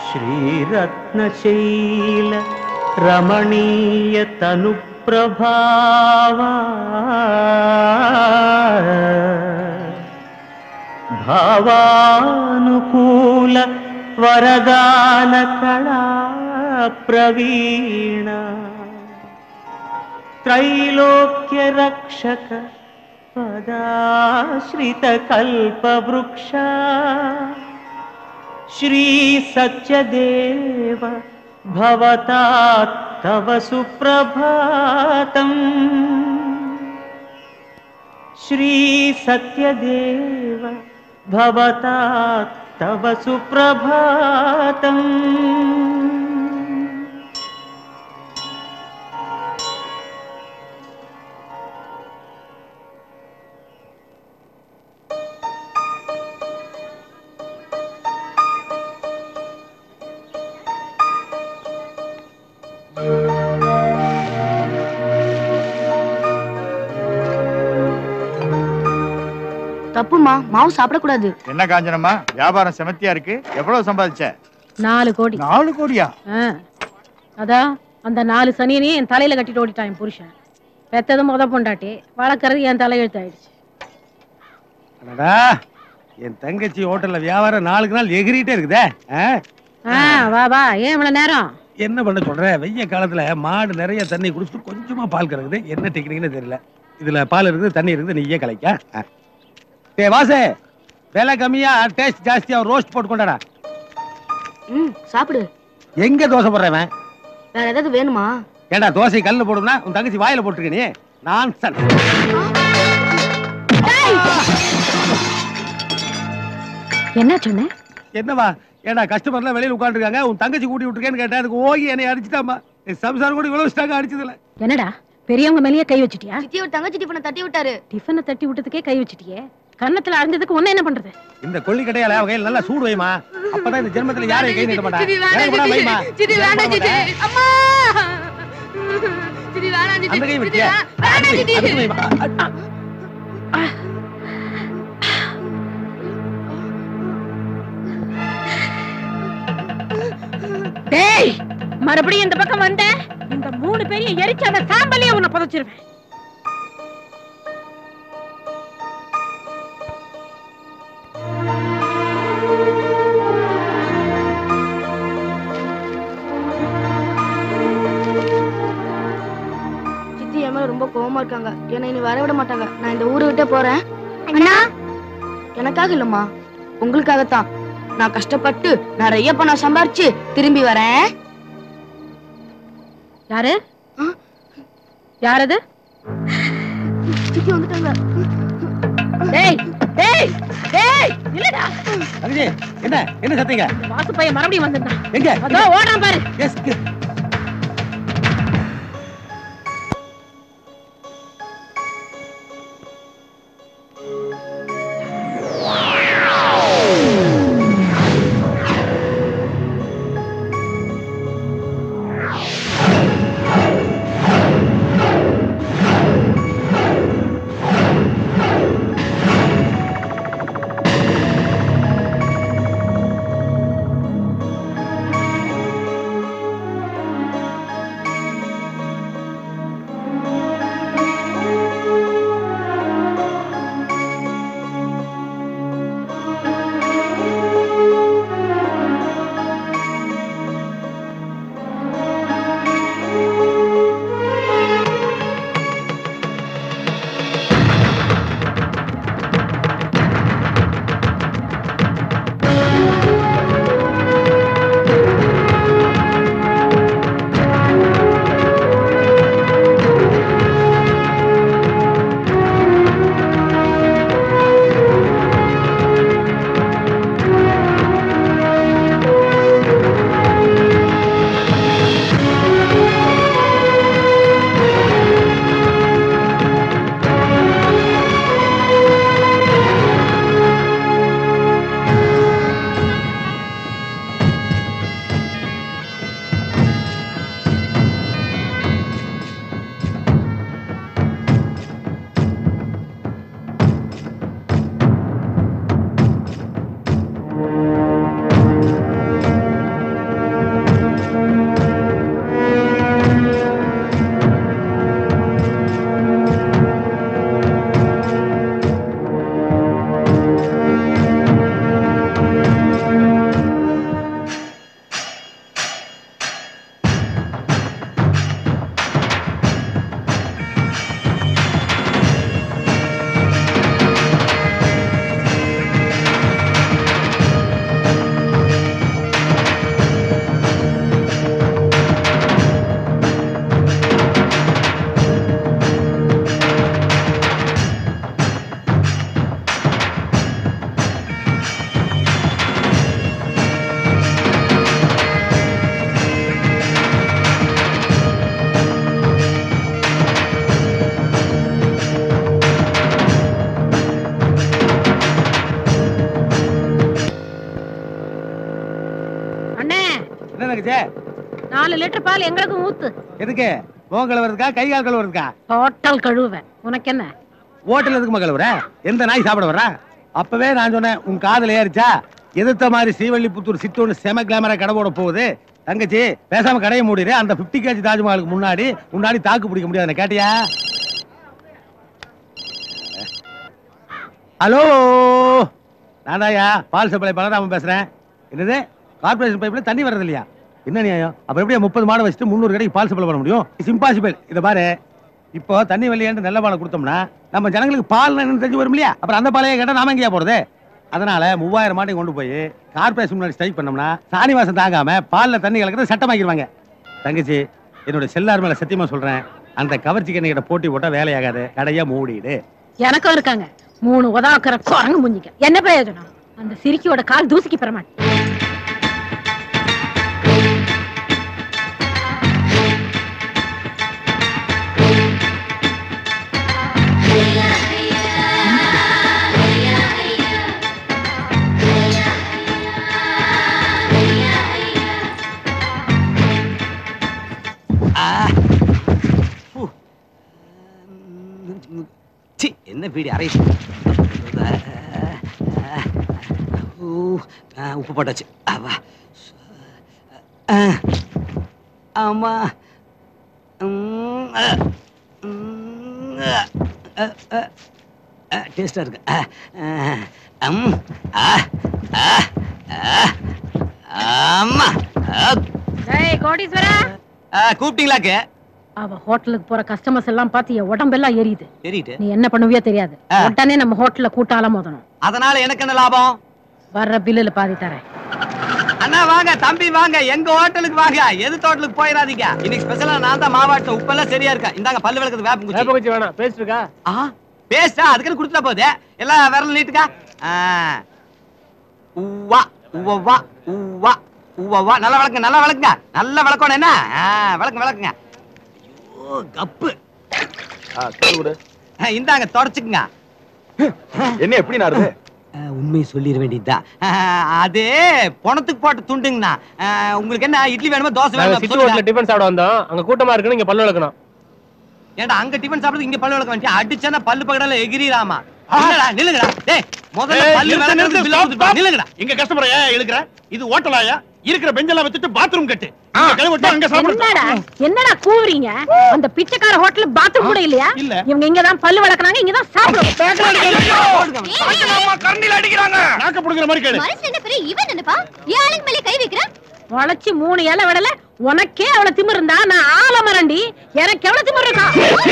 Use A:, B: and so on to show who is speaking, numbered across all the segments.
A: श्रीरत्नशैल रमणीयतनुप्रभावा भावानुकूल वरदानकला प्रवीणा त्रैलोक्यरक्षक पदाश्रितकल्पवृक्षा श्रीसत्यदेव भवता तव सुप्रभातम् श्रीसत्यदेव भवता तव सुप्रभातम्
B: தப்புமா மாவு சாப்பிடக்கூடாது
C: என்ன காஞ்சனம்மா வியாபாரம் செமத்தியா இருக்கு எவ்வளவு சம்பாதிச்ச
D: நாலு கோடி
C: நாலு கோடியா
D: ஆ. அதான் அந்த நாலு சனியனையும் என் தலையில கட்டிட்டு ஓடிட்டான் என் புருஷன் பெத்தது முத பொண்டாட்டி வளர்க்கறது என் தலையெழுத்து ஆயிடுச்சு
E: அடடா என் தங்கச்சி ஹோட்டல்ல வியாபாரம் நாளுக்கு நாள் எகிரிட்டே இருக்குதே ஆ?
D: ஆ, வா வா ஏன் இவ்வளவு நேரம்
E: என்ன பண்ண சொல்ற வெய்ய காலத்துல மாடு நிறைய தண்ணி குடிச்சிட்டு கொஞ்சமா பால் கறக்குது என்ன டெக்னிக்னு தெரியல இதுல பால் இருக்குது தண்ணி இருக்குது நீயே கலைக்க ஆ. டேய் வாசே விலை கம்மியா டேஸ்ட் ஜாஸ்தியா ரோஸ்ட் போட்டு கொண்டாடா
B: ம் சாப்பிடு
E: எங்க தோசை போடுறவன்
B: வேற ஏதாவது வேணுமா
E: ஏண்டா தோசை கல்ல போடுனா உன் தங்கச்சி வாயில போட்டுருக்க நீ நான்
D: என்ன சொன்ன
E: என்னவா ஏண்டா கஸ்டமர்லாம் வெளியில உட்காந்துருக்காங்க உன் தங்கச்சி கூட்டி விட்டுருக்கேன்னு கேட்டேன் அதுக்கு ஓகி என்னை அடிச்சுட்டாமா என் சம்சாரம் கூட இவ்வளவு ஸ்டாங்க அடிச்சதுல
D: என்னடா பெரியவங்க மேலேயே கை வச்சிட்டியா
B: சித்தி ஒரு தங்கச்சி டிஃபனை தட்டி விட்டாரு
D: டிஃபனை தட்டி விட்டதுக்கே கை வச்சிட்டியே கன்னத்துல அரைஞ்சதுக்கு ஒண்ணு என்ன பண்றது
E: இந்த கொள்ளி கடையால வகையில் நல்லா சூடு வைமா அப்பதான் இந்த ஜென்மத்துல யாரையும் கை நீட்ட மாட்டா
B: சித்தி வேண்டாம்
E: எனக்கு கூட
B: சித்தி.
E: வைமா
B: சித்தி வேண்டாம் சித்தி. அம்மா சித்தி வேண்டாம் சித்தி.
E: அந்த கை
B: சித்தி
E: வச்சியா
B: வேண்டாம் சித்தி.
E: அதுக்கு வைமா
D: டேய் மறுபடியும் இந்த பக்கம் வந்த இந்த மூணு பேரையும் எரிச்சு அந்த சாம்பலையே உன்னை புதைச்சிருவேன்
B: சித்தி என் மேல ரொம்ப கோவமா இருக்காங்க என்னை இனி வர விட மாட்டாங்க நான் இந்த ஊரை விட்டே போறேன் அண்ணா எனக்காக இல்லம்மா உங்களுக்காகத்தான் நான் கஷ்டப்பட்டு நிறைய பணம் சம்பாரிச்சு திரும்பி வரேன்
D: யாரு
B: ஆ?
D: யாரது
B: சித்தி வந்துட்டாங்க
D: டேய் டேய் டேய் இல்லடா
E: தங்கச்சி என்ன என்ன சத்தீங்க
D: வாசு பையன் மறுபடியும் வந்திருந்தான்
E: எங்க
D: அதோ ஓடான் பாரு
E: எஸ்
D: நாலு லிட்டர் பால் எங்களுக்கும் ஊத்து
E: எதுக்கு முகம் கழுவுறதுக்கா கை கால் கழுவுறதுக்கா
D: டோட்டல் கழுவுவேன் உனக்கு என்ன
E: ஹோட்டல் எதுக்குமா கழுவுற எந்த நாய் சாப்பிட வர்றா அப்பவே நான் சொன்னேன் உன் காதுல ஏறிச்சா எதிர்த்த மாதிரி ஸ்ரீவல்லிபுத்தூர் சித்தோன்னு செம கிளாமரா கடை போட போகுது தங்கச்சி பேசாம கடையை மூடிடு அந்த 50 கேஜி தாஜ்மஹாலுக்கு முன்னாடி முன்னாடி தாக்கு பிடிக்க முடியாது கேட்டியா ஹலோ நானாயா பால் சப்ளை பலராம பேசுறேன் என்னது கார்பரேஷன் பைப்ல தண்ணி வர்றது இல்லையா என்ன நியாயம் அப்ப எப்படியா முப்பது மாடு வச்சுட்டு முந்நூறு கடைக்கு பால் சப்ளை பண்ண முடியும் இட்ஸ் இம்பாசிபிள் இதை பாரு இப்போ தண்ணி வெளியேண்டு நல்ல பாலை கொடுத்தோம்னா நம்ம ஜனங்களுக்கு பால் என்னன்னு தெரிஞ்சு வரும் இல்லையா அப்புறம் அந்த பாலையை கேட்டா நாம எங்கேயா போறது அதனால மூவாயிரம் மாட்டை கொண்டு போய் கார்பரேஷன் முன்னாடி ஸ்ட்ரைக் பண்ணோம்னா சாணி வாசம் தாங்காம பால்ல தண்ணி கலக்கிறது சட்டமாக்கிடுவாங்க தங்கச்சி என்னோட செல்லார் மேல சத்தியமா சொல்றேன் அந்த கவர்ச்சி கண்ணிகிட்ட போட்டி போட்டா வேலையாகாது கடையா மூடிடு
D: எனக்கும் இருக்காங்க மூணு உதாக்குற குரங்கு முஞ்சிக்க என்ன பிரயோஜனம் அந்த சிரிக்கியோட கால் தூசிக்கு பெறமாட்டேன்
F: சி என்ன பீடி அரை உப்பு போட்டாச்சு அவா ஆமா டேஸ்டா இருக்கு அ, அ, அம், அ, அ, அ, ஆமா அ,
D: டேய் கோடீஸ்வரா
F: அ, கூப்பிட்டீங்களாக்கு
D: அவ ஹோட்டலுக்கு போற கஸ்டமர்ஸ் எல்லாம் பார்த்து என் உடம்பெல்லாம் எரியுது
F: தெரியுது
D: நீ என்ன பண்ணுவியோ தெரியாது
F: ஆ.
D: உடனே நம்ம ஹோட்டல்ல கூட்டால மோதணும்
F: அதனால எனக்கு என்ன லாபம்
D: வர்ற பில்லுல பாதி தரேன்
F: அண்ணா வாங்க தம்பி வாங்க எங்க ஹோட்டலுக்கு வாங்க எது ஹோட்டலுக்கு போயிடாதீங்க இன்னைக்கு ஸ்பெஷலா நான் தான் மாவாட்ட உப்பெல்லாம் சரியா இருக்கா இந்தாங்க பல்லு விளக்குது வேப்பம் குச்சி
A: வேப்பங்குச்சி வேணாம் பேஸ்ட் இருக்கா
F: ஆ பேஸ்டா அதுக்குன்னு கொடுத்துட்டா போகுது எல்லாம் விரல் நீட்டுக்கா ஆ. உவ்வா உவ்வா உவ்வா உவ்வா நல்லா வளர்க்குங்க நல்லா வளர்க்குங்க நல்லா வளர்க்கணும் என்ன ஆ, வளர்க்குங்க வளர்க்குங்க ஐயோ கப்பு ஆ, இந்தாங்க தொடச்சுக்குங்க
C: என்ன எப்படி நாருது
F: உண்மை சொல்லிட வேண்டியதுதான் அது பணத்துக்கு போட்ட துண்டுங்கண்ணா ஆ, உங்களுக்கு என்ன இட்லி வேணுமா தோசை
A: நாங்க
F: வேணுமா
A: சிட்டி
F: சொல்லுங்க.
A: ஹோட்டல்ல டிஃபன் சாப்பிட வந்தோம் அங்க கூட்டமா இருக்குன்னு இங்க பல்லு விளக்கணும்
F: ஏன்டா அங்க டிஃபன் சாப்பிடுறது இங்க பல்லு விளக்க வேண்டிய அடிச்சனா பல்லு பக்கடல எகிரிராமா நில்லுடா நில்லுங்கடா டேய் முதல்ல
C: ஏய்,
F: பல்லு
C: நிறுத்து,
F: விளக்குறதுக்கு
C: நிறுத்து,
F: bill
C: stop,
F: கொடுத்துட்டு போ.
C: stop.
F: நில்லுங்கடா
C: எங்க கஸ்டமர் ஏன் இழுக்கிற இது ஹோட்டலாயா இருக்கிற பெஞ்செல்லாம் வச்சுட்டு பாத்ரூம் கட்டு இங்க கழுவிட்டு அங்க
D: என்னடா என்னடா கூவுறீங்க அந்த பிச்சைக்கார ஹோட்டல் பாத்ரூம் கூட இல்லையா
C: இல்ல.
D: இவங்க இங்கதான் பல்லு வளர்க்கறாங்க இங்கதான் சாப்பிடுவாங்க
C: கரண்டில அடிக்கிறாங்க நாக்க புடுங்குற மாதிரி கேளு
G: மனசுல என்ன பெரிய இவன் நினைப்பா என் ஆளுங்க மேல கை வைக்கிற
D: முளைச்சு மூணு இலை விடல உனக்கே அவ்வளவு திமிர் இருந்தா நான் ஆலமரண்டி எனக்கு எவ்வளவு திமிர் இருக்கா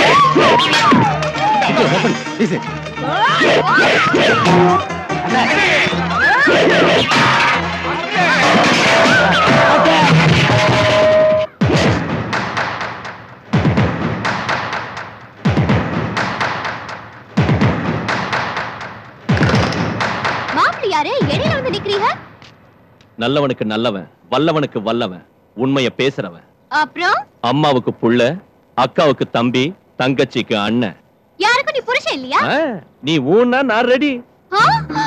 G: மாப்பிள்ளை யாரு இடையில வந்து நிக்கிறீங்க
H: நல்லவனுக்கு நல்லவன் வல்லவனுக்கு வல்லவன் உண்மைய பேசுறவன்
G: அப்புறம்
H: அம்மாவுக்கு புள்ள அக்காவுக்கு தம்பி தங்கச்சிக்கு அண்ணன்
G: யாருக்கும் நீ புருஷன் இல்லையா
H: ஆ, நீ ஊன்னா நான் ரெடி
G: ஆ?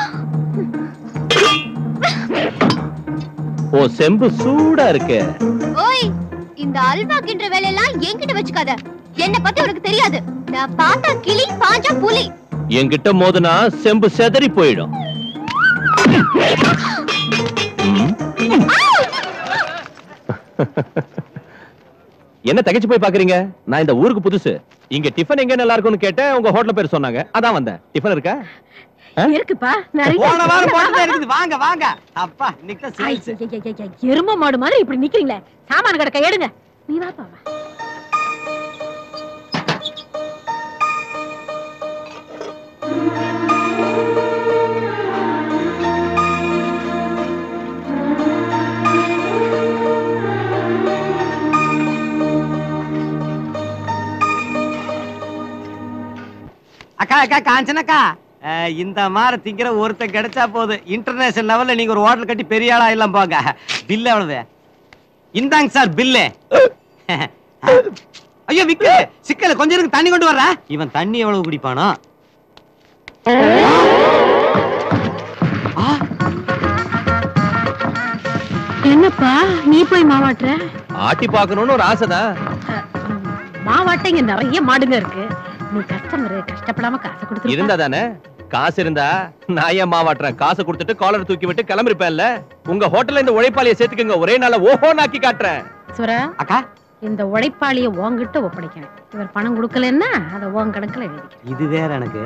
H: ஓ செம்பு சூடா இருக்கு
G: ஓய் இந்த அல்வா கின்ற வேலையெல்லாம் என்கிட்ட வச்சுக்காத என்ன பத்தி உனக்கு தெரியாது நான் பார்த்தா கிளி பாஞ்சா புலி
H: என்கிட்ட மோதுனா செம்பு செதறி போயிடும் ம். என்ன தகச்சு போய் பாக்குறீங்க நான் இந்த ஊருக்கு புதுசு இங்க டிஃபன் எங்க நல்லா இருக்கும்னு கேட்டேன் உங்க ஹோட்டல் பேர் சொன்னாங்க அதான் வந்தேன் டிஃபன் இருக்கா
D: இருக்குப்பா நிறைய
F: போன வாரம் போட்டுதான் இருக்குது வாங்க வாங்க அப்பா இன்னைக்கு தான்
D: ஐ,
F: sales.
D: ஐ, ஐ, ஐ, ஐ, எரும மாடு மாதிரி இப்படி நிக்கிறீங்களே சாமான கிடக்க எடுங்க நீ வாப்பா வா.
F: அக்கா அக்கா காஞ்சனக்கா அஹ், இந்த மாதிரி திங்கிற ஒருத்தன் கிடைச்சா போதும் இன்டர்நேஷனல் லெவல்ல நீங்க ஒரு ஹோட்டல் கட்டி பெரிய ஆளா எல்லாம் போங்க பில் எவ்வளவு இந்தாங்க சார் பில்லு ஐயோ விக்கு சிக்கல கொஞ்சம் இருக்கு தண்ணி கொண்டு வர்ற இவன் தண்ணி எவ்வளவு குடிப்பானோ ஆ.
D: என்னப்பா நீ போய் மாவாட்டுற
H: ஆட்டி பார்க்கணும்னு ஒரு ஆசைதான்
D: மாவாட்ட இங்க நிறைய மாடுங்க இருக்கு நீ கஸ்டமர் கஷ்டப்படாம காசு கொடுத்து
H: இருந்தா தானே காசு இருந்தா நான் ஏன் மாவாட்டுறேன் காசு கொடுத்துட்டு காலர் தூக்கி விட்டு கிளம்பிருப்பேன்ல உங்க ஹோட்டல்ல இந்த உழைப்பாளியை சேர்த்துக்கங்க ஒரே நாள்ல ஓஹோ நாக்கி காட்டுறேன்
D: சுரா
F: அக்கா
D: இந்த உழைப்பாளிய உன்கிட்ட ஒப்படைக்கிறேன் இவர் பணம் கொடுக்கலன்னா அதை உன் கணக்குல எழுதிக்கிறேன்
F: இது வேற எனக்கு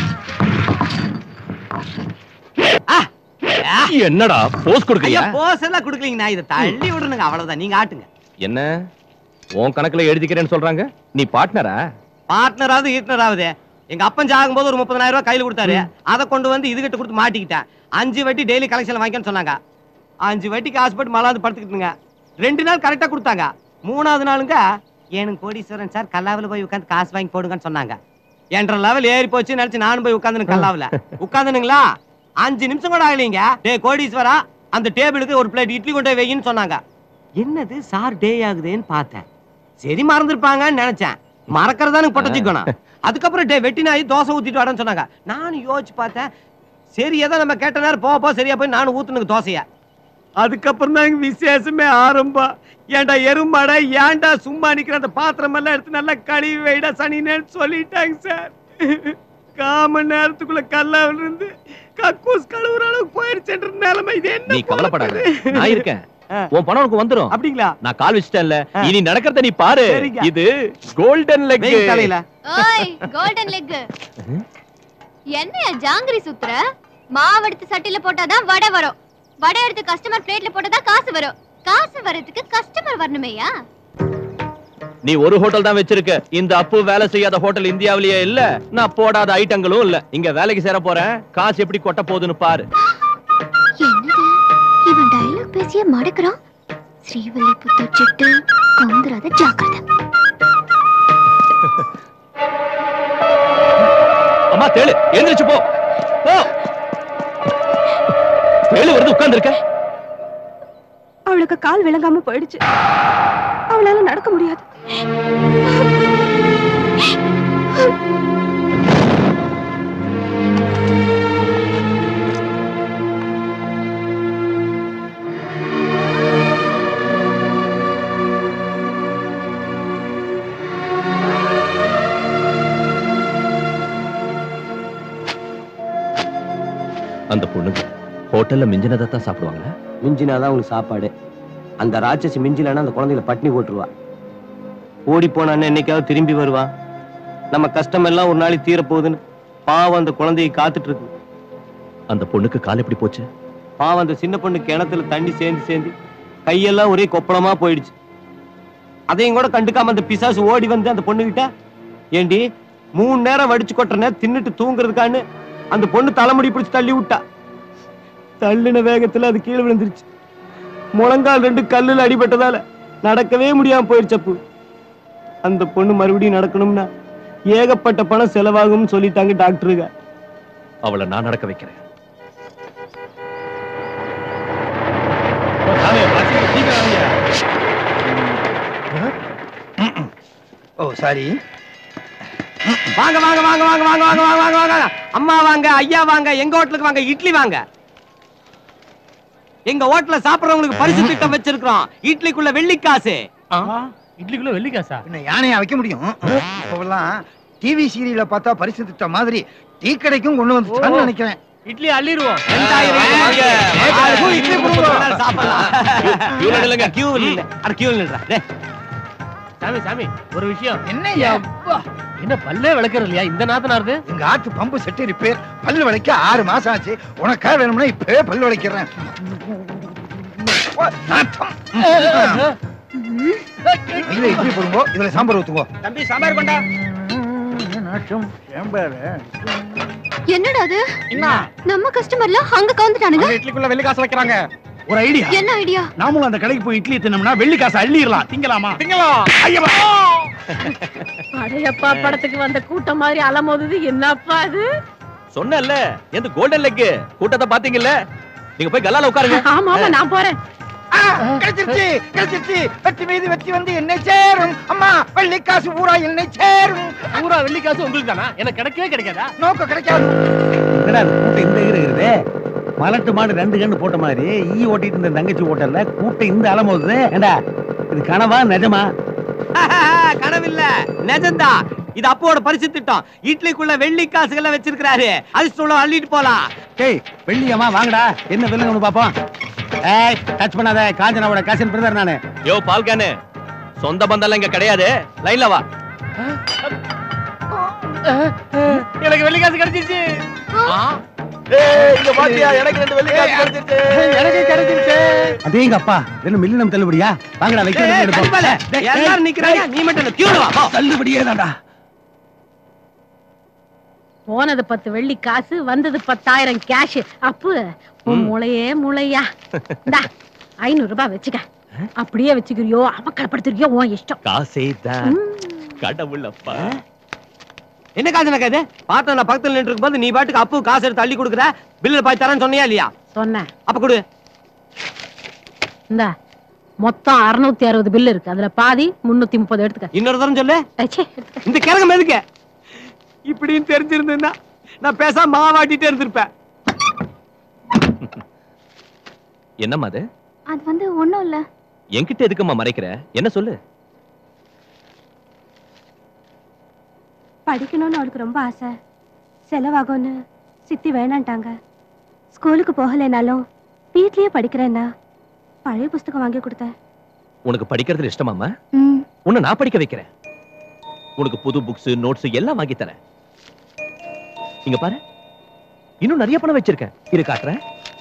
F: ஆ, ஆ,
H: என்னடா போஸ்
F: ஐயா
H: கொடுக்கறியா
F: போஸ் எல்லாம் குடுக்கலீங்க நான் இதை தள்ளி விடணுங்க அவ்வளவுதான் நீங்க ஆட்டுங்க
H: என்ன உன் கணக்குல எழுதிக்கிறேன்னு சொல்றாங்க நீ பார்ட்னரா
F: பார்ட்னராவது ஈட்னராவது எங்க அப்பன் ஜாகும்போது ஒரு முப்பதாயிரம் ரூபாய் கையில கொடுத்தாரு அதை கொண்டு வந்து இதுகிட்ட கொடுத்து மாட்டிக்கிட்டேன் அஞ்சு வட்டி டெய்லி கலெக்ஷன் வாங்கிக்கன்னு சொன்னாங்க அஞ்சு வட்டிக்கு ஹாஸ்பிட்டல் மலாந்து படுத்துக்கிட்டுங்க ரெண்டு நாள் கரெக்டா கொடுத்தாங்க மூணாவது நாளுங்க எனக்கு கோடீஸ்வரன் சார் கல்லாவில் போய் உட்காந்து காசு வாங்கி போடுங்கன்னு சொன்னாங்க என்ற லெவல் ஏறி போச்சு நினைச்சு நானும் போய் உட்காந்து கல்லாவில் உட்காந்துனுங்களா அஞ்சு நிமிஷம் கூட ஆகலைங்க டே கோடீஸ்வரா அந்த டேபிளுக்கு ஒரு பிளேட் இட்லி கொண்டு போய் வையின்னு சொன்னாங்க என்னது சார் டே ஆகுதேன்னு பார்த்தேன் சரி மறந்துருப்பாங்கன்னு நினைச்சேன் மறக்கிறதானு பொட்டச்சிக்கணும் அதுக்கப்புறம் டே வெட்டி நாய் தோசை ஊத்திட்டு வரேன்னு சொன்னாங்க நானும் யோசிச்சு பார்த்தேன் சரி ஏதோ நம்ம கேட்ட நேரம் போக போக சரியா போய் நானும் ஊத்துனுக்கு தோசைய அதுக்கப்புறம் தான் விசேஷமே ஆரம்பம் ஏன்டா எருமாடா ஏன்டா சும்மா நிக்கிற அந்த பாத்திரம் எல்லாம் எடுத்து நல்லா கழுவி வைடா சனினேன்னு சொல்லிட்டாங்க சார் காம நேரத்துக்குள்ள கல்லாவில் இருந்து கக்கூஸ் கழுவுற அளவுக்கு போயிருச்சுன்ற நிலைமை இது என்ன
H: நீ கவலைப்படாத நான் இருக்கேன்
F: ஆ.
H: உன் பணம் உனக்கு வந்துரும்
F: அப்படிங்களா
H: நான் கால் வச்சிட்டேன்ல
F: ஆ.
H: இனி நடக்கிறத நீ பாரு
F: சரிங்க.
H: இது கோல்டன் லெக்
F: வெயில் தலையில
G: ஓய் கோல்டன் லெக் என்னையா ஜாங்கிரி சுத்துற மாவெடுத்து சட்டில போட்டாதான் வடை வரும் வடை எடுத்து கஸ்டமர் பிளேட்ல போட்டாதான் காசு வரும் காசு வரதுக்கு கஸ்டமர் வரணுமேயா
H: நீ ஒரு ஹோட்டல் தான் வச்சிருக்க இந்த அப்பு வேலை செய்யாத ஹோட்டல் இந்தியாவிலேயே இல்ல நான் போடாத ஐட்டங்களும் இல்ல இங்க வேலைக்கு சேர போறேன் காசு எப்படி கொட்ட போகுதுன்னு பாரு
G: என்னது இவன் டயலாக் பேசிய மடக்குறான் ஸ்ரீவல்லிபுத்தூர் சிட்டு கவுந்துராத ஜாக்கிரதை
H: அம்மா தேளு எழுந்திருச்சு போ போ தேளு வருது உட்கார்ந்து இருக்க
B: அவளுக்கு கால் விளங்காம போயிடுச்சு அவளால நடக்க முடியாது
H: அந்த பொண்ணுங்க ஹோட்டல்ல மிஞ்சினதை தான் சாப்பிடுவாங்க
F: மிஞ்சினாதான் உங்களுக்கு சாப்பாடு அந்த ராட்சசி மிஞ்சிலன்னா அந்த குழந்தைகளை பட்டினி போட்டுருவா ஓடி போனான்னு என்னைக்காவது திரும்பி வருவா நம்ம கஷ்டம் எல்லாம் ஒரு நாளைக்கு தீரப்போகுதுன்னு பாவம் அந்த குழந்தையை காத்துட்டு இருக்கு
H: அந்த பொண்ணுக்கு கால் எப்படி போச்சு
F: பாவம் அந்த சின்ன பொண்ணு கிணத்துல தண்ணி சேர்ந்து சேர்ந்து கையெல்லாம் ஒரே கொப்பளமா போயிடுச்சு அதையும் கூட கண்டுக்காம அந்த பிசாசு ஓடி வந்து அந்த பொண்ணுகிட்ட ஏண்டி மூணு நேரம் வடிச்சு கொட்டுறனே தின்னுட்டு தூங்குறதுக்கான்னு அந்த பொண்ணு தலைமுடி பிடிச்சு தள்ளி விட்டா தள்ளின வேகத்துல அது கீழே விழுந்துருச்சு முழங்கால் ரெண்டு கல்லுல அடிபட்டதால நடக்கவே முடியாம போயிடுச்சப்பு அந்த பொண்ணு மறுபடியும் நடக்கணும்னா ஏகப்பட்ட பணம் செலவாகும்னு சொல்லிட்டாங்க டாக்டருங்க
H: அவளை நான் நடக்க வைக்கிறேன்
E: ஓ சாரி
F: வாங்க வாங்க வாங்க வாங்க வாங்க வாங்க வாங்க வாங்க வாங்க அம்மா வாங்க ஐயா வாங்க எங்க ஹோட்டலுக்கு வாங்க இட்லி வாங்க எங்க ஹோட்டல்ல சாப்பிடுறவங்களுக்கு பரிசு திட்டம் வச்சிருக்கிறோம் இட்லிக்குள்ள வெள்ளிக்காசு
A: இட்லிக்குள்ள வெள்ளிக்காசா
I: என்ன யானையா வைக்க முடியும் இப்பெல்லாம் டிவி சீரியல பார்த்தா பரிசு திட்டம் மாதிரி டீ கடைக்கும் கொண்டு வந்து நினைக்கிறேன்
A: இட்லி அள்ளிடுவோம்
F: ரெண்டாயிரம் வாங்க. ஆறு பூ இட்லி கொடுங்க. சாப்பிடலாம்.
H: queueல நில்லுங்க.
F: queue ல இல்ல. அட, queue ல நில்றா. டேய்,
A: சாமி சாமி ஒரு விஷயம்
I: என்னய்யா
A: என்ன பல்லே விளக்குறது இல்லையா இந்த நாத்தனாருது
I: எங்க ஆத்து பம்பு செட்டு ரிப்பேர் பல்லு விளைக்க ஆறு மாசம் ஆச்சு உனக்கா வேணும்னா இப்பவே பல்லு விளைக்கிறேன் ஓ, நாத்தம். இதுல இட்லி போடுங்கோ இதுல சாம்பார் ஊத்துங்கோ
F: தம்பி சாம்பார் கொண்டா
I: நாட்டம் சாம்பார்
G: என்னடா அது நம்ம கஸ்டமர்ல அங்க கவுந்துட்டானுங்க
C: இட்லிக்குள்ள வெள்ளி காசு வைக்கிறாங்க ஒரு ஐடியா
G: என்ன ஐடியா
C: நாமளும் அந்த கடைக்கு போய் இட்லி தின்னோம்னா வெள்ளி காசு அள்ளிடலாம் திங்கலாமா திங்கலாம் ஐயப்பா
D: அடையப்பா படத்துக்கு வந்த கூட்டம் மாதிரி அலமோதுது என்னப்பா அது
H: சொன்னேன்ல எந்த கோல்டன் லெக் கூட்டத்தை பாத்தீங்கல்ல நீங்க போய் கல்லால உட்காருங்க
D: ஆமா ஆமா நான் போறேன்
I: ஆ, கிடைச்சிருச்சு கிடைச்சிருச்சு வெற்றி மீது வெற்றி வந்து என்னை சேரும் அம்மா வெள்ளி காசு பூரா என்னை சேரும்
A: பூரா வெள்ளிக்காசு உங்களுக்கு தானா எனக்கு கிடைக்கவே கிடைக்காதா
I: நோக்கம் கிடைக்காது
E: என்னடா இந்த கூட்டம் இந்த இருக்கிறது மலட்டு மாடு ரெண்டு கண்ணு போட்ட மாதிரி ஈ ஓட்டிட்டு இருந்த தங்கச்சி ஓட்டல்ல கூட்டம் இந்த அலமோது ஏண்டா இது கனவா நிஜமா
F: கனவில்ல நிஜம்தான் இது அப்போட பரிசு திட்டம் இட்லிக்குள்ள வெள்ளி காசுகளை வச்சிருக்கிறாரு அதிர்ஷ்டம் அள்ளிட்டு போலாம்
E: டேய் வெள்ளியம்மா வாங்கடா என்ன வில்லுங்க ஒண்ணு பாப்போம் ஏய் டச் பண்ணாத காஞ்சனாவோட கசின் பிரதர் நானு
H: யோ பால்கானு சொந்த பந்தம் இங்க கிடையாது லைன்ல வா
A: எனக்கு வெள்ளி காசு கிடைச்சிருச்சு
I: இங்க பாத்தியா எனக்கு ரெண்டு வெள்ளி காசு கிடைச்சிருச்சு
E: எனக்கு கிடைச்சிருச்சு அதேங்க அப்பா என்ன மில்லினம் தள்ளுபடியா வாங்கடா வைக்க
F: ஏய்,
E: எடுப்போம்.
F: கண்டிப்பால.
E: டேய்,
F: எல்லாரும்
E: டேய்,
F: நிக்கிறாங்க நீ மட்டும் இல்ல கியூல வா போ.
E: தள்ளுபடியே தான்டா
D: போனது பத்து வெள்ளி காசு வந்தது பத்தாயிரம் கேஷ் அப்பு உன் முளையே முளையா இந்தா ஐநூறு ரூபாய் வச்சுக்க அப்படியே வச்சுக்கிறியோ அமக்கலப்படுத்துறியோ உன் இஷ்டம்
H: காசே தான் கடவுளப்பா
F: என்ன காசு எனக்கு இது பார்த்தா நான் பக்கத்துல நின்று இருக்கும்போது நீ பாட்டுக்கு அப்பு காசு எடுத்து தள்ளி கொடுக்குற பில்லுல பாய் தரேன்னு சொன்னியா இல்லையா
D: சொன்னேன்
F: அப்ப கொடு
D: இந்த மொத்தம் அறுநூத்தி அறுபது பில் இருக்கு அதுல பாதி முன்னூத்தி முப்பது எடுத்துக்க
F: இன்னொரு தரம் சொல்லு
D: ச்சே, எடுத்துக்க.
F: இந்த கிழங்கு எதுக்கு இப்படின்னு தெரிஞ்சிருந்தா நான் பேசாம மாவாட்டிட்டே இருந்திருப்பேன்
H: என்னம்மா அது
G: அது வந்து ஒண்ணும் இல்ல
H: என்கிட்ட எதுக்கும்மா மறைக்கிற என்ன சொல்லு
J: படிக்கணும்னு அவளுக்கு ரொம்ப ஆசை செலவாகும்னு சித்தி வேணான்ட்டாங்க ஸ்கூலுக்கு போகலைனாலும் வீட்லயே படிக்கிறேன்னா பழைய புஸ்தகம் வாங்கி கொடுத்தேன்
H: உனக்கு படிக்கிறதுல இஷ்டமாமா
J: ம்
H: உன்னை நான் படிக்க வைக்கிறேன் உனக்கு புது புக்ஸ் நோட்ஸ் எல்லாம் வாங்கி தரேன் இங்க பாரு இன்னும் நிறைய பணம் வச்சிருக்கேன் இரு காட்டுறேன்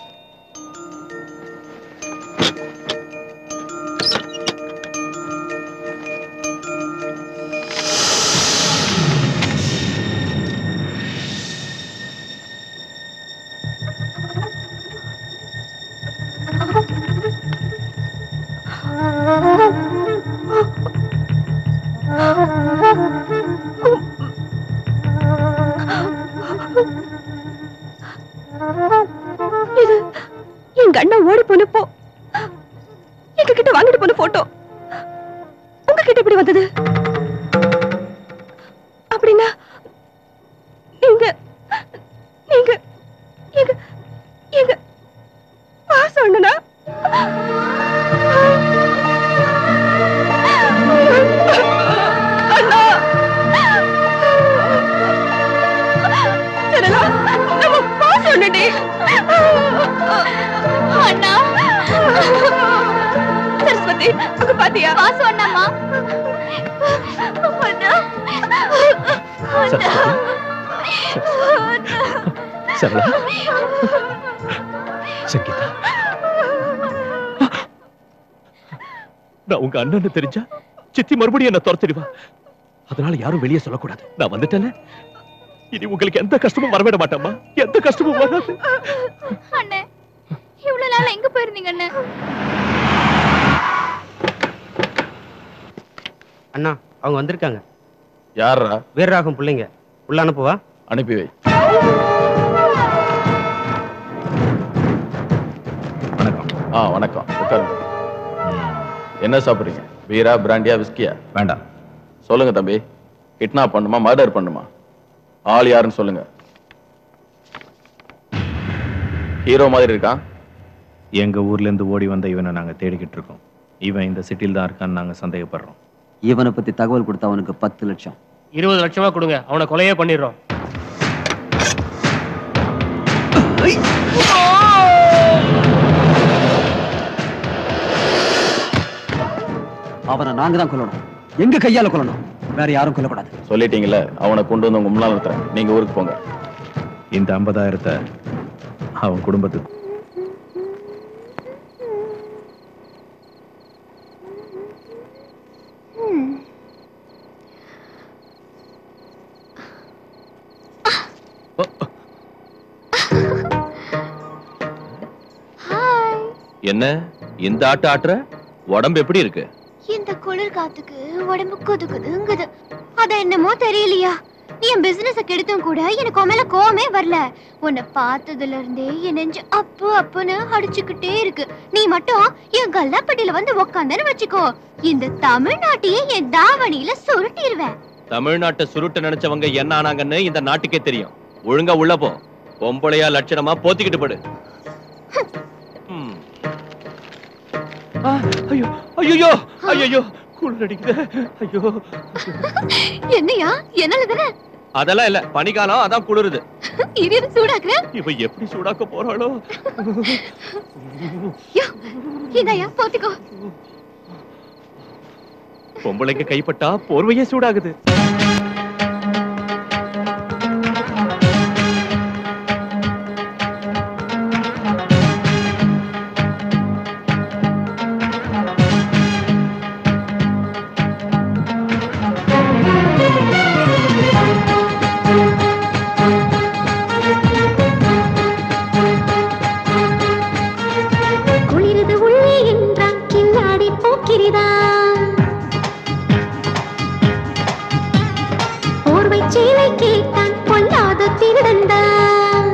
J: இது எங்க அண்ணன் ஓடி போன போ எங்க கிட்ட வாங்கிட்டு போன போட்டோ உங்ககிட்ட எப்படி வந்தது அப்படின்னா நீங்க நீங்க எங்க எங்க பாச அண்ணனா அண்ணா சரளா நம்ம பாச அண்ணனே
G: அண்ணா
J: சரஸ்வதி அங்க பாத்தியா
G: பாசு அண்ணாமா அண்ணா
H: சரளா சங்கீதா நான் உங்க அண்ணன் தெரிஞ்சா சித்தி மறுபடியும் என்ன துரத்திடுவா அதனால யாரும் வெளியே சொல்லக்கூடாது நான் வந்துட்டேன்ல இனி உங்களுக்கு எந்த கஷ்டமும் வரவிட மாட்டேம்மா எந்த கஷ்டமும் வராது
G: அண்ணே இவ்வளவு நாள் எங்க போயிருந்தீங்க அண்ணே
F: அண்ணா அவங்க வந்திருக்காங்க
C: யாரா
F: வீரராகம் பிள்ளைங்க உள்ள அனுப்புவா
C: அனுப்பி வை வணக்கம் ஆ வணக்கம் உட்காருங்க என்ன சாப்பிடுறீங்க பீரா பிராண்டியா விஸ்கியா வேண்டாம் சொல்லுங்க தம்பி கிட்னாப் பண்ணுமா மர்டர் பண்ணுமா ஆள் யாருன்னு சொல்லுங்க ஹீரோ மாதிரி இருக்கான்
K: எங்க ஊர்ல இருந்து ஓடி வந்த இவனை நாங்க தேடிக்கிட்டு இருக்கோம் இவன் இந்த சிட்டில தான் இருக்கான்னு நாங்க சந்தேகப்படுறோம்
L: இவனை பத்தி தகவல் கொடுத்தா அவனுக்கு பத்து லட்சம்
A: இருபது லட்சமா கொடுங்க அவனை கொலையே பண்ணிடுறோம்
L: அவனை நாங்க தான் கொல்லணும் எங்க கையால கொல்லணும் வேற யாரும் கொல்லக்கூடாது
C: சொல்லிட்டீங்கல்ல அவனை கொண்டு வந்து உங்க முன்னால நிறுத்துறேன் நீங்க ஊருக்கு போங்க
K: இந்த ஐம்பதாயிரத்தை அவன் குடும்பத்துக்கு
G: ஹாய்
H: என்ன இந்த ஆட்ட ஆட்டுற உடம்பு எப்படி இருக்கு
G: இந்த குளிர் காத்துக்கு உடம்பு கொதுக்குதுங்குது அத என்னமோ தெரியலையா நீ என் பிசினஸ கெடுத்தும் கூட எனக்கு உன் மேல கோவமே வரல உன்னை பார்த்ததுல இருந்தே என் நெஞ்சு அப்பு அப்புன்னு அடிச்சுக்கிட்டே இருக்கு நீ மட்டும் என் கல்லாப்பட்டியில வந்து உக்காந்தன்னு வச்சுக்கோ இந்த தமிழ்நாட்டையே என் தாவணியில சுருட்டிடுவேன்
H: தமிழ்நாட்டை சுருட்ட நினைச்சவங்க என்ன ஆனாங்கன்னு இந்த நாட்டுக்கே தெரியும் ஒழுங்கா உள்ள போ பொம்பளையா லட்சணமா போத்திக்கிட்டு படு ம். ஆ, ஐயோ ஐயோ ஐயோ குளிர் அடிக்குது ஐயோ
G: என்னையா என்னால தானே
H: அதெல்லாம் இல்ல பனிக்காலம் அதான் குளிருது
G: இரு இரு, சூடாக்குறேன்
H: இவ எப்படி சூடாக்க போறாளோ
G: யோ, இந்தாயா போத்திக்கோ
H: பொம்பளைக்கு கைப்பட்டா போர்வையே சூடாகுது
M: குளிரது உள்ளே என்றான் கில்லாடி போக்கிறதா போர்வை சேலை கேட்டான் பொல்லாத திருடந்தான்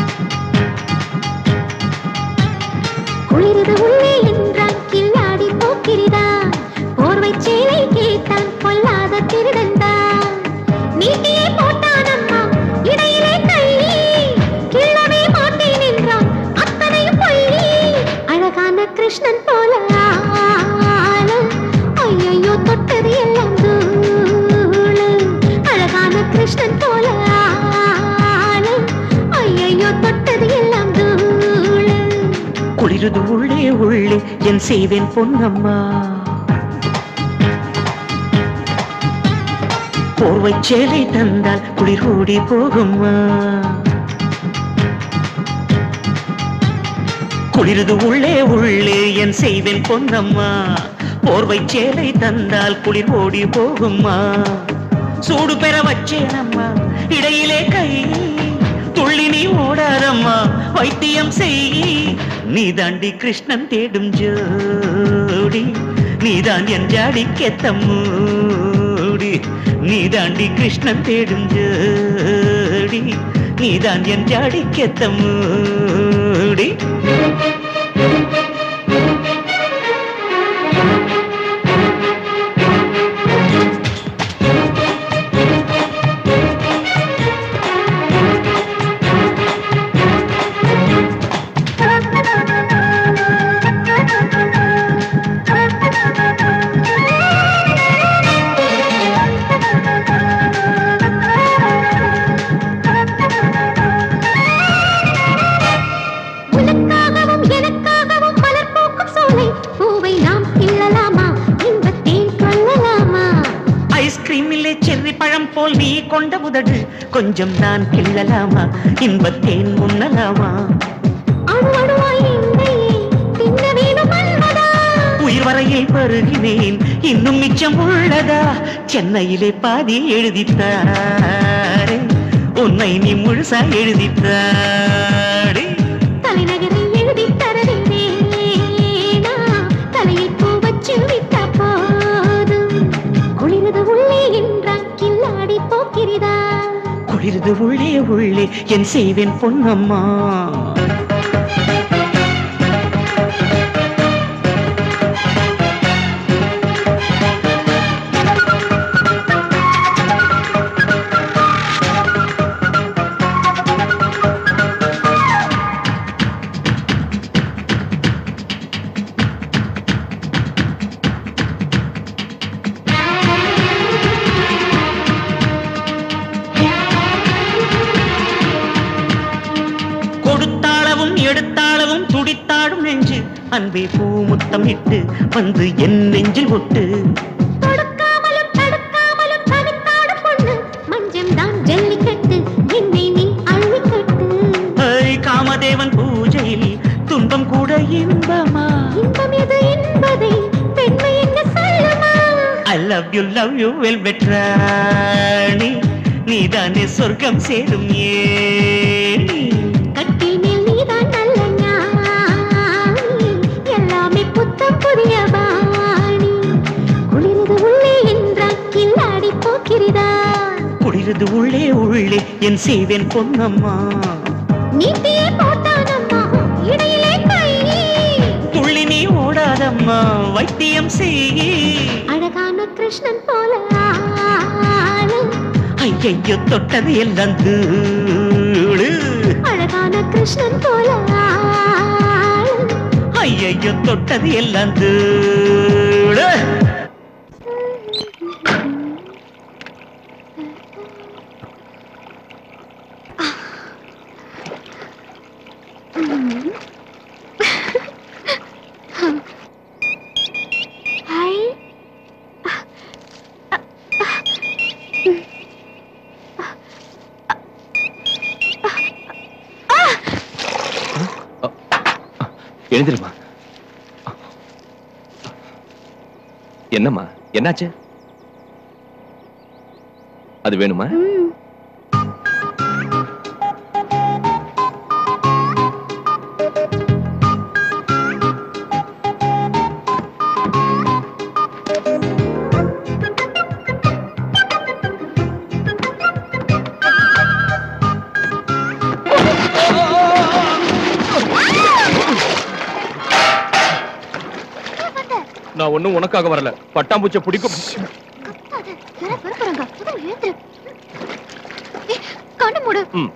M: குளிரது உள்ளே என்றான் கில்லாடி போக்கிறதா போர்வை சேலை கேட்டான் பொல்லாத திருடந்தான் நீட்டியே போட்டான் அம்மா இடையிலே கை கிள்ளவே மாட்டேன் என்றான் அத்தனையும் பொய் அழகான கிருஷ்ணன் போல ஆளு ஐயையோ தொட்டது எல்லாம் தூளு அழகான கிருஷ்ணன் போல ஆளு ஐயையோ தொட்டது எல்லாம் தூளு
N: குளிருது உள்ளே உள்ளே என் செய்வேன் பொன்னம்மா போர்வை சேலை தந்தால் குளிர் ஓடி போகுமா குளிருது உள்ளே உள்ளே என் செய்வேன் பொன்னம்மா போர்வை சேலை தந்தால் குளிர் ஓடி போகுமா சூடு பெற வச்சேனம்மா இடையிலே கை துள்ளி நீ ஓடாதம்மா வைத்தியம் செய் நீ தாண்டி கிருஷ்ணன் தேடும் ஜோடி நீதான் என் ஜாடி மூடி நீ தாண்டி கிருஷ்ணன் தேடும் ஜோடி நீதான் என் ஜாடி மூடி
M: உனக்காகவும் எனக்காகவும் மலர் பூக்கும் சோலை பூவை நாம் கிள்ளலாமா இன்பத்தேன் கொள்ளலாமா
N: ஐஸ்கிரீமிலே செர்ரி பழம் போல் நீ கொண்ட உதடு கொஞ்சம் நான் கிள்ளலாமா இன்பத்தேன் உண்ணலாமா
M: அணு அணுவாய் என்னையே தின்ன வேணும் அன்பதா
N: உயிர் வரையில் பருகினேன் இன்னும் மிச்சம் உள்ளதா சென்னையிலே பாதி எழுதித்தாரே உன்னை நீ முழுசா எழுதித்தாரே
M: தலைநகரில் எழுதி தரவேனா தலையில் பூ வச்சு விட்டா போதும் குளிரது உள்ளே என்றான் கில்லாடி போக்கிறதா
N: குளிர்து உள்ளே உள்ளே என் செய்வேன் பொன்னம்மா கொடுத்தாளவும் எடுத்தாளவும் துடித்தாடும் நெஞ்சு அன்பே பூ முத்தமிட்டு வந்து என் நெஞ்சில் ஒட்டு
M: கொடுக்காமலும் தடுக்காமலும் தவித்தாடும் பொண்ணு மஞ்சம் தான் ஜல்லிக்கட்டு என்னை நீ அள்ளிக்கட்டு
N: ஐ, காமதேவன் பூஜையில் துன்பம் கூட இன்பமா
M: இன்பம் எது என்பதை பெண்மை என்ன சொல்லுமா
N: I love you love you well பெட்ராணி நீதானே சொர்க்கம் சேரும் ஏணி
M: கட்டில் மேல் நீதான் நல்ல ஞானி எல்லாமே புத்தம் புதிய பாணி குளிரது உள்ளே என்றான் கில்லாடி போக்கிறதா
N: குளிரது உள்ளே உள்ளே என் செய்வேன் பொன்னம்மா
M: நீட்டியே போட்டானம்மா இடையிலே கை
N: துள்ளி நீ ஓடாதம்மா வைத்தியம் செய்
M: அழகான கிருஷ்ணன் போல ஆளு
N: ஐயையோ தொட்டது எல்லாம் தூளு
M: அழகான கிருஷ்ணன் போல ஆளு
N: ஐயையோ தொட்டது எல்லாம் தூளு
G: ஹாய்
H: எழுந்திருமா என்னம்மா என்னாச்சு அது வேணுமா நான் ஒண்ணும் உனக்காக வரல பட்டாம்பூச்சை பிடிக்கும்
G: யாரோ வர போறாங்க முதல்ல எழுந்துரு ஏய், கண்ணு மூடு
H: ம்.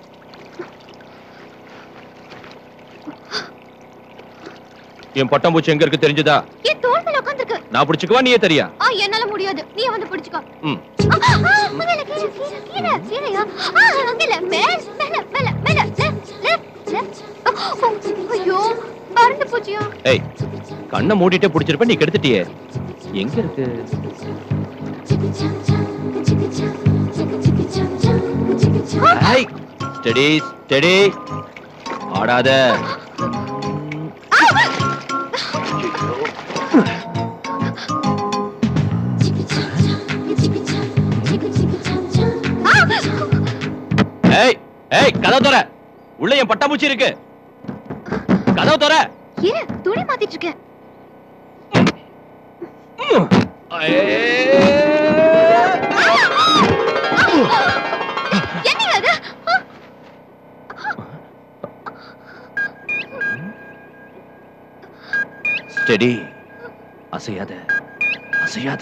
H: என் பட்டாம்பூச்சி எங்க இருக்கு தெரிஞ்சதா
G: என் தோள் மேல உட்கார்ந்திருக்கு
H: நான் பிடிச்சுக்குவா நீயே தெரியா
G: ஆ என்னால முடியாது நீ வந்து பிடிச்சுக்கோ
H: ம்
G: ஆ, ஆ, மேல கீழே கீழே கீழே கீழையா ஆ அங்க இல்ல மேல மேல மேல மேல லெஃப்ட் லெஃப்ட் லெஃப்ட் ஐயோ பறந்து போச்சியா
H: ஏய் கண்ணை மூடிட்டே பிடிச்சிருப்ப நீ கெடுத்துட்டியே எங்க இருக்கு ஏய் ஸ்டடி ஸ்டடி ஆடாத ஏய் ஏய் கதவு தர உள்ள என் பட்டாம்பூச்சி இருக்கு கதவு தர
G: ஏன் துணி மாத்திட்டு இருக்கேன் என்னங்க அது
H: ஸ்டடி அசையாத அசையாத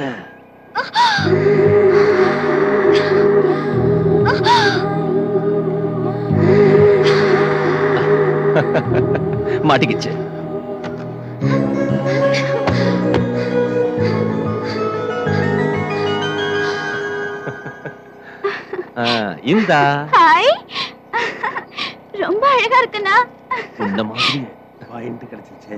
H: மாட்டிக்கிச்சு ஆ, இந்தா
B: ஹாய் ரொம்ப அழகா இருக்குண்ணா
H: இந்த மாதிரி
E: பாயிண்ட் கிடைச்சிச்சு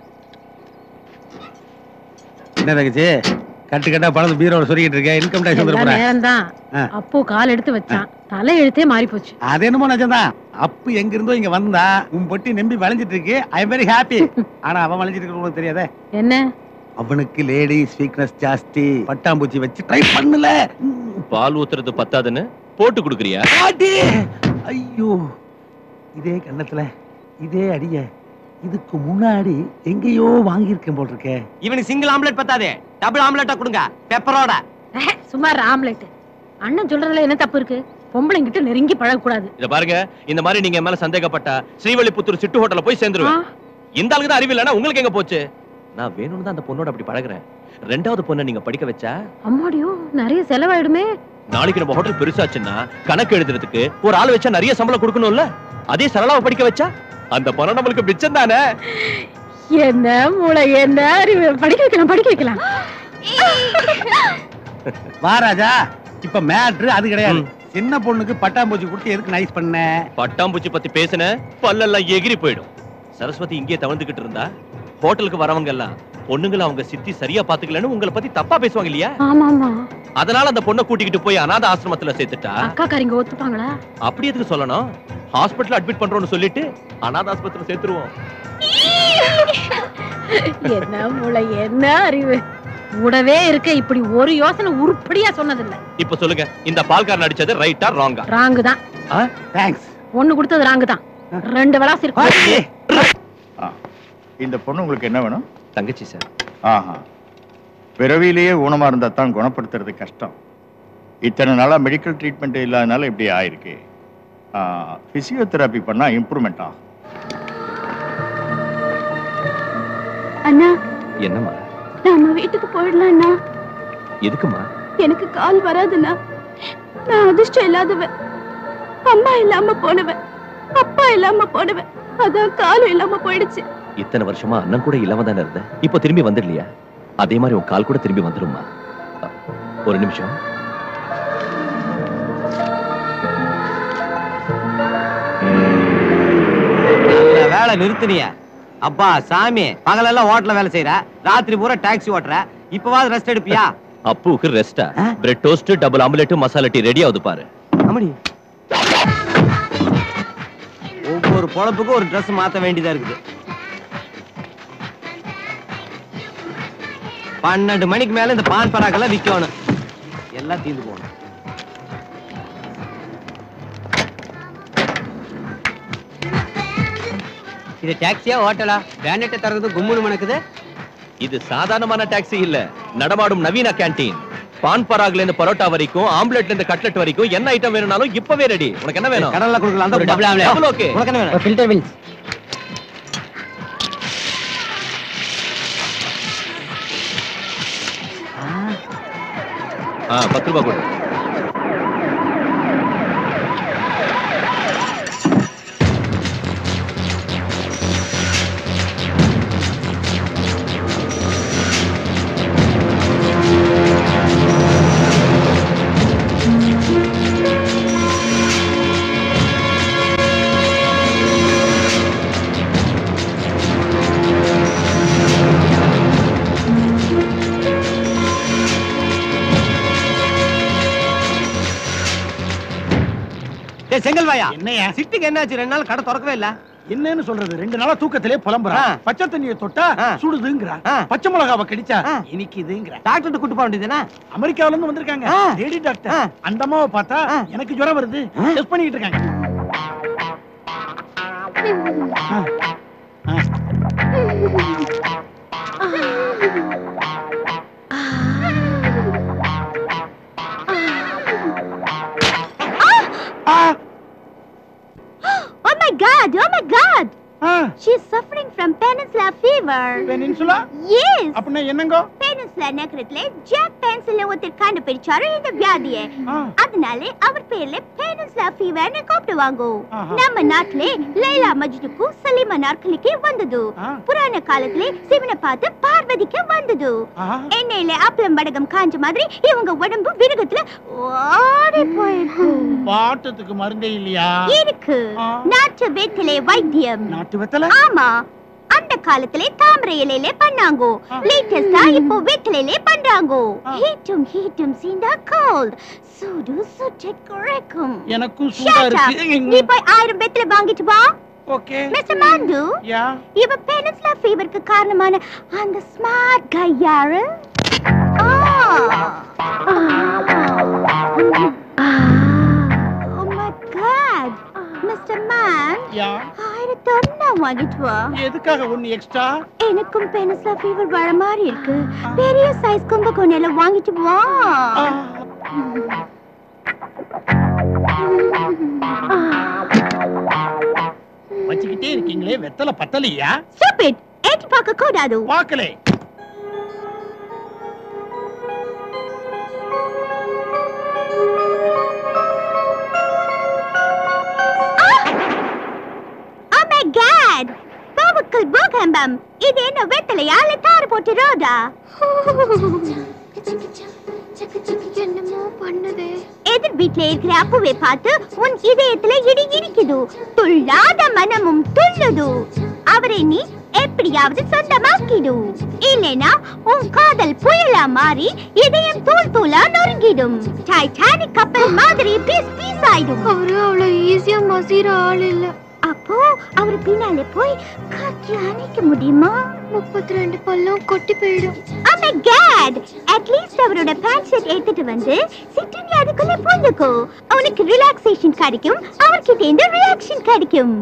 E: என்ன தங்கச்சி கட்டு கட்டா பணத்தை பீரோட சொருகிட்டு இருக்க இன்கம் டேக்ஸ் வந்துட போறேன்
D: நேரம்தான்
E: ஆ.
D: அப்போ கால் எடுத்து வச்சான் தலை எழுத்தே மாறி போச்சு
E: அது என்னமோ நிஜம்தான் அப்பு எங்க இருந்தோ இங்க வந்தா உன் பொட்டி நம்பி வளைஞ்சிட்டு இருக்கு ஐ எம் வெரி ஹாப்பி ஆனா அவன் வளைஞ்சிட்டு இருக்கு உனக்கு தெரியாதே
D: என்ன
E: அவனுக்கு லேடிஸ் வீக்னஸ் ஜாஸ்தி பட்டாம்பூச்சி வச்சு ட்ரை பண்ணல
H: பால் ஊத்துறது பத்தாதுன்னு போட்டு கொடுக்குறியா
E: பாட்டி ஐயோ இதே கண்ணத்துல இதே அடிய இதுக்கு முன்னாடி எங்கேயோ வாங்கியிருக்கேன் போல் இருக்கே
F: இவனுக்கு சிங்கிள் ஆம்லெட் பத்தாதே டபுள் ஆம்லெட்டா கொடுங்க பெப்பரோட
D: அஹ், சுமார் ஆம்லெட் அண்ணன் சொல்றதுல என்ன தப்பு இருக்கு பொம்பளைங்கிட்ட நெருங்கி பழகக்கூடாது
H: இத பாருங்க இந்த மாதிரி நீங்க என் மேல சந்தேகப்பட்டா ஸ்ரீவல்லிபுத்தூர் சிட்டு ஹோட்டல்ல போய் சேர்ந்துருவேன் இந்த ஆளுக்கு தான் அறிவு இல்லைன்னா உங்களுக்கு எங்க போச்சு நான் வேணும்னு தான் அந்த பொண்ணோட அப்படி பழகுறேன் ரெண்டாவது பொண்ணை நீங்க படிக்க வச்சா
D: அம்மாடியோ நிறைய செலவாயிடுமே
H: நாளைக்கு நம்ம ஹோட்டல் பெருசாச்சுன்னா கணக்கு எழுதுறதுக்கு ஒரு ஆள் வச்சா நிறைய சம்பளம் கொடுக்கணும்ல அதே சரளாவை படிக்க வச்சா அந்த பணம் நம்மளுக்கு மிச்சம் தானே
D: என்ன மூளை என்ன அறிவு படிக்க வைக்கலாம் படிக்க வைக்கலாம்
E: வா ராஜா இப்ப மேட்ரு அது கிடையாது சின்ன பொண்ணுக்கு பட்டாம்பூச்சி கொடுத்து எதுக்கு நைஸ் பண்ண
H: பட்டாம்பூச்சி பத்தி பேசின பல்லெல்லாம் எகிரி போயிடும் சரஸ்வதி இங்கே தவழ்ந்துகிட்டு இருந்தா ஹோட்டலுக்கு வரவங்க எல்லாம் பொண்ணுங்களை அவங்க சித்தி சரியா பாத்துக்கலன்னு உங்களை பத்தி தப்பா பேசுவாங்க இல்லையா
D: ஆமா ஆமா
H: அதனால அந்த பொண்ணை கூட்டிக்கிட்டு போய் அனாத ஆசிரமத்துல சேர்த்துட்டா
D: அக்கா காரிங்க ஒத்துப்பாங்களா
H: அப்படி எதுக்கு சொல்லணும் ஹாஸ்பிடல் அட்மிட் பண்றோம்னு சொல்லிட்டு அனாத ஆஸ்பத்திரியில சேர்த்துருவோம்
D: என்ன மூளை என்ன அறிவு கூடவே இருக்க இப்படி ஒரு யோசனை உருப்படியா சொன்னதில்ல
H: இப்ப சொல்லுங்க இந்த பால்காரன் அடிச்சது ரைட்டா ராங்கா
D: ராங்கு தான்
E: தேங்க்ஸ்
D: ஒண்ணு கொடுத்தது ராங்கு தான் ரெண்டு விளாசி இருக்கு
I: இந்த பொண்ணு உங்களுக்கு என்ன வேணும்
H: தங்கச்சி சார்
I: ஆஹா பிறவியிலேயே ஊனமா இருந்தா தான் குணப்படுத்துறது கஷ்டம் இத்தனை நாளா மெடிக்கல் ட்ரீட்மெண்ட் இல்லாதனால இப்படி ஆயிருக்கு பிசியோதெரப்பி பண்ணா இம்ப்ரூவ்மெண்ட் ஆகும்
J: அண்ணா
H: என்னம்மா
J: நம்ம வீட்டுக்கு போயிடலாம் அண்ணா
H: எதுக்குமா
J: எனக்கு கால் வராதுண்ணா நான் அதிர்ஷ்டம் இல்லாதவன் அம்மா இல்லாம போனவன் அப்பா இல்லாம போனவன் அதான் காலும் இல்லாம போயிடுச்சு
H: இத்தனை வருஷமா அண்ணன் கூட இல்லாம தானே இருந்த இப்போ திரும்பி வந்துடலையா அதே மாதிரி உன் கால் கூட திரும்பி வந்துருமா அ, ஒரு நிமிஷம்
F: நல்ல வேலை நிறுத்தினிய அப்பா சாமி பகலெல்லாம் ஹோட்டல்ல வேலை செய்யற ராத்திரி பூரா டாக்ஸி ஓட்டுற இப்பவாது ரெஸ்ட் எடுப்பியா
H: அப்புவுக்கு ரெஸ்டா bread toast double omelette masala tea ready ஆகுது பாரு
F: அம்மடி ஒவ்வொரு பொழப்புக்கும் ஒரு Dress மாத்த வேண்டியதா இருக்குது பன்னெண்டு மணிக்கு மேல இந்த பான் பராக்கெல்லாம் விற்கணும் எல்லாம் தீர்ந்து போகணும்
O: இது டாக்ஸியா ஹோட்டலா பேனட்டை திறந்து கும்முன்னு மணக்குது
H: இது சாதாரணமான டாக்ஸி இல்ல நடமாடும் நவீன கேண்டீன் பான் பராக்ல இருந்து பரோட்டா வரைக்கும் ஆம்லெட்ல இருந்து கட்லெட் வரைக்கும் என்ன ஐட்டம் வேணும்னாலும் இப்பவே ரெடி உனக்கு என்ன வேணும்
F: கடல்ல கொடுக்கலாம் அந்த
H: ஒரு double omelette. Double okay.
F: உனக்கு என்ன வேணும்
O: ஃபில்டர் வில்ஸ்
H: ஆ பத்து ரூபாய் கொடு
F: டேய் செங்கல்வாயா
E: என்னையா
F: சிட்டுக்கு என்னாச்சு ரெண்டு நாள் கடை திறக்கவே இல்ல
E: என்னன்னு சொல்றது ரெண்டு நாளா தூக்கத்திலே புலம்புறா
F: ஆ.
E: பச்சை தண்ணியை தொட்டா
F: ஆ.
E: சுடுதுங்கிறா
F: ஆ.
E: பச்சை மிளகாவை கடிச்சா
F: ஆ.
E: இனிக்குதுங்கிறா
F: டாக்டர் கூட்டு போக வேண்டியதுனா
E: அமெரிக்காவுல இருந்து வந்திருக்காங்க
F: ஆ.
E: லேடி
F: ஆ.
E: டாக்டர் அந்த அம்மாவை பார்த்தா
F: ஆ.
E: எனக்கு ஜுரம் வருது டெஸ்ட் பண்ணிட்டு இருக்காங்க ஆ. ஆ. ஆ.
J: Oh my god! Oh my god!
E: ஆ.
J: She's suffering from peninsula fever.
E: Peninsula
J: Yes!
E: அப்படின்னா என்னங்கோ
J: peninsula நகரத்துல ஜாக் பென்சில் ஒருத்தர் கண்டுபிடிச்சாரு இந்த வியாதிய
E: ஆ.
J: அதனால அவர் பேர்ல peninsula feverனு கூப்பிடுவாங்க
E: ஆஹா.
J: நம்ம நாட்டிலே லைலா மஜ்னுக்கும் சலீமா நாற்கலிக்கு வந்தது
E: ஆ.
J: புராண காலத்திலே சிவனை பார்த்து பார்வதிக்கு வந்தது
E: ஆ.
J: எண்ணெயில அப்பளம் வடகம் காஞ்ச மாதிரி இவங்க உடம்பு விருகத்துல ஓடி போயிருக்கு
E: பாட்டத்துக்கு மருந்தே இல்லையா
J: இருக்கு
E: ஆ.
J: நாட்டு வெற்றிலை வைத்தியம்
E: நாட்டு வெத்தலை
J: ஆமா அந்த காலத்திலே தாமரை இலையில பண்ணாங்க
E: ஆ.
J: லேட்டஸ்டா இப்போ வெற்றிலையிலே பண்றாங்க
E: ஆ.
J: ஹீட்டும் ஹீட்டும் சீண்டா கோல்ட் சூடு சுற்றை குறைக்கும்
E: எனக்கும் சூடா
J: Shut up. நீ
E: இருக்கு
J: போய் ஆயிரம் வெற்றிலை வாங்கிட்டு வா
E: ஓகே
J: மிஸ்டர் மாண்டு
E: யா
J: இவ பெனின்சுலா ஃபீவருக்கு காரணமான அந்த ஸ்மார்ட் கை யாரு Oh my god mister man
E: யா
J: ஆயிரத்தி ஒன்னா வாங்கிட்டு வா
E: எதுக்காக ஒண்ணு எக்ஸ்ட்ரா
J: எனக்கும் பெனிஸ்லா ஃபீவர் வர மாதிரி இருக்கு பெரிய சைஸ் கும்பகோணையில வாங்கிட்டு வா
E: வச்சுக்கிட்டே இருக்கீங்களே வெத்தலை பத்தலையா
J: ஸ்டூபிட் ஏற்றி பார்க்க கூடாது
E: பாக்கலே
J: Oh my god பாவுக்கள் பூகம்பம் இது என்ன வெத்தலையா இல்ல தாறு போட்டு ரோடா
G: என்னமோ பண்ணுதே
J: எதிர் வீட்ல இருக்கிற அப்புவை பார்த்து உன் இதயத்துல இடி இடிக்குது துள்ளாத மனமும் துள்ளுது அவரை நீ எப்படியாவது சொந்தமாக்கிடு இல்லைனா உன் காதல் புயலா மாறி இதயம் தூள் தூளா நொறுங்கிடும் டைட்டானிக் கப்பல் மாதிரி பீஸ் பீஸ் ஆயிடும்
G: அவரு அவ்வளவு ஈஸியா மசீர ஆள் இல்ல
J: அப்போ அவர் பின்னால போய் காற்று அணைக்க முடியுமா
G: முப்பத்தி ரெண்டு பல்லும் கொட்டி போயிடும்
J: Oh my god! At least அவரோட பேண்ட் ஷர்ட் எடுத்துட்டு வந்து சிட்டு நீ அதுக்குள்ள பூந்துக்கோ உனக்கு ரிலாக்ஸேஷன் கிடைக்கும் அவர்கிட்ட இருந்து ரியாக்ஷன் கிடைக்கும்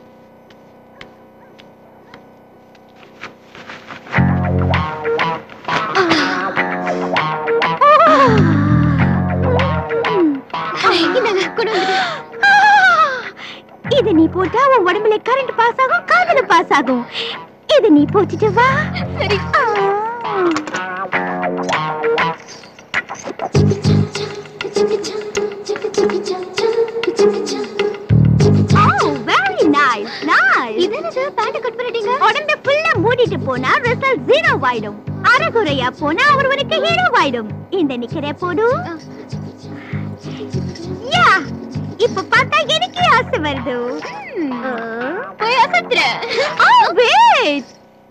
G: இந்தாங்க, கொண்டு வந்துடு.
J: இது நீ போட்டா உன் உடம்புல கரண்ட் பாஸ் ஆகும் காதுல பாஸ் ஆகும் இது நீ போட்டுட்டு வா
G: சரி
J: Oh, very nice, nice.
G: இது என்னது பேண்ட் கட் பண்ணிட்டீங்க
J: உடம்பு full போனா ரிசல்ட் ஜீரோ ஆயிடும் அரைகுறையா போனா அவர் உனக்கு ஹீரோ ஆயிடும் இந்த நிக்கிற போடு யா இப்ப பார்த்தா எனக்கு ஆசை வருது
G: போய் அசத்துற
J: ஆ வெயிட்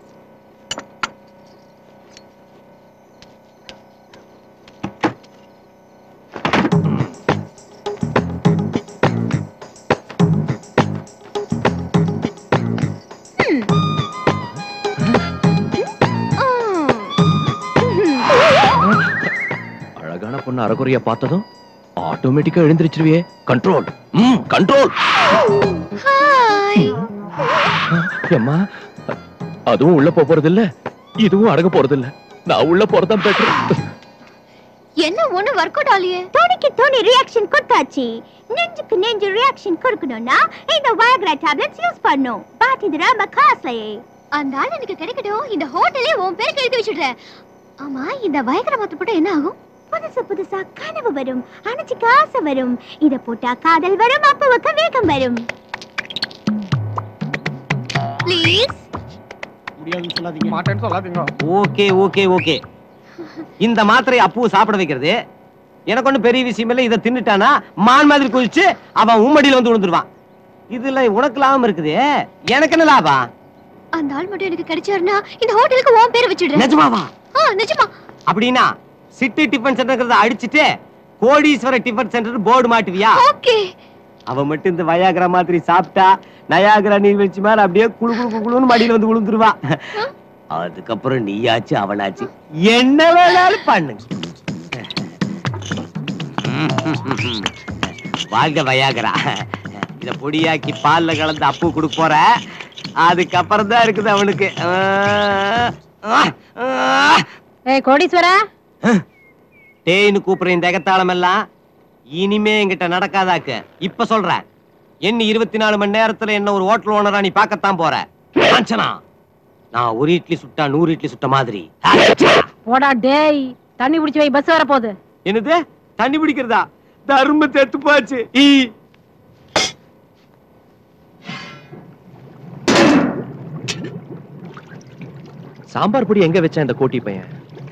H: அழகான பொண்ணு அறகுறையா பார்த்ததும் ஆட்டோமேட்டிக்கா எழுந்திருச்சிருவியே கண்ட்ரோல் ம் கண்ட்ரோல்
G: ஹாய்
H: அம்மா அ- அதுவும் உள்ள போப் போறது இல்ல இதுவும் அடங்க போறது இல்ல நான் உள்ள போறதான் பெட்டர்
G: என்ன ஒண்ணு ஒர்க் அவுட் ஆலியே
J: தோணிக்கு தோணி ரியாக்ஷன் கொடுத்தாச்சு நெஞ்சுக்கு நெஞ்சு ரியாக்ஷன் கொடுக்கணும்னா இந்த வயக்ரா டேப்லெட்ஸ் யூஸ் பண்ணும் பட் இது ரொம்ப காஸ்ட்லி
G: அந்த ஆள் எனக்கு கிடைக்கட்டும் இந்த ஹோட்டலே உன் பேருக்கு எழுதி வச்சுடுறேன் ஆமா இந்த வயக்கர மாத்த போட்டா என்ன ஆகும்
J: புதுசு புதுசா கனவு வரும் அணைச்சிக்க ஆசை வரும் இத போட்டா காதல் வரும் அப்பாவுக்கு வேகம் வரும்
G: ப்ளீஸ்
F: முடியாதுன்னு சொல்லாதீங்க
A: மாட்டேன்னு சொல்லாதீங்க
F: ஓகே ஓகே ஓகே இந்த மாத்திரை அப்பு சாப்பிட வைக்கிறது எனக்கு ஒண்ணும் பெரிய விஷயம் இல்ல இதை தின்னுட்டானா மான் மாதிரி குதிச்சு அவன் உம்மடியில வந்து விழுந்துருவான் இதுல உனக்கு லாபம் இருக்குது எனக்கு என்ன லாபம்
G: அந்த ஆள் மட்டும் எனக்கு கிடைச்சாருன்னா இந்த ஹோட்டலுக்கு உன் பேரை வச்சுடுறேன்
F: நிஜமாவா
G: ஆ நிஜமா
F: அப்படின்னா சிட்டி டிஃபன் சென்டர்ங்கிறத அடிச்சிட்டு கோடீஸ்வர டிஃபன் சென்டர் போர்டு மாட்டுவியா
G: ஓகே
F: அவன் மட்டும் இந்த வயாகரா மாதிரி சாப்பிட்டா நயாகரா நீர்வீழ்ச்சி மாதிரி அப்படியே குளு குளு குளு குளுன்னு மடியில வந்து விழுந்துருவா அதுக்கப்புறம் நீயாச்சு அவனாச்சு என்ன வேணாலும் பண்ணு வாழ்க வயாகரா இத பொடியாக்கி பால்ல கலந்து அப்பு கொடுக்க போற அதுக்கப்புறம் தான் இருக்குது அவனுக்கு ஆ, ஆ, ஆ.
D: ஏய் கோடீஸ்வரா
F: டேய்னு கூப்பிடுற இந்த எகத்தாளம் எல்லாம் இனிமே என்கிட்ட நடக்காதாக்கு இப்ப சொல்றேன் என்ன இருபத்தி நாலு மணி நேரத்துல என்ன ஒரு ஹோட்டல் ஓனரா நீ பார்க்கத்தான் போற காஞ்சனா நான் ஒரு இட்லி சுட்டா நூறு இட்லி சுட்ட மாதிரி
D: போடா டேய் தண்ணி பிடிச்சு வை பஸ் வர போகுது
F: என்னது தண்ணி பிடிக்கிறதா தர்ம தெத்து போச்சு ஈ
H: சாம்பார் பொடி எங்க வச்சேன் இந்த கோட்டி பையன்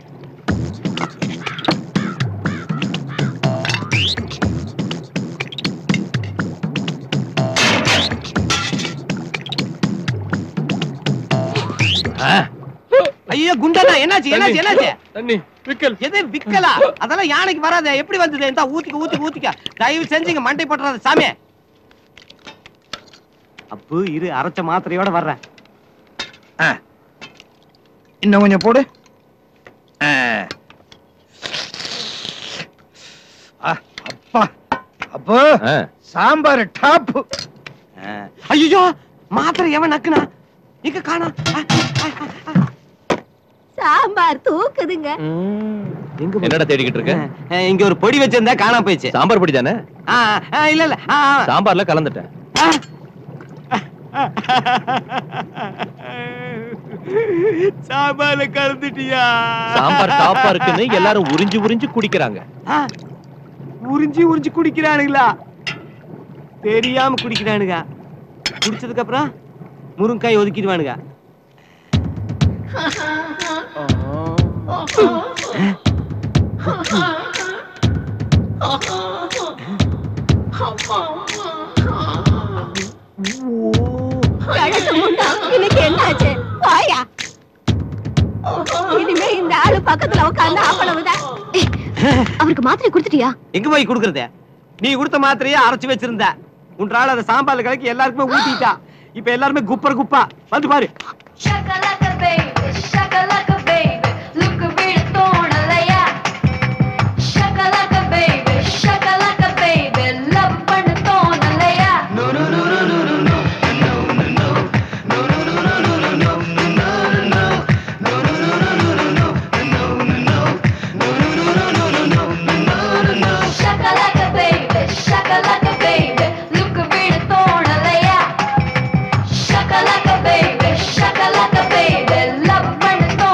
F: ஐயோ குண்டனா என்னாச்சு என்னாச்சு என்னாச்சு
A: தண்ணி விக்கல்
F: எது விக்கலா அதெல்லாம் யானைக்கு வராத எப்படி வந்தது இந்த ஊத்திக்க ஊத்திக்க ஊத்திக்க தயவு செஞ்சு இங்க மண்டை போட்டுறாத சாமி அப்பு இரு அரைச்ச மாத்திரையோட வர்றேன்
I: இன்னும் கொஞ்சம் போடு ஆ. ஆ, அப்பா அப்போ சாம்பார் டாப்
F: ஐயோ மாத்திரை எவன் நக்குனா இங்க காணா
J: சாம்பார் தூக்குதுங்க
H: என்னடா தேடிக்கிட்டு இருக்க
F: அஹ், இங்க ஒரு பொடி வச்சிருந்தா காணாம போயிடுச்சு
H: சாம்பார் பொடி தானே
F: ஆ, ஆ, இல்ல இல்ல ஆ, ஆ.
H: சாம்பார்ல கலந்துட்டேன்
F: சாம்பார்ல கலந்துட்டியா
H: சாம்பார் டாப்பா இருக்குன்னு எல்லாரும் உறிஞ்சு உறிஞ்சு குடிக்கிறாங்க
F: ஆ, உறிஞ்சி உறிஞ்சி குடிக்கிறானுங்களா தெரியாம குடிக்கிறானுங்க குடிச்சதுக்கு அப்புறம் முருங்காய் ஒதுக்கிடுவானுங்க
J: இன்னைக்கு என்னாச்சு வாயா இனிமே இந்த ஆளு பக்கத்துல உட்கார்ந்து அவ்வளவுதான்
G: அவருக்கு மாத்திரை கொடுத்துட்டியா
F: எங்க போய் குடுக்கறது நீ கொடுத்த மாத்திரையே அரைச்சு வச்சிருந்த உன்றால அதை சாம்பார்ல கலக்கி எல்லாருக்குமே ஊத்திட்டா இப்ப எல்லாருமே குப்பர் குப்பா வந்து பாரு
M: Shakalaka baby, shakalaka baby, look a bit தோணலையா Shakalaka baby, shakalaka baby, love பண்ண தோணலையா No no no no no no no no no no Shakalaka baby, shakalaka baby, look a bit தோணலையா Shakalaka baby, shakalaka baby, love பண்ண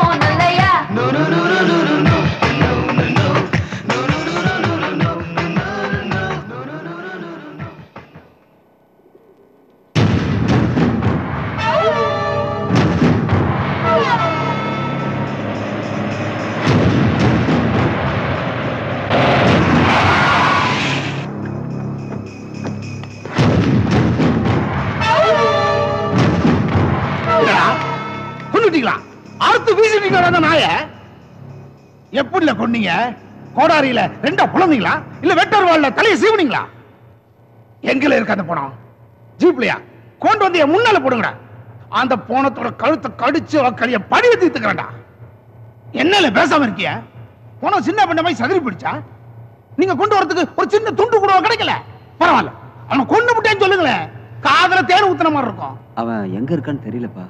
P: அந்த நாய எப்படில கொன்னீங்க கோடாரியில ரெண்டா புலந்தீங்களா இல்ல வெட்டர் வாள்ல தலையை சீவுனீங்களா எங்கல இருக்கு அந்த பணம் ஜீப்லயா கொண்டு வந்து என் முன்னால போடுங்கடா அந்த போனத்தோட கழுத்தை கடிச்சு கழிய படி தீர்த்துக்கிறேன்டா என்னல பேசாம இருக்கிய போன சின்ன பண்ண மாதிரி சதுரி பிடிச்சா நீங்க கொண்டு வரதுக்கு ஒரு சின்ன துண்டு கூட கிடைக்கல பரவாயில்ல அவனை கொண்டு விட்டேன்னு சொல்லுங்களேன் காதல தேன் ஊத்துன மாதிரி இருக்கும்
L: அவன் எங்க இருக்கான்னு தெரியலப்பா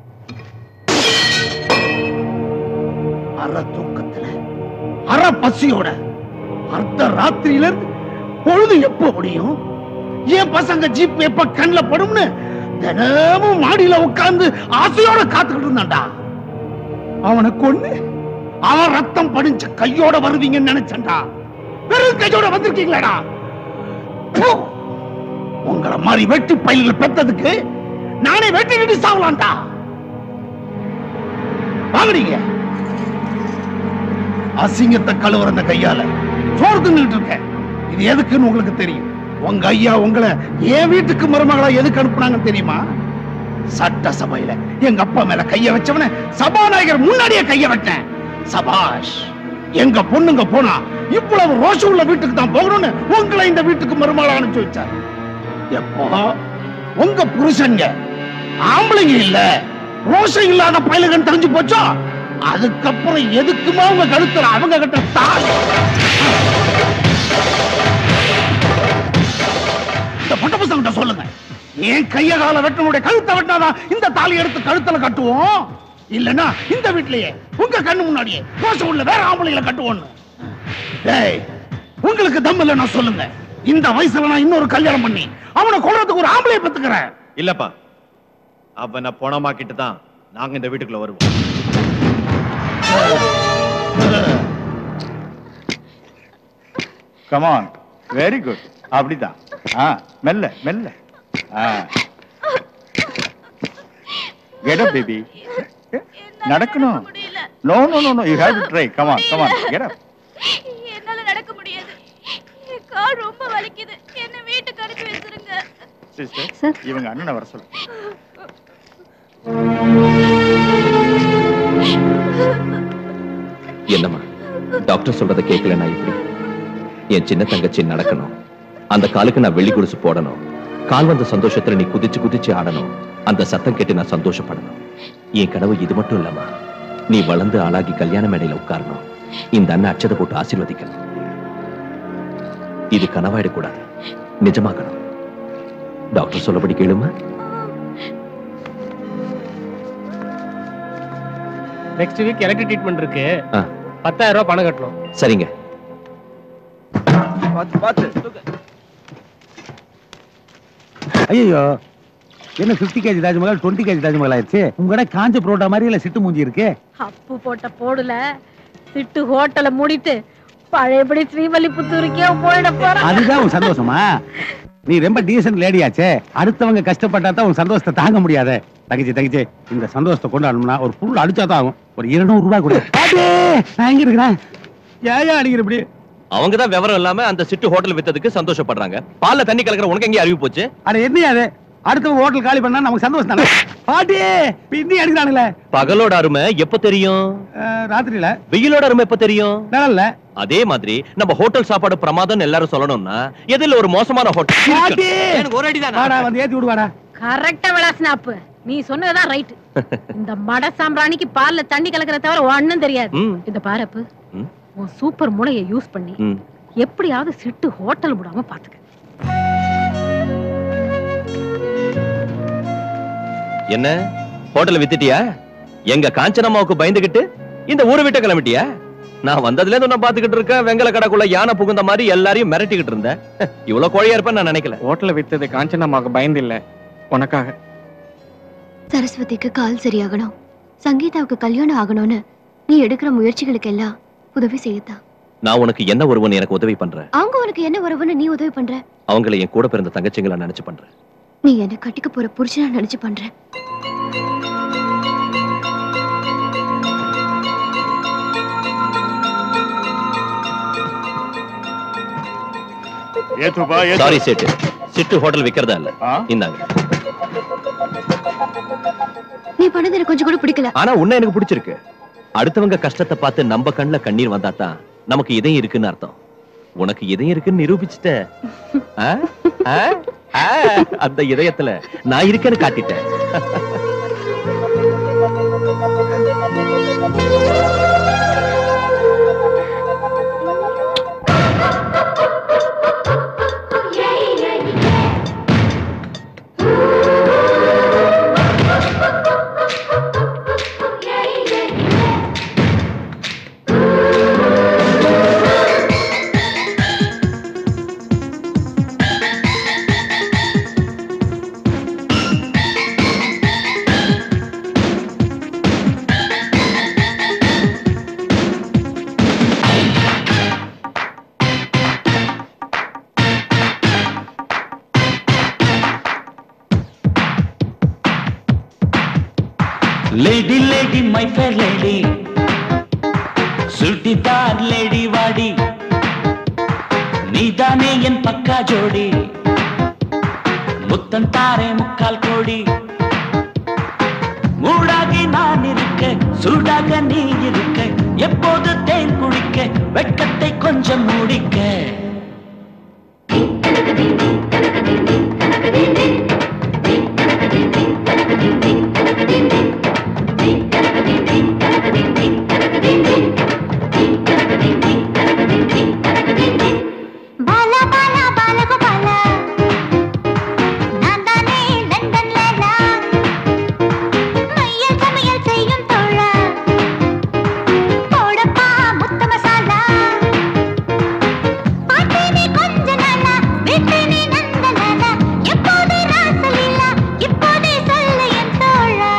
P: அற தூக்கத்துல அற பசியோட அர்த்த ராத்திரியில இருந்து பொழுது எப்ப முடியும் என் பசங்க ஜீப் எப்ப கண்ணுல படும்னு தினமும் மாடியில உட்கார்ந்து ஆசையோட காத்துக்கிட்டு இருந்தான்டா அவனை கொன்னு அவன் ரத்தம் படிஞ்ச கையோட வருவீங்கன்னு நினைச்சேன்டா வெறும் கையோட வந்திருக்கீங்களாடா ப்பு! உங்களை மாதிரி வெட்டி பயில்கள் பெத்ததுக்கு நானே வெட்டிக்கிட்டு சாவலாம்டா வாங்குறீங்க அசிங்கத்தை கழுவுற அந்த கையால சோறு தின்னுட்டு இருக்கேன் இது எதுக்குன்னு உங்களுக்கு தெரியும் உங்க ஐயா உங்களை என் வீட்டுக்கு மருமகளா எதுக்கு அனுப்புனாங்கன்னு தெரியுமா சட்ட சபையில எங்க அப்பா மேல கைய வச்சவன சபாநாயகர் முன்னாடியே கைய வச்சேன் சபாஷ் எங்க பொண்ணுங்க போனா இவ்வளவு ரோஷம் உள்ள வீட்டுக்கு தான் போகணும்னு உங்களை இந்த வீட்டுக்கு மருமகளா அனுப்பிச்சு வச்சார் எப்போ உங்க புருஷன்ங்க ஆம்பளைங்க இல்ல ரோஷம் இல்லாத பயலுகன் தெரிஞ்சு போச்சோ அதுக்கப்புறம் எதுக்குமா உங்க கழுத்துல அவங்க கிட்ட தாலி இந்த பொட்ட பசங்கிட்ட சொல்லுங்க ஏன் கைய கால வெட்டனுடைய கழுத்தை வெட்டினாதான் இந்த தாலி எடுத்து கழுத்துல கட்டுவோம் இல்லனா இந்த வீட்லயே உங்க கண்ணு முன்னாடியே ரோஷம் உள்ள வேற ஆம்பளைங்களை கட்டுவோம்னு டேய் உங்களுக்கு தம் இல்லைன்னா சொல்லுங்க இந்த வயசுல நான் இன்னொரு கல்யாணம் பண்ணி அவனை கொள்றதுக்கு ஒரு ஆம்பளைய பெத்துக்கிறேன்
K: இல்லப்பா அவனை பணமாக்கிட்டு தான் நாங்க இந்த வீட்டுக்குள்ள வருவோம்
I: கமான் வெரி குட் அப்படிதான் ஆ மெல்ல மெல்ல ஆ கெட் அப் பேபி நடக்கணும் no no no no you have to try come on come on get up
M: என்னால நடக்க முடியாது என் கால் ரொம்ப வலிக்குது என்ன வீட்டுக்கு அனுப்பி வச்சிருங்க
I: சிஸ்டர் இவங்க அண்ணனை வர சொல்லு
H: என்னம்மா டாக்டர் சொல்றத கேட்கல நான் இப்படி என் சின்ன தங்கச்சி நடக்கணும் அந்த காலுக்கு நான் வெள்ளி குடிசு போடணும் கால் வந்த சந்தோஷத்துல நீ குதிச்சு குதிச்சு ஆடணும் அந்த சத்தம் கேட்டு நான் சந்தோஷப்படணும் என் கனவு இது மட்டும் இல்லம்மா நீ வளர்ந்து ஆளாகி கல்யாண மேடையில உட்காரணும் இந்த அண்ணன் அச்சதை போட்டு ஆசீர்வதிக்கணும் இது கனவாயிடக்கூடாது நிஜமாக்கணும் டாக்டர் சொல்லபடி கேளுமா
A: நெக்ஸ்ட் வீக் எலக்ட்ரிக் ட்ரீட்மெண்ட் இருக்கு
H: ஆ.
A: பத்தாயிரம் ரூபாய் பணம் கட்டணும்
H: சரிங்க
E: பார்த்து பார்த்து ஐயோ என்ன 50 கேஜி தாஜ்மஹால் 20 கேஜி தாஜ்மஹால் ஆயிடுச்சு உங்கட காஞ்ச புரோட்டா மாதிரி இல்ல சிட்டு மூஞ்சி இருக்கு
D: அப்பு போட்ட போடுல சிட்டு ஹோட்டலை மூடிட்டு பழையபடி ஸ்ரீவல்லிபுத்தூருக்கே போயிட போறேன்
E: அதுதான் உன் சந்தோஷமா நீ ரொம்ப டீசன்ட் லேடியாச்சே அடுத்தவங்க கஷ்டப்பட்டா தான் உன் சந்தோஷத்தை தாங்க முடியாத தங்கச்சி தங்கச்சி இந்த சந்தோஷத்தை கொண்டாடணும்னா ஒரு புல் அடிச்சா தான் ஆகும் ஒரு இருநூறு ரூபாய் கொடு அடே, நான் எங்க இருக்கிறேன் ஏன் அடிக்கிற இப்படி
H: அவங்க தான் விவரம் இல்லாம அந்த சிட்டு ஹோட்டல் வித்ததுக்கு சந்தோஷப்படுறாங்க பால்ல தண்ணி கலக்கிற உனக்கு எங்க அறிவு போச்சு
E: அட என்னையா அது அடுத்தவங்க ஹோட்டல் காலி பண்ணா நமக்கு சந்தோஷம் தானே பாட்டி பின்னி அடிக்கிறானுங்களே
H: பகலோட அருமை எப்ப தெரியும்
E: அஹ், ராத்திரியில
H: வெயிலோட அருமை எப்ப தெரியும்
E: நிழல்ல
H: அதே மாதிரி நம்ம ஹோட்டல் சாப்பாடு பிரமாதம் எல்லாரும் சொல்லணும்னா எதில் ஒரு மோசமான ஹோட்டல்
E: பாட்டி
F: எனக்கு ஒரு அடி
E: வாடா வந்து ஏத்தி விடுவாடா
D: கரெக்டா விளாசினாப்பு நீ சொன்னதுதான் ரைட் இந்த மட சாம்பிராணிக்கு பால்ல தண்ணி கலக்கிற தவிர ஒண்ணும் தெரியாது
H: ம்.
D: இந்த பாரப்பு
H: ம்.
D: உன் சூப்பர் மூளையை யூஸ் பண்ணி
H: ம்.
D: எப்படியாவது சிட்டு ஹோட்டல் விடாம பாத்துக்க
H: என்ன ஹோட்டல் வித்துட்டியா எங்க காஞ்சனம்மாவுக்கு பயந்துகிட்டு இந்த ஊரை விட்ட கிளம்பிட்டியா நான் வந்ததுல இருந்து உன்னை பாத்துக்கிட்டு இருக்கேன் வெங்கல கடைக்குள்ள யானை புகுந்த மாதிரி எல்லாரையும் மிரட்டிக்கிட்டு இருந்தேன் இவ்வளவு கோழையா இருப்பேன்னு நான் நினைக்கல
Q: ஹோட்டல்ல வித்தது காஞ்சனம்மாவுக்கு பயந்து இல்ல உனக்காக
G: சரஸ்வதிக்கு கால் சரியாகணும் சங்கீதாவுக்கு கல்யாணம் ஆகணும்னு நீ எடுக்கிற முயற்சிகளுக்கு எல்லாம் உதவி செய்யத்தான்
H: நான் உனக்கு என்ன ஒருவன் எனக்கு உதவி பண்றேன்
G: அவங்க உனக்கு என்ன உறவுன்னு நீ உதவி பண்ற
H: அவங்கள என் கூட பிறந்த தங்கச்சிங்களா நினைச்சு பண்றேன்
G: நீ என்ன கட்டிக்க போற புருஷனா நினைச்சு பண்ற
I: ஏத்துப்பா
H: சாரி சேட்டு சிட்டு ஹோட்டல் விக்கிறதா இல்ல இந்தாங்க
G: நீ பண்ணது எனக்கு கொஞ்சம் கூட பிடிக்கல
H: ஆனா உன்னை எனக்கு பிடிச்சிருக்கு அடுத்தவங்க கஷ்டத்தை பார்த்து நம்ம கண்ணுல கண்ணீர் வந்தாதான் நமக்கு இதயம் இருக்குன்னு அர்த்தம் உனக்கு இதயம் இருக்குன்னு நிரூபிச்சுட்ட ஆ? ஆ? ஆ? அந்த இதயத்துல நான் இருக்கேன்னு காட்டிட்டேன்
N: lady lady my fair lady chudidar lady வாடி நீதானே என் பக்கா ஜோடி முத்தம் தாரே முக்கால் கோடி மூடாகி நான் இருக்க சூடாக நீ இருக்க எப்போது தேன் குடிக்க வெட்கத்தை கொஞ்சம் மூடிக்க
J: பாலா பாலா பாலகோபாலா நான் தானே லண்டன் லேலா மையல் சமையல் செய்யும் தோழா போடப்பா முத்த மசாலா பார்த்தேனே கொஞ்ச நாளா விட்டேனே நந்தலாலா எப்போது ராசலீலா இப்போதே சொல்ல என் தோழா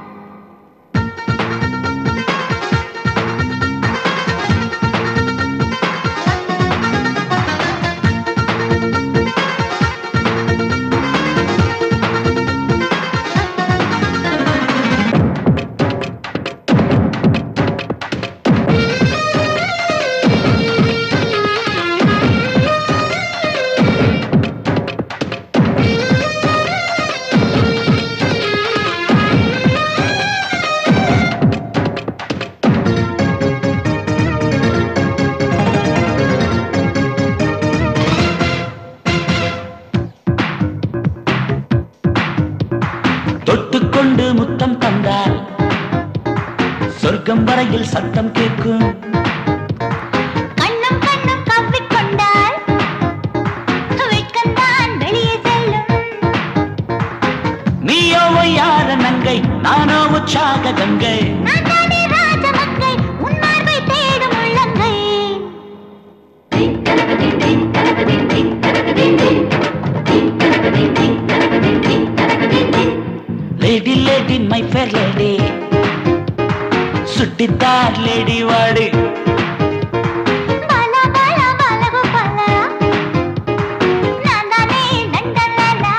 N: தொட்டுக்கொண்டு முத்தம் தந்தால் சொர்க்கம் வரையில் சத்தம் கேட்கும்
J: கண்ணும் கண்ணும் கவ்விக்கொண்டால் வெட்கம்தான் வெளியே செல்லும்
N: நீயோ யார நங்கை நானோ உற்சாக கங்கை
J: நான் தானே ராஜமங்கை உன் மார்பை தேடும் உள்ளங்கை
N: lady lady my fair lady chudidar lady வாடி
J: பாலா பாலா பாலகோபாலா நான் தானே லண்டன் லேலா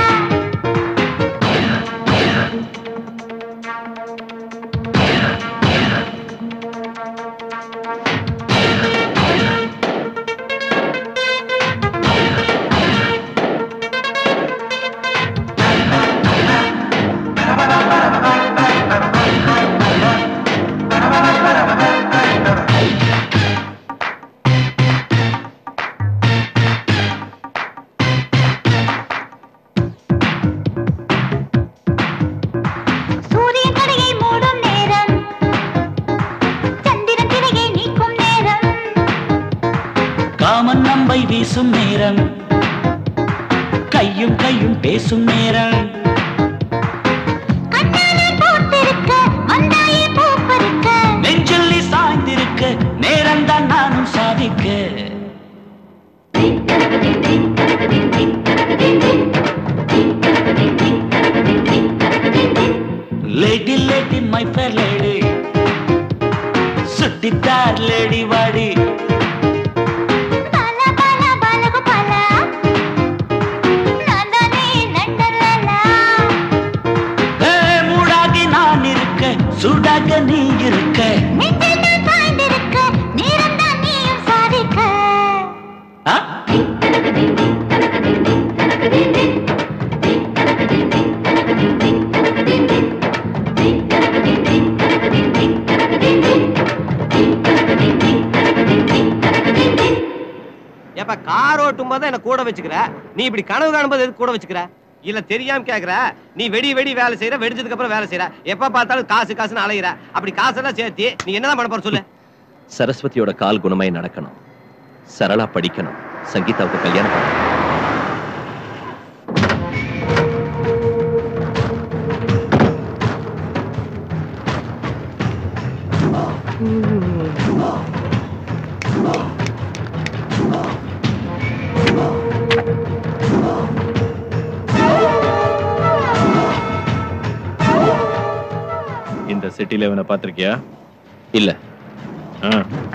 J: சூரியன் கடையை மூடும் நேரம் சந்திரன் திரையை நீக்கும் நேரம்
N: காமன் நம்பை வீசும் நேரம் கையும் கையும் பேசும் நேரம்
J: கண்ணாலே பூத்திருக்க வந்தாயே பூப்பறிக்க
N: நெஞ்சில் நீ சாய்ந்திருக்க நேரம் தான் நானும் சாதிக்க lady lady my fair lady chudidar lady வாடி
J: பாலா பாலா பாலகோபாலா நான் தானே லண்டன் லேலா
N: ஏ, மூடாகி நான் இருக்க சூடாக நீ இருக்க
J: நெஞ்சில் நான் சாய்ந்திருக்க நேரம் தான் நீயும் சாதிக்க
N: ஆ?
F: ஏப்பா கார் ஓட்டும் போது என்ன கூட வச்சுக்கிற நீ இப்படி கனவு காணும்போது எதுக்கு கூட வச்சுக்கிற இல்ல தெரியாம கேக்குற நீ வெடி வெடி வேலை செய்யற வெடிச்சதுக்கு அப்புறம் வேலை செய்யற எப்ப பார்த்தாலும் காசு காசுன்னு அலையிற அப்படி காசெல்லாம் சேர்த்து நீ என்னதான் பண்ண போற சொல்லு
H: சரஸ்வதியோட கால் குணமாய் நடக்கணும் சரளா படிக்கணும் சங்கீதாவுக்கு கல்யாணம் பண்ணணும்
K: இந்த சிட்டில இவனை பார்த்திருக்கியா
H: இல்ல
K: ஆ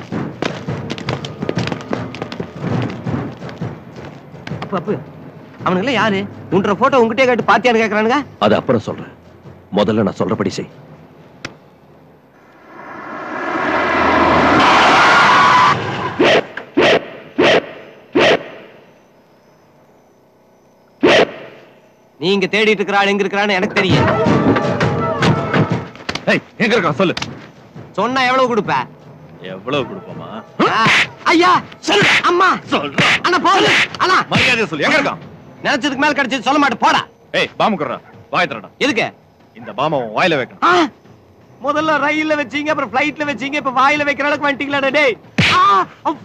F: அப்பு அப்பு அவனுங்கள யாரு உன்ற போட்டோ உங்ககிட்டயே கேட்டு பாத்தியான்னு கேக்குறானுங்க
H: அது அப்புறம் சொல்றேன் முதல்ல நான் சொல்றபடி செய்
F: நீங்க தேடிட்டு இருக்கிற ஆள் எங்க இருக்கிறான்னு எனக்கு தெரியும்
K: ஏய் எங்க இருக்கான் சொல்லு
F: சொன்னா எவ்வளவு கொடுப்ப
K: எவ்வளவு கொடுப்போமா
F: ஆ, ஐயா சொல்லு அம்மா அண்ணா போடு அண்ணா
K: மரியாதை சொல்லு எங்க இருக்கான்
F: நினைச்சதுக்கு மேல கிடைச்சது சொல்ல மாட்டேன் போடா
K: ஏய் பாம்பு குடுறா வாய் தரடா
F: எதுக்கு
K: இந்த பாம்பை உன் வாயில வைக்கணும்
F: ஆ, முதல்ல ரயில்ல வச்சீங்க அப்புறம் ஃளைட்ல வச்சீங்க இப்ப வாயில வைக்கிற அளவுக்கு வந்துட்டீங்களா டேய் ஆ, அப்.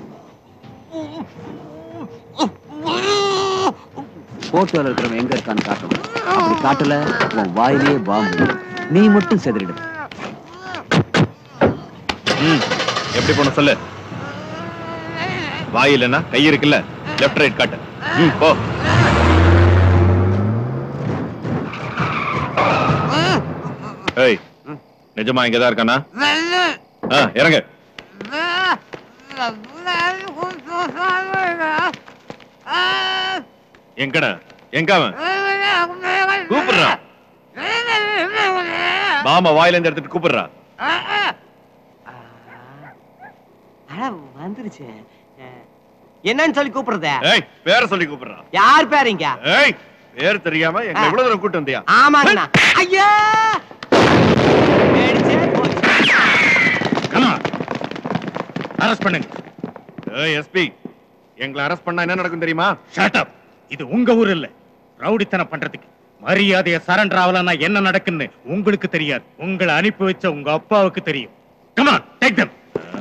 L: போட்டோல இருக்கிறவன் எங்க இருக்கான்னு காட்டணும் அப்படி காட்டல உன் வாயிலேயே பாம்பு நீ மட்டும் செதறிடு
K: ம் எப்படி போன சொல்லு வாய் இல்லைன்னா கை இருக்குல்ல லெஃப்ட் ரைட் காட்டு ம் போ ஏய் நிஜமா இங்கதான் இருக்கானா ஆ இறங்க எங்கடா எங்க அவன் கூப்பிடுறான் மாமா வாயில இருந்து எடுத்துட்டு கூப்பிடுறான்
F: அட, வந்துருச்சு அஹ், என்னன்னு சொல்லி கூப்பிடுறத
K: ஏய் பேர சொல்லி கூப்பிடுறான்
F: யார் பேருங்க
K: ஏய் பேர் தெரியாம எங்க இவ்வளவு தூரம் கூட்டு வந்தியா
F: ஆமாங்கண்ணா ஐயா பேடிச்சே போச்சு.
K: அரெஸ்ட் பண்ணுங்க ஏய் எஸ்பி எங்களை அரெஸ்ட் பண்ணா என்ன நடக்கும் தெரியுமா
R: ஷட் அப் இது உங்க ஊர் இல்ல ரவுடித்தனம் பண்றதுக்கு மரியாதைய சரண்டர் ஆகலன்னா என்ன நடக்குன்னு உங்களுக்கு தெரியாது உங்களை அனுப்பி வச்ச உங்க அப்பாவுக்கு தெரியும் கமான் டேக் தம்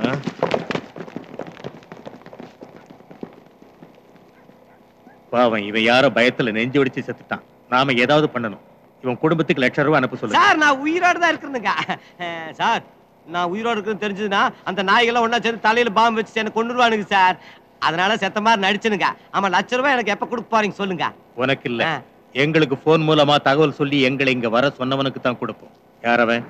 R: பாவம் இவன் யாரோ பயத்துல நெஞ்சு ஒடிச்சு செத்துட்டான் நாம ஏதாவது பண்ணணும் இவன் குடும்பத்துக்கு லட்சம் ரூபாய் அனுப்ப சொல்லு
F: சார் நான் உயிரோட தான் இருக்கிறேனுங்க அஹ், சார் நான் உயிரோட இருக்குன்னு தெரிஞ்சதுன்னா அந்த நாய்கள்லாம் ஒண்ணா சேர்ந்து தலையில பாம்பு வச்சு என்ன கொண்டுருவானுங்க சார் அதனால செத்த மாதிரி நடிச்சனுங்க ஆமா லட்ச ரூபாய் எனக்கு எப்ப கொடுக்க போறீங்க சொல்லுங்க
R: உனக்கு இல்ல எங்களுக்கு போன் மூலமா தகவல் சொல்லி எங்களை இங்க வர சொன்னவனுக்கு தான் கொடுப்போம் யார் அவன்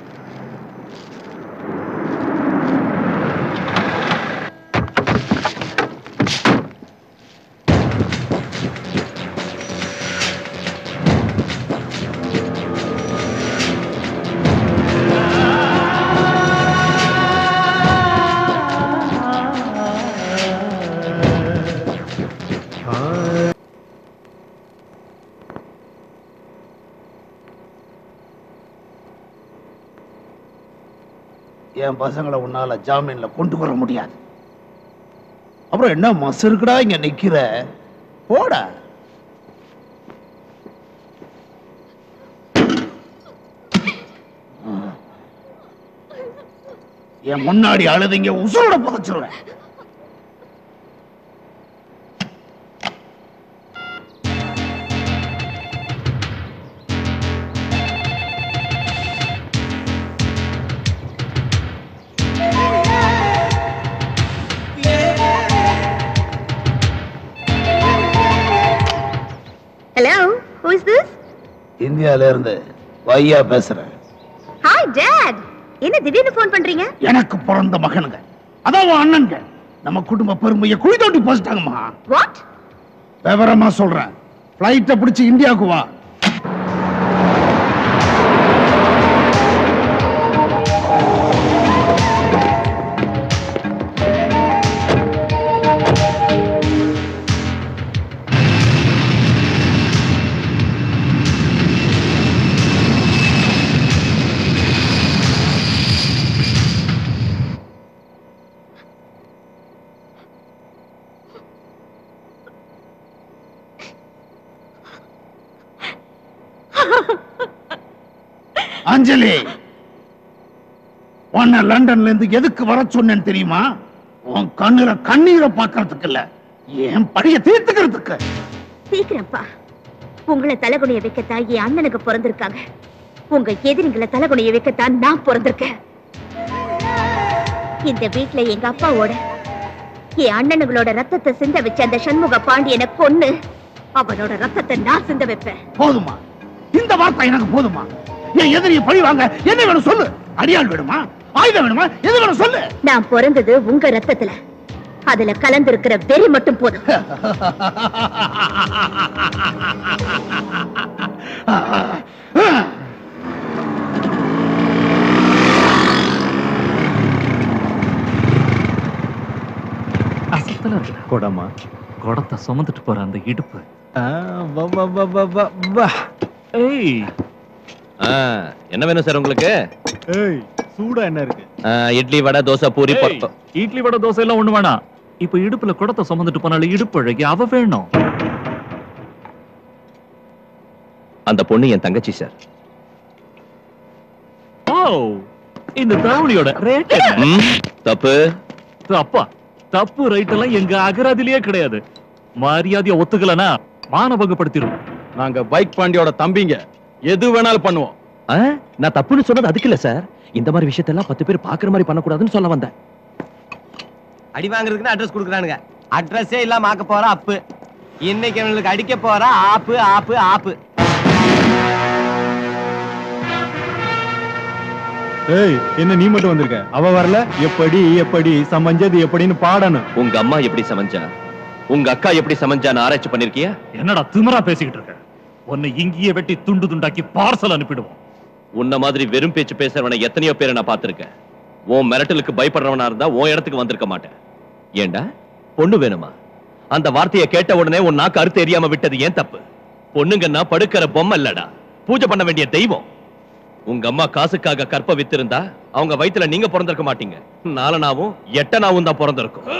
P: என் பசங்களை உன்னால ஜாமீன்ல கொண்டு வர முடியாது அப்புறம் என்ன மசருக்குடா இங்க நிக்கிற போடா என் முன்னாடி அழுதிங்க உசுரோட புதைச்சிருவேன்
J: ஹலோ ஹூ இஸ் திஸ்
P: இந்தியால இருந்து வையா பேசுறேன்
J: ஹாய் டாட் என்ன திடீர்னு ஃபோன் பண்றீங்க
P: எனக்கு பிறந்த மகனுங்க அதான் உன் அண்ணனுங்க நம்ம குடும்ப பெருமையை குழி தோண்டி போச்சிட்டாங்கம்மா
J: வாட்
P: விவரமா சொல்றேன் பிளைட்டை பிடிச்சு இந்தியாவுக்கு வா அஞ்சலி உன்னை லண்டன்ல இருந்து எதுக்கு வர சொன்னேன்னு தெரியுமா உன் கண்ணுல கண்ணீரை பார்க்கறதுக்கு இல்ல என் பழிய தீர்த்துக்கிறதுக்கு
J: சீக்கிரம்ப்பா உங்களை தலைகுனிய வைக்கத்தான் என் அண்ணனுக்கு பிறந்திருக்காங்க உங்க எதிரிங்களை தலைகுனிய வைக்கத்தான் நான் பிறந்திருக்கேன் இந்த வீட்ல எங்க அப்பாவோட என் அண்ணனுங்களோட ரத்தத்தை சிந்த வச்ச அந்த சண்முக பாண்டியனை கொன்னு அவனோட ரத்தத்தை நான் சிந்த வைப்பேன்
P: போதுமா இந்த வார்த்தை எனக்கு போதுமா என் எதிரியை பழி வாங்க என்ன வேணும் சொல்லு அடியாள் வேணுமா ஆயுதம் வேணுமா எது வேணும் சொல்லு
J: நான் பிறந்தது உங்க ரத்தத்துல அதுல கலந்திருக்கிற வெறி மட்டும் போதும்
S: அசத்தலா இருக்குடா குடமா குடத்தை சுமந்துட்டு போற அந்த இடுப்பு
K: ஏய்
H: ஆ, என்ன வேணும் சார் உங்களுக்கு
K: ஏய் சூடா என்ன இருக்கு
H: ஆ, இட்லி வடை தோசை பூரி
S: ஏய்,
H: பப்ப-
S: இட்லி வடை தோசை எல்லாம் ஒண்ணு வேணாம் இப்ப இடுப்புல குடத்தை சுமந்துட்டு போனால இடுப்பு அழகி அவ வேணும்
H: அந்த பொண்ணு என் தங்கச்சி சார்
S: ஓ இந்த தாவணியோட ரேட்
H: ம், தப்பு
S: அப்பா தப்பு ரைட் எல்லாம் எங்க அகராதிலேயே கிடையாது மரியாதையா ஒத்துக்கலனா மானபங்கப்படுத்திடும்
C: நாங்க பைக் பாண்டியோட தம்பிங்க எது வேணாலும் பண்ணுவோம்
H: ஆ, நான் தப்புன்னு சொன்னது அதுக்கு இல்ல சார் இந்த மாதிரி விஷயத்தெல்லாம் பத்து பேர் பாக்குற மாதிரி பண்ணக்கூடாதுன்னு சொல்ல வந்தேன்
F: அடி வாங்குறதுக்குன்னு அட்ரஸ் கொடுக்குறானுங்க அட்ரஸே இல்லாம ஆக்க போற அப்பு இன்னைக்கு அவங்களுக்கு அடிக்க போற ஆப்பு ஆப்பு ஆப்பு
K: ஏய் என்ன நீ மட்டும் வந்திருக்க அவ வரல எப்படி எப்படி சமைஞ்சது எப்படின்னு பாடணும்
H: உங்க அம்மா எப்படி சமைஞ்சா உங்க அக்கா எப்படி சமைஞ்சான்னு ஆராய்ச்சி பண்ணிருக்கியா
S: என்னடா திமிரா பேசிக்கிட்டு இருக்க உன்னை இங்கேயே வெட்டி துண்டு துண்டாக்கி பார்சல் அனுப்பிடுவோம்
H: உன்ன மாதிரி வெறும் பேச்சு பேசுறவனை எத்தனையோ பேரை நான் பார்த்திருக்கேன் உன் மிரட்டலுக்கு பயப்படுறவனா இருந்தா உன் இடத்துக்கு வந்திருக்க மாட்டேன் ஏண்டா பொண்ணு வேணுமா அந்த வார்த்தையை கேட்ட உடனே உன் நாக்கு அறுத்து எரியாம விட்டது ஏன் தப்பு பொண்ணுங்கன்னா படுக்கிற பொம்மை இல்லடா பூஜை பண்ண வேண்டிய தெய்வம் உங்க அம்மா காசுக்காக கற்ப வித்திருந்தா அவங்க வயித்துல நீங்க பிறந்திருக்க மாட்டீங்க நாலனாவும் எட்டனாவும் தான் பிறந்திருக்கும்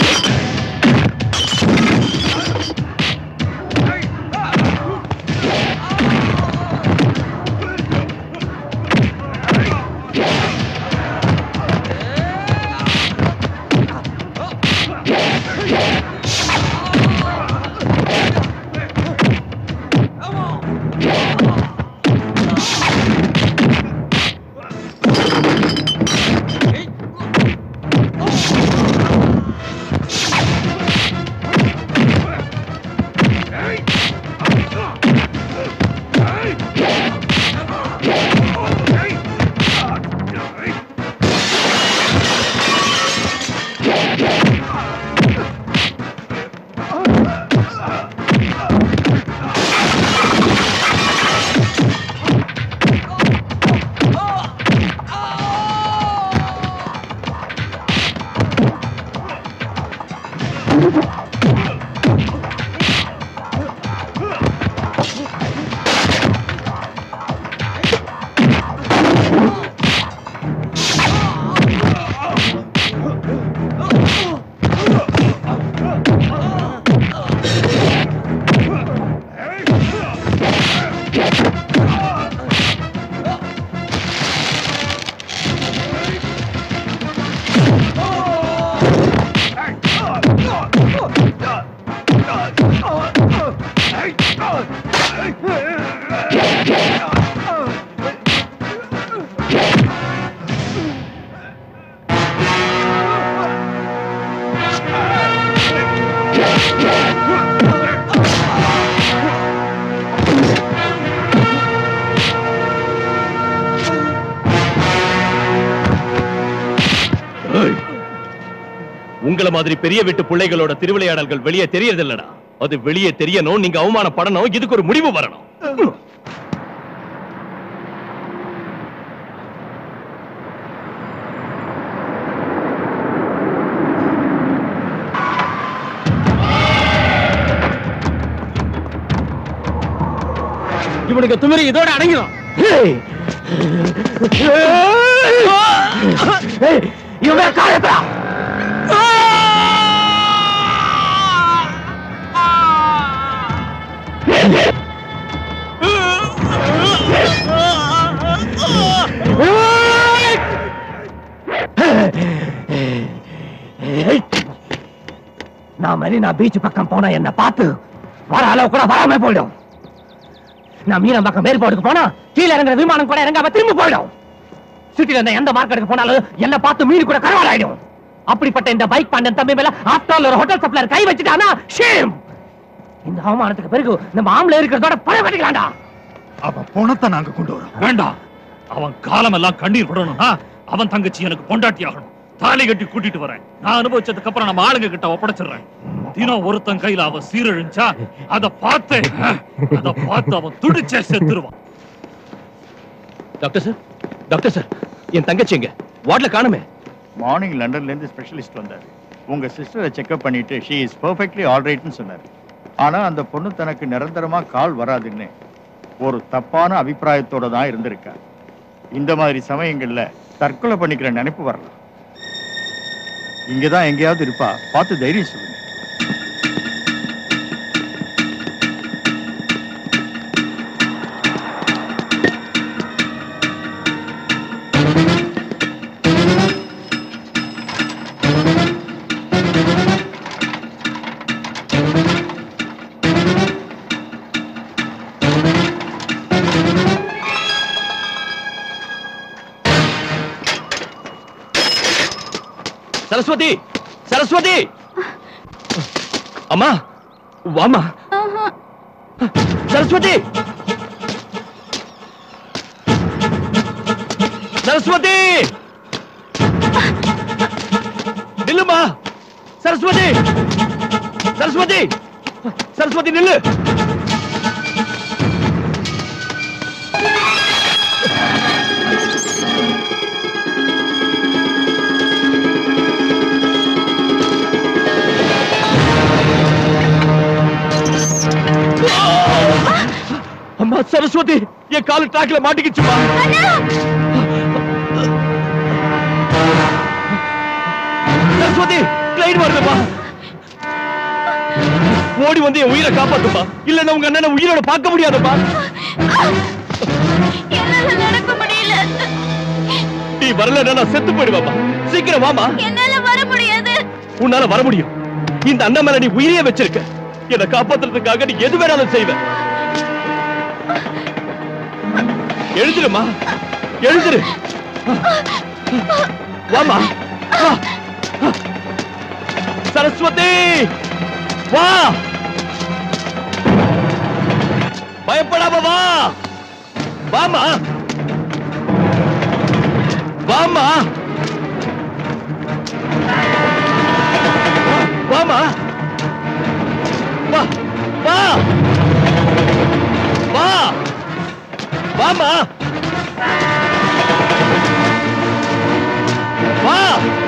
H: ஏய், உங்கள மாதிரி பெரிய வீட்டு பிள்ளைகளோட திருவிளையாடல்கள் வெளியே தெரியறதில்லடா அது வெளியே தெரியணும் நீங்க அவமானப்படணும் இதுக்கு ஒரு முடிவு வரணும்
A: இவனுக்கு துமிரி இதோட அடங்கிடும்
P: இவன் காயத்தா
M: Ah!
T: மெரினா பீச் பக்கம் போனா என்ன பார்த்து வர அளவு கூட வராம போயிடும் நான் மீனம் பக்கம் மேற்போடுக்கு போனா கீழே இறங்குற விமானம் கூட இறங்காம திரும்பி போயிடும் சிட்டில இருந்த எந்த மார்க்கெட்டுக்கு போனாலும் என்ன பார்த்து மீன் கூட கரவாடாயிடும் அப்படிப்பட்ட இந்த பைக் பாண்டன் தம்பி மேல ஆஃப்டர் ஒரு ஹோட்டல் சப்ளையர் கை வச்சுட்டானா ஷேம் இந்த அவமானத்துக்கு பிறகு நம்ம ஆம்பளை இருக்கிறதோட பழம் கட்டிக்கலாம்டா
S: அவன் பணத்தை நாங்க கொண்டு வரோம் வேண்டாம் அவன் காலமெல்லாம் கண்ணீர் விடணும்னா அவன் தங்கச்சி எனக்கு பொண்டாட்டி ஆகணும் தாலி கட்டி கூட்டிட்டு வரேன் நான் அனுபவிச்சதுக்கு அப்புறம் நம்ம ஆளுங்க கிட்ட ஒப்படைச்சிடுறேன் தினம் ஒருத்தன் கையில அவன் சீரழிஞ்சா அத பார்த்து அத பார்த்து அவன் துடிச்சே செத்துருவான்
H: டாக்டர் சார் டாக்டர் சார் என் தங்கச்சி எங்க வார்ட்ல காணுமே
I: மார்னிங் லண்டன்ல இருந்து ஸ்பெஷலிஸ்ட் வந்தார் உங்க சிஸ்டரை செக்அப் பண்ணிட்டு ஷீ இஸ் பெர்ஃபெக்ட்லி ஆல்ரைட்னு சொன்னார் ஆனா அந்த பொண்ணு தனக்கு நிரந்தரமா கால் வராதுன்னு ஒரு தப்பான அபிப்பிராயத்தோட தான் இருந்திருக்கா இந்த மாதிரி சமயங்கள்ல தற்கொலை பண்ணிக்கிற நினைப்பு வரலாம் இங்கதான் எங்கேயாவது இருப்பா பார்த்து தைரியம் சொல்லுங்க
H: சரஸ்வதி சரஸ்வதி அம்மா வாமா சரஸ்வதி சரஸ்வதி நில்லுமா சரஸ்வதி சரஸ்வதி சரஸ்வதி நில்லு அம்மா சரஸ்வதி என் காலு ட்ராக்ல மாட்டிக்கிச்சுமா சரஸ்வதி ட்ரெயின் வருதுமா ஓடி வந்து என் உயிரை காப்பாத்துமா இல்லன்னா உங்க அண்ணனை உயிரோட பார்க்க முடியாதுப்பா
J: நடக்க முடியல
H: நீ வரலன்னா நான் செத்து போயிடுவாமா சீக்கிரம் வாமா
J: என்னால வர முடியாது
H: உன்னால வர முடியும் இந்த அண்ணன் மேல நீ உயிரையே வச்சிருக்க என்னை காப்பாத்துறதுக்காக நீ எது வேணாலும் செய்வ எழுதுருமா எழுதுரு வாமா வா. சரஸ்வதி வா பயப்படாம வா வாமா வாமா வாமா வா வா வா வாமா வா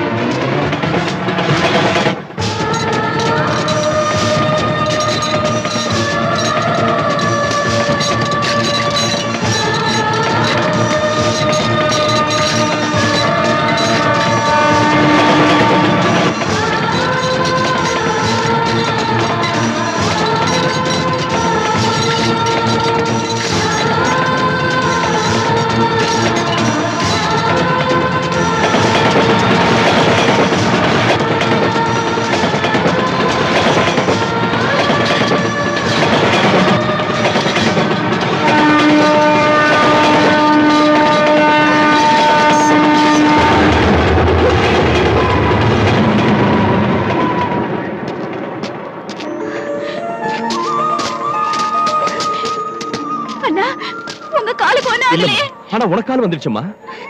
J: அண்ணா உங்க காலுக்கு ஒண்ணு ஆகலையே
H: ஆனா உனக்கால வந்துருச்சுமா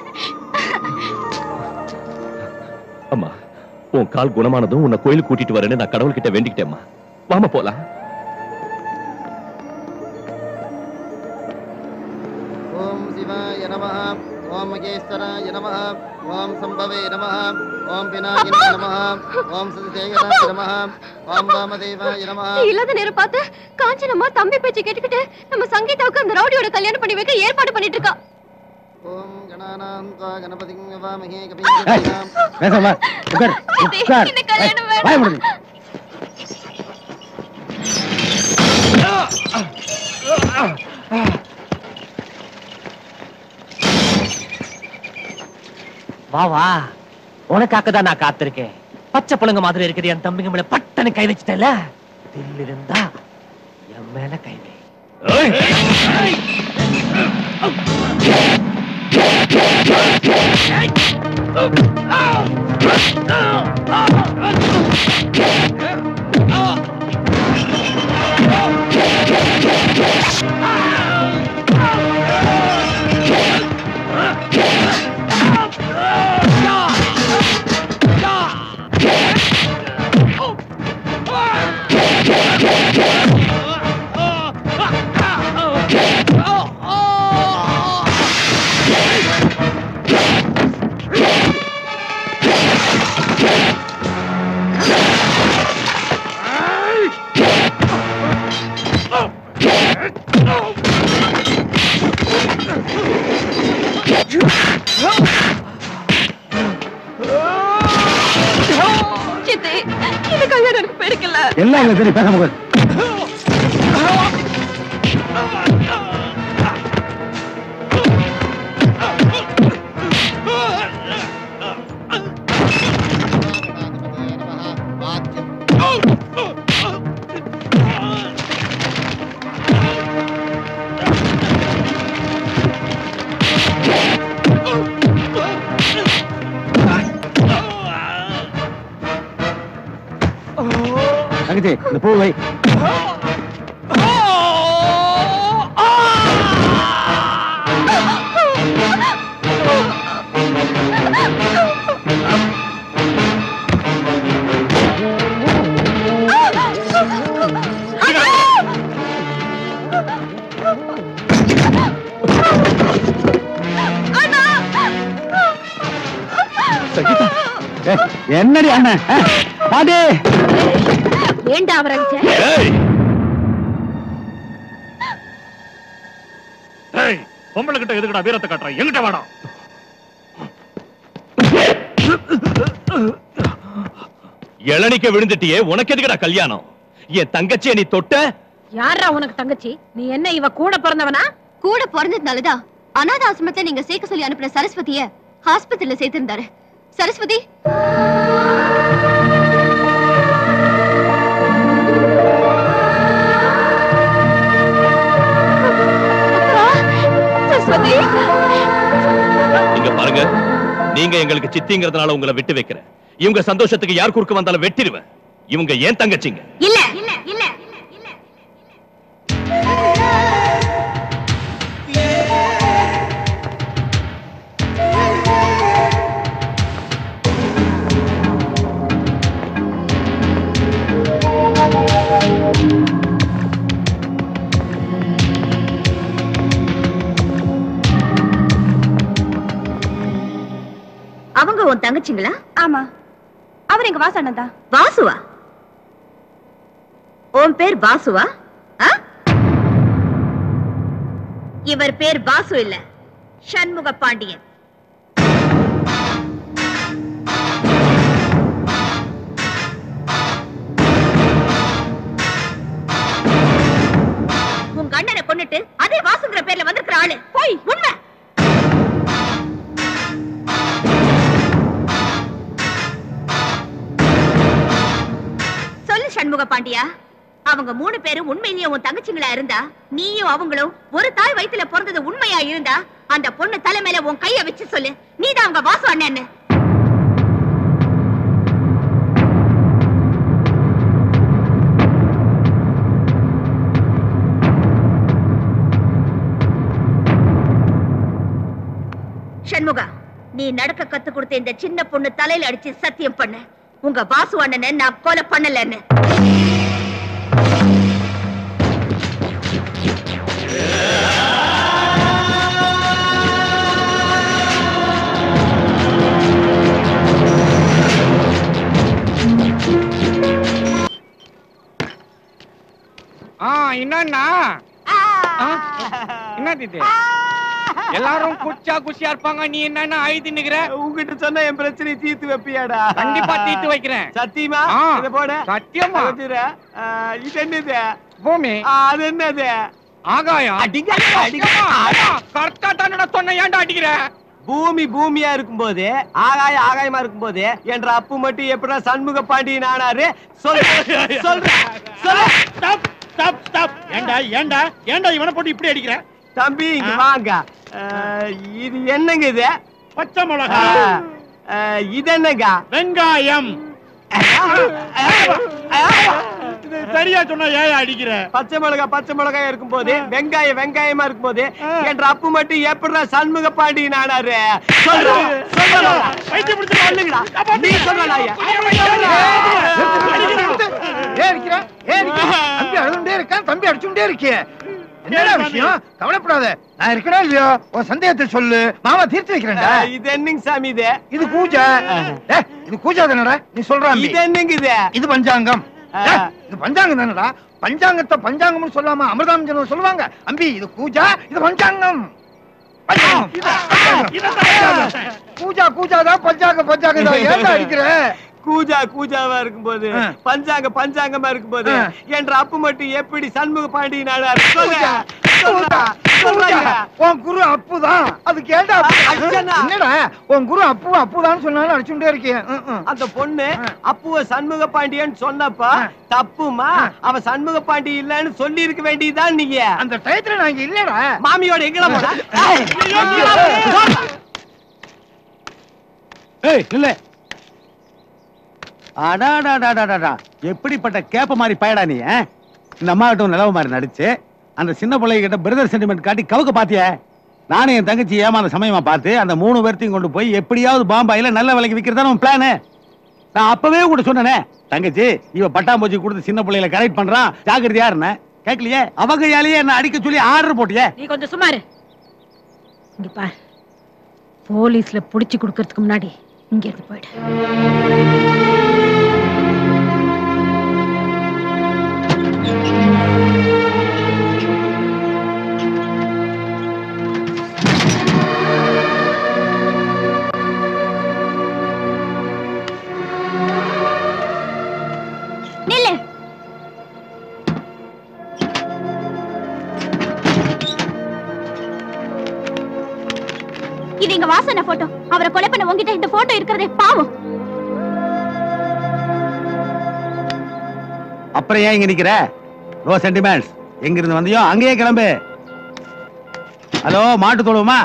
H: அம்மா உன் கால் குணமானதும் உன்னை கோயிலுக்கு கூட்டிட்டு வரேன்னு நான் கடவுள்கிட்ட வேண்டிக்கிட்டேம்மா வாமா போலாம்
U: ஓம் சிவாய நம ஓம் மகேஸ்வராய நம ஓம் சம்பவே நம ஓம் பினாகினே நம ஓம் சதிதேகராய நம ஓம் வாமதேவாய நம
G: நீ இல்லாத நேரம் பார்த்து காஞ்சனம்மா தம்பி பேச்சு கேட்டுக்கிட்டு நம்ம சங்கீதாவுக்கு அந்த ரவுடியோட கல்யாணம் பண்ணி வைக்க ஏற்பாடு பண்ணிட்டு இருக்கா
U: ஓம் கணானாம் துவா கணபதிம் வாமஹே கபிம்
E: பேசாம உட்கார் உட்கார்
G: இந்த கல்யாணம்
E: ஏய், வாய மூடுங்க.
T: வா வா உனக்காக தான் நான் காத்திருக்கேன் பச்சை புழுங்க மாதிரி இருக்குது என் தம்பிங்க மேல பட்டனை கை வச்சிட்டல தில் இருந்தா என் மேல கை வை
B: சித்தி இந்த கல்யாணம் எனக்கு பிடிக்கல
E: எல்லாம் எங்களுக்கு தெரியும் பேச முடியாது தங்கச்சி இந்த பூ வை ஏய், என்னடி அண்ணன் ஆ, பாட்டி
D: ஏண்டா அவரை
S: ஏய் பொம்பளை கிட்ட எதுக்குடா வீரத்தை காட்டுற எங்கிட்ட வேணாம்
H: இளநிக்க விழுந்துட்டியே உனக்கு எதுக்குடா கல்யாணம் என் தங்கச்சியை நீ தொட்ட
D: யாரா உனக்கு தங்கச்சி நீ என்ன இவ கூட பிறந்தவனா
G: கூட பிறந்ததுனாலதான் அனாத ஆசிரமத்துல நீங்க சேர்க்க சொல்லி அனுப்புன சரஸ்வதிய ஹாஸ்பத்திரியில சேர்த்திருந்தாரு சரஸ்வதி
B: சரஸ்வதி
H: இங்க பாருங்க நீங்க எங்களுக்கு சித்திங்கிறதுனால உங்களை விட்டு வைக்கிறேன் இவங்க சந்தோஷத்துக்கு யார் குறுக்க வந்தாலும் வெட்டிடுவேன் இவங்க ஏன் தங்கச்சிங்க
J: இல்ல இல்ல இல்ல அவங்க உன் தங்கச்சிங்களா
B: ஆமா அவர் எங்க வாசண்ணன் தான்
J: வாசுவா உன் பேர் பாசுவா ஆ? இவர் பேர் பாசு இல்ல சண்முக பாண்டியன் உங்க அண்ணனை கொன்னுட்டு அதே வாசுங்கிற பேர்ல வந்திருக்கிற ஆளு போய் உண்மை சொல்லு சண்முக பாண்டியா அவங்க மூணு பேரும் உண்மையிலேயே உன் தங்கச்சிங்களா இருந்தா நீயும் அவங்களும் ஒரு தாய் வயித்துல பிறந்தது உண்மையா இருந்தா அந்த பொண்ணு தலைமையில உன் கைய வச்சு சொல்லு நீதான் அவங்க வாசு அண்ணன்னு சண்முகா நீ நடக்க கத்து கொடுத்த இந்த சின்ன பொண்ணு தலையில அடிச்சு சத்தியம் பண்ண உங்க வாசு அண்ணனை நான் கொலை பண்ணலன்னு
Q: ஆ என்னன்னா ஆ? என்னது இது எல்லாரும் குச்சா குச்சியா இருப்பாங்க நீ என்னன்னா அழுது நிக்கிற
F: உங்ககிட்ட சொன்னா என் பிரச்சனை தீர்த்து வைப்பியாடா
Q: கண்டிப்பா தீர்த்து வைக்கிறேன்
F: சத்தியமா
Q: ஆ.
F: இத போட
Q: சத்தியமா.
F: இத வச்சுரு. ஆ, இது என்னது
Q: பூமி
F: ஆ, அது என்னது
Q: ஆகாயம்
F: அடிங்க, அடிங்க.
Q: கரெக்டா தானடா சொன்ன ஏன்டா அடிக்கிற
F: பூமி பூமியா இருக்கும்போது ஆகாய ஆகாயமா இருக்கும்போது என்ற அப்பு மட்டும் எப்படா சண்முக பாண்டியன் ஆனாரு சொல்லு சொல்ற சொல்லு
P: ஸ்டாப் ஸ்டாப் ஸ்டாப் ஏண்டா ஏண்டா ஏண்டா இவனை போட்டு இப்படி அடிக்கிற
F: தம்பி இங்க வாங்க அஹ், இது என்னங்க இது
P: பச்சை மிளகா
F: அஹ், அஹ், இது என்னங்க
P: வெங்காயம் இது சரியா சொன்னா ஏன் அடிக்கிற
F: பச்சை மிளகா பச்சை மிளகாய் இருக்கும்போது வெங்காயம் வெங்காயமா இருக்கும்போது என்ற அப்பு மட்டும் எப்படா சண்முக பாண்டியன் ஆனாரு சொல்றா, சொல்றா. சொல்லுங்கடா. நீ சொல்றா ஐயா.
P: ஏன் அடிக்கிற ஏன் அடிக்கிற தம்பி அழுதுண்டே இருக்கான் தம்பி அடிச்சுட்டே இருக்கே என்னடா விஷயம் கவலைப்படாத நான் இருக்கணும் இல்லையோ உன் சந்தேகத்தை சொல்லு மாமா தீர்த்து வைக்கிறேன்டா
F: அஹ், இது என்னங்க சாமி இது
P: இது பூஜை ஏய், இது பூஜா தானடா நீ சொல்றா
F: இது என்னங்க இது
P: இது பஞ்சாங்கம் ஏய், இது பஞ்சாங்கம் தானடா பஞ்சாங்கத்தை பஞ்சாங்கம்னு சொல்லாம அமிர்தாஞ்சனம் சொல்லுவாங்க அம்பி இது பூஜா இது பஞ்சாங்கம் பஞ்சாங்கம். பஞ்சாங்கம். பூஜா பூஜா தான் பஞ்சாங்க பஞ்சாங்க தான் ஏன்டா அடிக்கிற
F: கூஜா கூஜாவா இருக்கும்போது பஞ்சாங்க பஞ்சாங்கமா இருக்கும்போது என்ற அப்பு மட்டும் எப்படி சண்முக பாண்டியன் ஆனாரு சொல்லுங்க சொல்றா, சொல்றாங்க.
P: உன் குரு அப்புதான் அதுக்கு ஏன்டா அப்படி-
F: அடிச்சனா?
P: என்னடா உன் குரு அப்பு அப்புதான் சொன்னாலும் அடிச்சுட்டே இருக்கேன்
F: அந்த பொண்ணு அப்புவ சண்முக பாண்டியன் சொன்னப்ப தப்புமா அவ சண்முக பாண்டி இல்லன்னு சொல்லி இருக்க வேண்டியதுதான் நீங்க
P: அந்த டயத்துல நான் இங்க இல்லடா
F: மாமியோட எங்கடா போனா ஏய்,
E: ஏய் இல்ல அடாடாடாடாடா எப்படிப்பட்ட கேப்ப மாதிரி பயடா நீ ஆ? இந்த அம்மா கிட்ட நிலவு மாதிரி நடிச்சு அந்த சின்ன பிள்ளைங்க கிட்ட பிரதர் சென்டிமெண்ட் காட்டி கவுக்க பாத்திய நானும் என் தங்கச்சி ஏமான சமயமா பார்த்து அந்த மூணு பேர்த்தையும் கொண்டு போய் எப்படியாவது பாம்பாயில நல்ல விலைக்கு விற்கிறதா உன் பிளானு நான் அப்பவே கூட சொன்னனே தங்கச்சி இவ பட்டாம்பூச்சி கொடுத்து சின்ன பிள்ளைகளை கரெக்ட் பண்றான் ஜாக்கிரதையா இருந்தேன் கேட்கலையே அவங்க கையாலேயே என்ன அடிக்க சொல்லி ஆர்டர் போட்டியே
D: நீ கொஞ்சம் சுமாரு இங்க பார் போலீஸ்ல புடிச்சு கொடுக்கறதுக்கு முன்னாடி இங்க இருந்து போயிடு
J: நில்லு இது எங்க வாசன போட்டோ அவரை கொலை பண்ண உங்ககிட்ட இந்த போட்டோ இருக்கிறதே பாவம்
E: அப்புறம் ஏன் இங்க நிக்கிற நோ சென்டிமெண்ட்ஸ் எங்க இருந்து வந்தியோ அங்கேயே கிளம்பு ஹலோ மாட்டு தொழுவுமா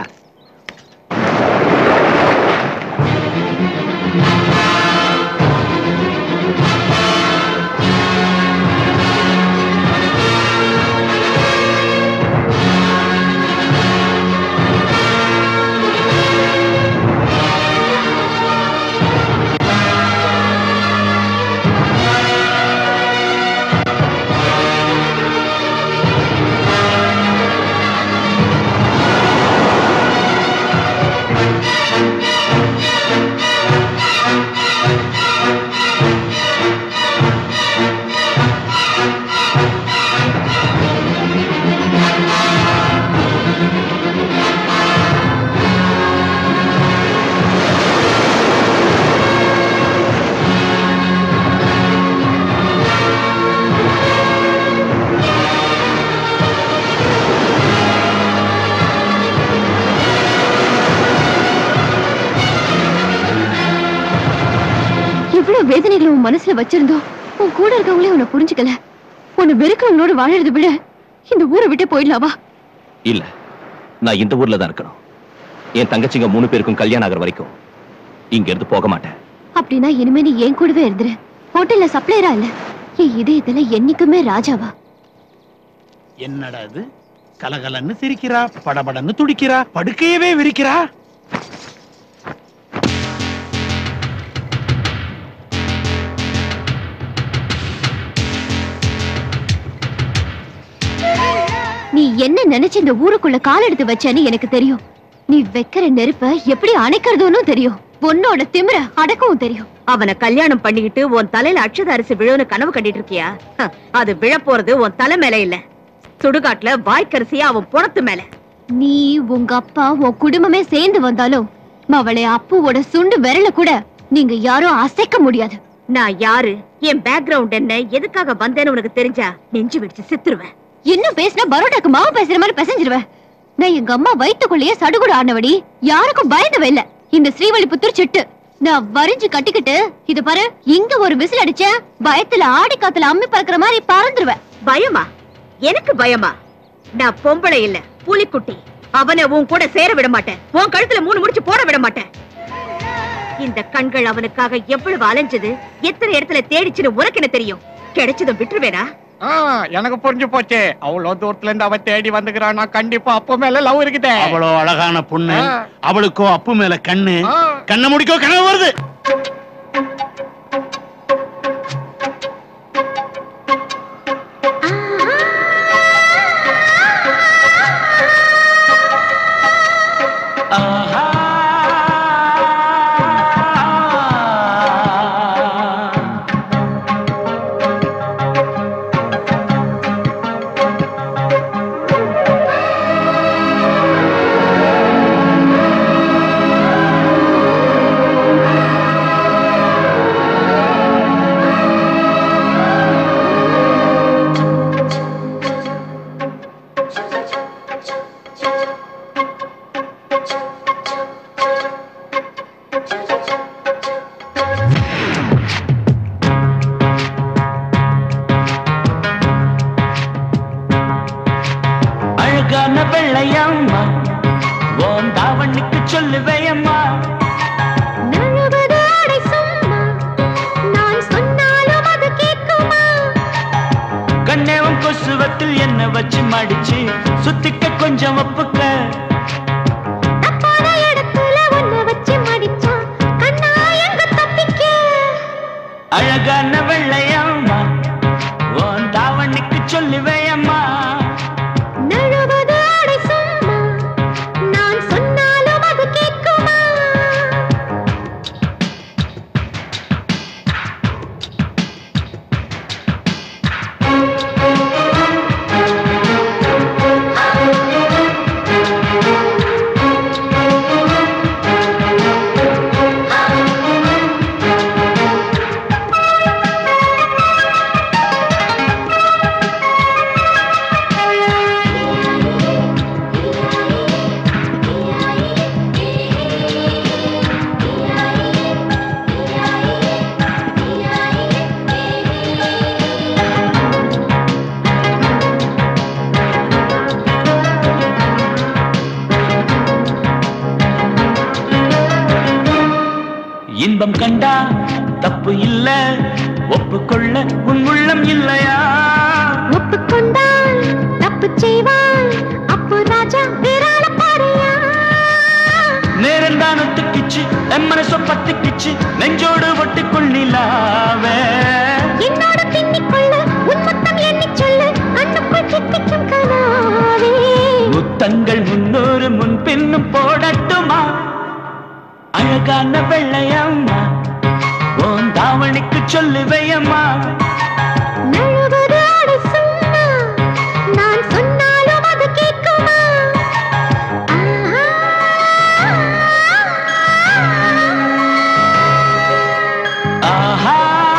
G: எவ்வளவு வேதனைகளை உன் மனசுல வச்சிருந்தோம் உன் கூட இருக்கவங்களே உன்னை புரிஞ்சுக்கல உன்னை வெறுக்கிறவங்களோட வாழறதை விட இந்த ஊரை விட்டு போயிடலாவா
H: இல்ல நான் இந்த ஊர்ல தான் இருக்கணும் என் தங்கச்சிங்க மூணு பேருக்கும் கல்யாணம் ஆகிற வரைக்கும் இங்க இருந்து போக மாட்டேன்
G: அப்படின்னா இனிமே நீ என் கூடவே இருந்துரு ஹோட்டல்ல சப்ளையரா இல்ல என் இதயத்துல என்னைக்குமே ராஜாவா
P: என்னடா இது கலகலன்னு சிரிக்கிறா படபடன்னு துடிக்கிறா படுக்கையவே விரிக்கிறா
G: நீ என்ன நினைச்சு இந்த ஊருக்குள்ள கால் எடுத்து வச்சேன்னு எனக்கு தெரியும் நீ வைக்கிற நெருப்ப எப்படி அணைக்கிறதுன்னு தெரியும் பொண்ணோட திமிர அடக்கவும் தெரியும்
O: அவனை கல்யாணம் பண்ணிக்கிட்டு உன் தலையில அட்சத அரிசி விழுன்னு கனவு கண்டிட்டு இருக்கியா ஹ, அது விழப்போறது உன் தலை மேல இல்ல சுடுகாட்டுல வாய்க்கரிசியா அவன் புறத்து மேல
G: நீ உங்க அப்பா உன் குடும்பமே சேர்ந்து வந்தாலும் அவளை அப்புவோட சுண்டு விரல கூட நீங்க யாரும் அசைக்க முடியாது
O: நான் யாரு என் பேக்ரவுண்ட் என்ன எதுக்காக வந்தேன்னு உனக்கு தெரிஞ்சா நெஞ்சு வெடிச்சு சித்துருவேன்
G: என்ன பேசினா பரோட்டாக்கு மாவு பேசுற மாதிரி பேசஞ்சிருவேன் நான் எங்க அம்மா வயித்துக்குள்ளேயே சடுகுடு ஆனவடி யாருக்கும் பயந்தவ இல்ல இந்த ஸ்ரீவல்லிபுத்தூர் சிட்டு நான் வரிஞ்சு கட்டிக்கிட்டு இது பாரு இங்க ஒரு விசில் அடிச்ச பயத்துல ஆடி காத்துல அம்மி பறக்குற மாதிரி பறந்துருவேன்
O: பயமா எனக்கு பயமா நான் பொம்பளை இல்ல புலிக்குட்டி அவனை உன் கூட சேர விட மாட்டேன் உன் கழுத்துல மூணு முடிச்சு போட விட மாட்டேன் இந்த கண்கள் அவனுக்காக எவ்வளவு அலைஞ்சது எத்தனை இடத்துல தேடிச்சுன்னு உனக்கு என்ன தெரியும் கிடைச்சதும் விட்டுருவேனா
Q: ஆ, எனக்கு புரிஞ்சு போச்சு அவ்வளவு தூரத்துல இருந்து அவ தேடி வந்துக்கிறான் நான் கண்டிப்பா அப்ப மேல லவ் இருக்குதே
P: அவ்வளோ அழகான பொண்ணு அவளுக்கோ அப்பு மேல கண்ணு கண்ணை முடிக்கோ கனவு வருது
N: அழகான வெள்ளையம்மா ஓம் தாவணிக்கு சொல்லுவேயம்மா
M: நழுவது ஆடை சும்மா நான் சொன்னாலும் அது கேட்குமா
N: கண்ணேவம் கொசுவத்தில் என்ன வச்சு மடிச்சு சுத்திக்க கொஞ்சம் ஒப்புக்க
M: தப்பான இடத்துல உன்னை வச்சு மடிச்சா கண்ணா எங்க தப்பிக்க
N: அழகான வெள்ளையம்மா ஓம் தாவணிக்கு சொல்லுவேயம்மா
M: நழுவது ஆடை சும்மா நான் சொன்னாலும் அது கேட்குமா
N: இன்பம் கண்டா தப்பு இல்ல ஒப்புக்கொள்ள உன் உள்ளம் இல்லையா
M: ஒப்புக்கொண்டால் தப்பு செய்வாள் அப்போ ராஜா விரால பாரியா
N: நேரம் தானத்துக்குச்சு என் மனச பத்துக்குச்சு நெஞ்சோடு ஒட்டுக்குள் நிலாவே
M: என்னோட பின்னிக்கொள்ள உன் மொத்தம் எண்ணிச் சொல்லு கண்ணுக்குள் சித்திக்கும் கனாவே
N: முத்தங்கள் முன்னூறு முன் பின்னும் போடட்டுமா அழகான வெள்ளையம்மா உன் தாவணிக்கு சொல்லுவையம்மா
M: நழுவது ஆடை சும்மா நான் சொன்னாலும் அது கேட்குமா
N: ஆஹா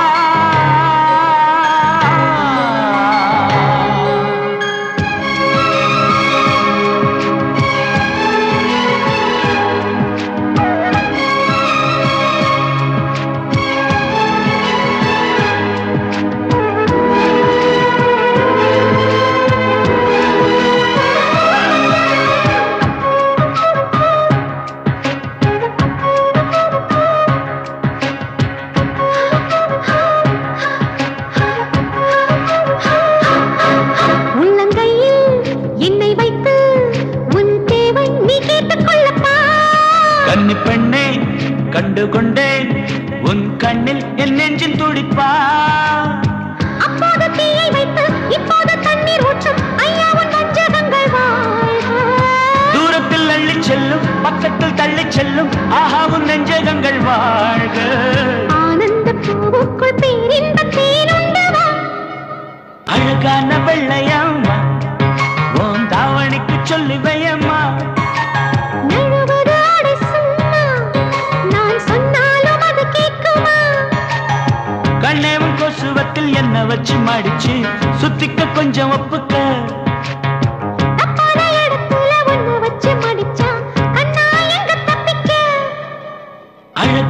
M: உள்ளங்கையில் என்னை வைத்து உன் தேவை நீ கேட்டுக் கொள்ளப்பா
N: கன்னி பெண்ணே கண்டு கொண்டேன் உன் கண்ணில் என் நெஞ்சில் துடிப்பா
M: அப்போது தீயை வைத்து இப்போது தண்ணீர் ஊற்றும் ஐயா உன் வஞ்சகங்கள் வாழ்க
N: தூரத்தில் அள்ளி செல்லும் பக்கத்தில் தள்ளி செல்லும் ஆஹா உன் நெஞ்சகங்கள் வாழ்க
M: ஆனந்த பூவுக்குள் பேரின்ப தேனுண்டவா
N: அழகான வெள்ளையம்மா உன் தாவணிக்கு சொல்லுவையம்மா
M: நழுவது ஆடை சும்மா நான் சொன்னாலும் அது கேட்குமா
N: கண்ணேவும் கொசுவத்தில் என்ன வச்சு மடிச்சு சுத்திக்க கொஞ்சம் ஒப்புக்க
M: தப்பான இடத்துல உன்னை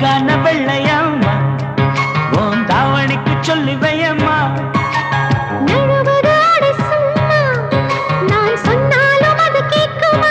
N: அழகான வெள்ளையம்மா உன் தாவணிக்கு சொல்லி வையம்மா
M: நழுவதாட சும்மா நான் சொன்னாலும் அது கேட்குமா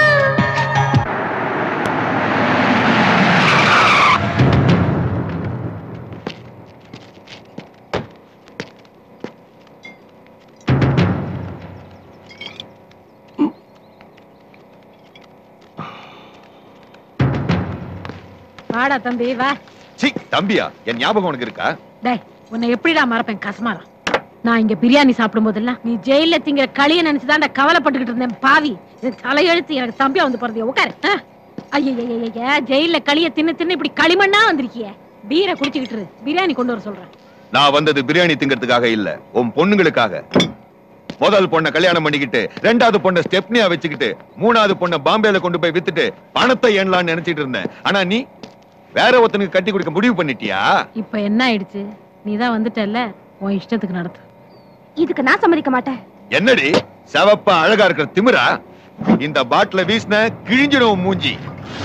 D: வாடா தம்பி வா
L: சி தம்பியா என் ஞாபகம் உனக்கு இருக்கா
D: டேய் உன்னை எப்படிடா மறப்பேன் கசமாரம் நான் இங்க பிரியாணி சாப்பிடும் போதெல்லாம் நீ ஜெயில திங்கிற களிய நினைச்சுதான் கவலைப்பட்டுக்கிட்டு இருந்தேன் பாவி இது தலையெழுத்து எனக்கு தம்பியா வந்து பிறந்தியா உட்காரு ஐயா ஜெயில களிய தின்னு தின்னு இப்படி களிமண்ணா வந்திருக்கிய பீரை குடிச்சுக்கிட்டு இரு. பிரியாணி கொண்டு வர சொல்றேன்
L: நான் வந்தது பிரியாணி திங்கிறதுக்காக இல்ல உன் பொண்ணுங்களுக்காக முதல் பொண்ணை கல்யாணம் பண்ணிக்கிட்டு ரெண்டாவது பொண்ணை ஸ்டெப்னியா வச்சுக்கிட்டு மூணாவது பொண்ணை பாம்பேல கொண்டு போய் வித்துட்டு பணத்தை எண்ணலாம்னு நினைச்சிட்டு இருந்தேன் ஆனா நீ வேற ஒருத்தனுக்கு கட்டி கொடுக்க முடிவு பண்ணிட்டியா
D: இப்ப என்ன ஆயிடுச்சு நீதான் வந்துட்டல்ல உன் இஷ்டத்துக்கு நடத்து
B: இதுக்கு நான் சம்மதிக்க மாட்டேன்
L: என்னடி செவப்பா அழகா இருக்கிற திமிரா இந்த பாட்டில வீசின கிழிஞ்சிடும் உன் மூஞ்சி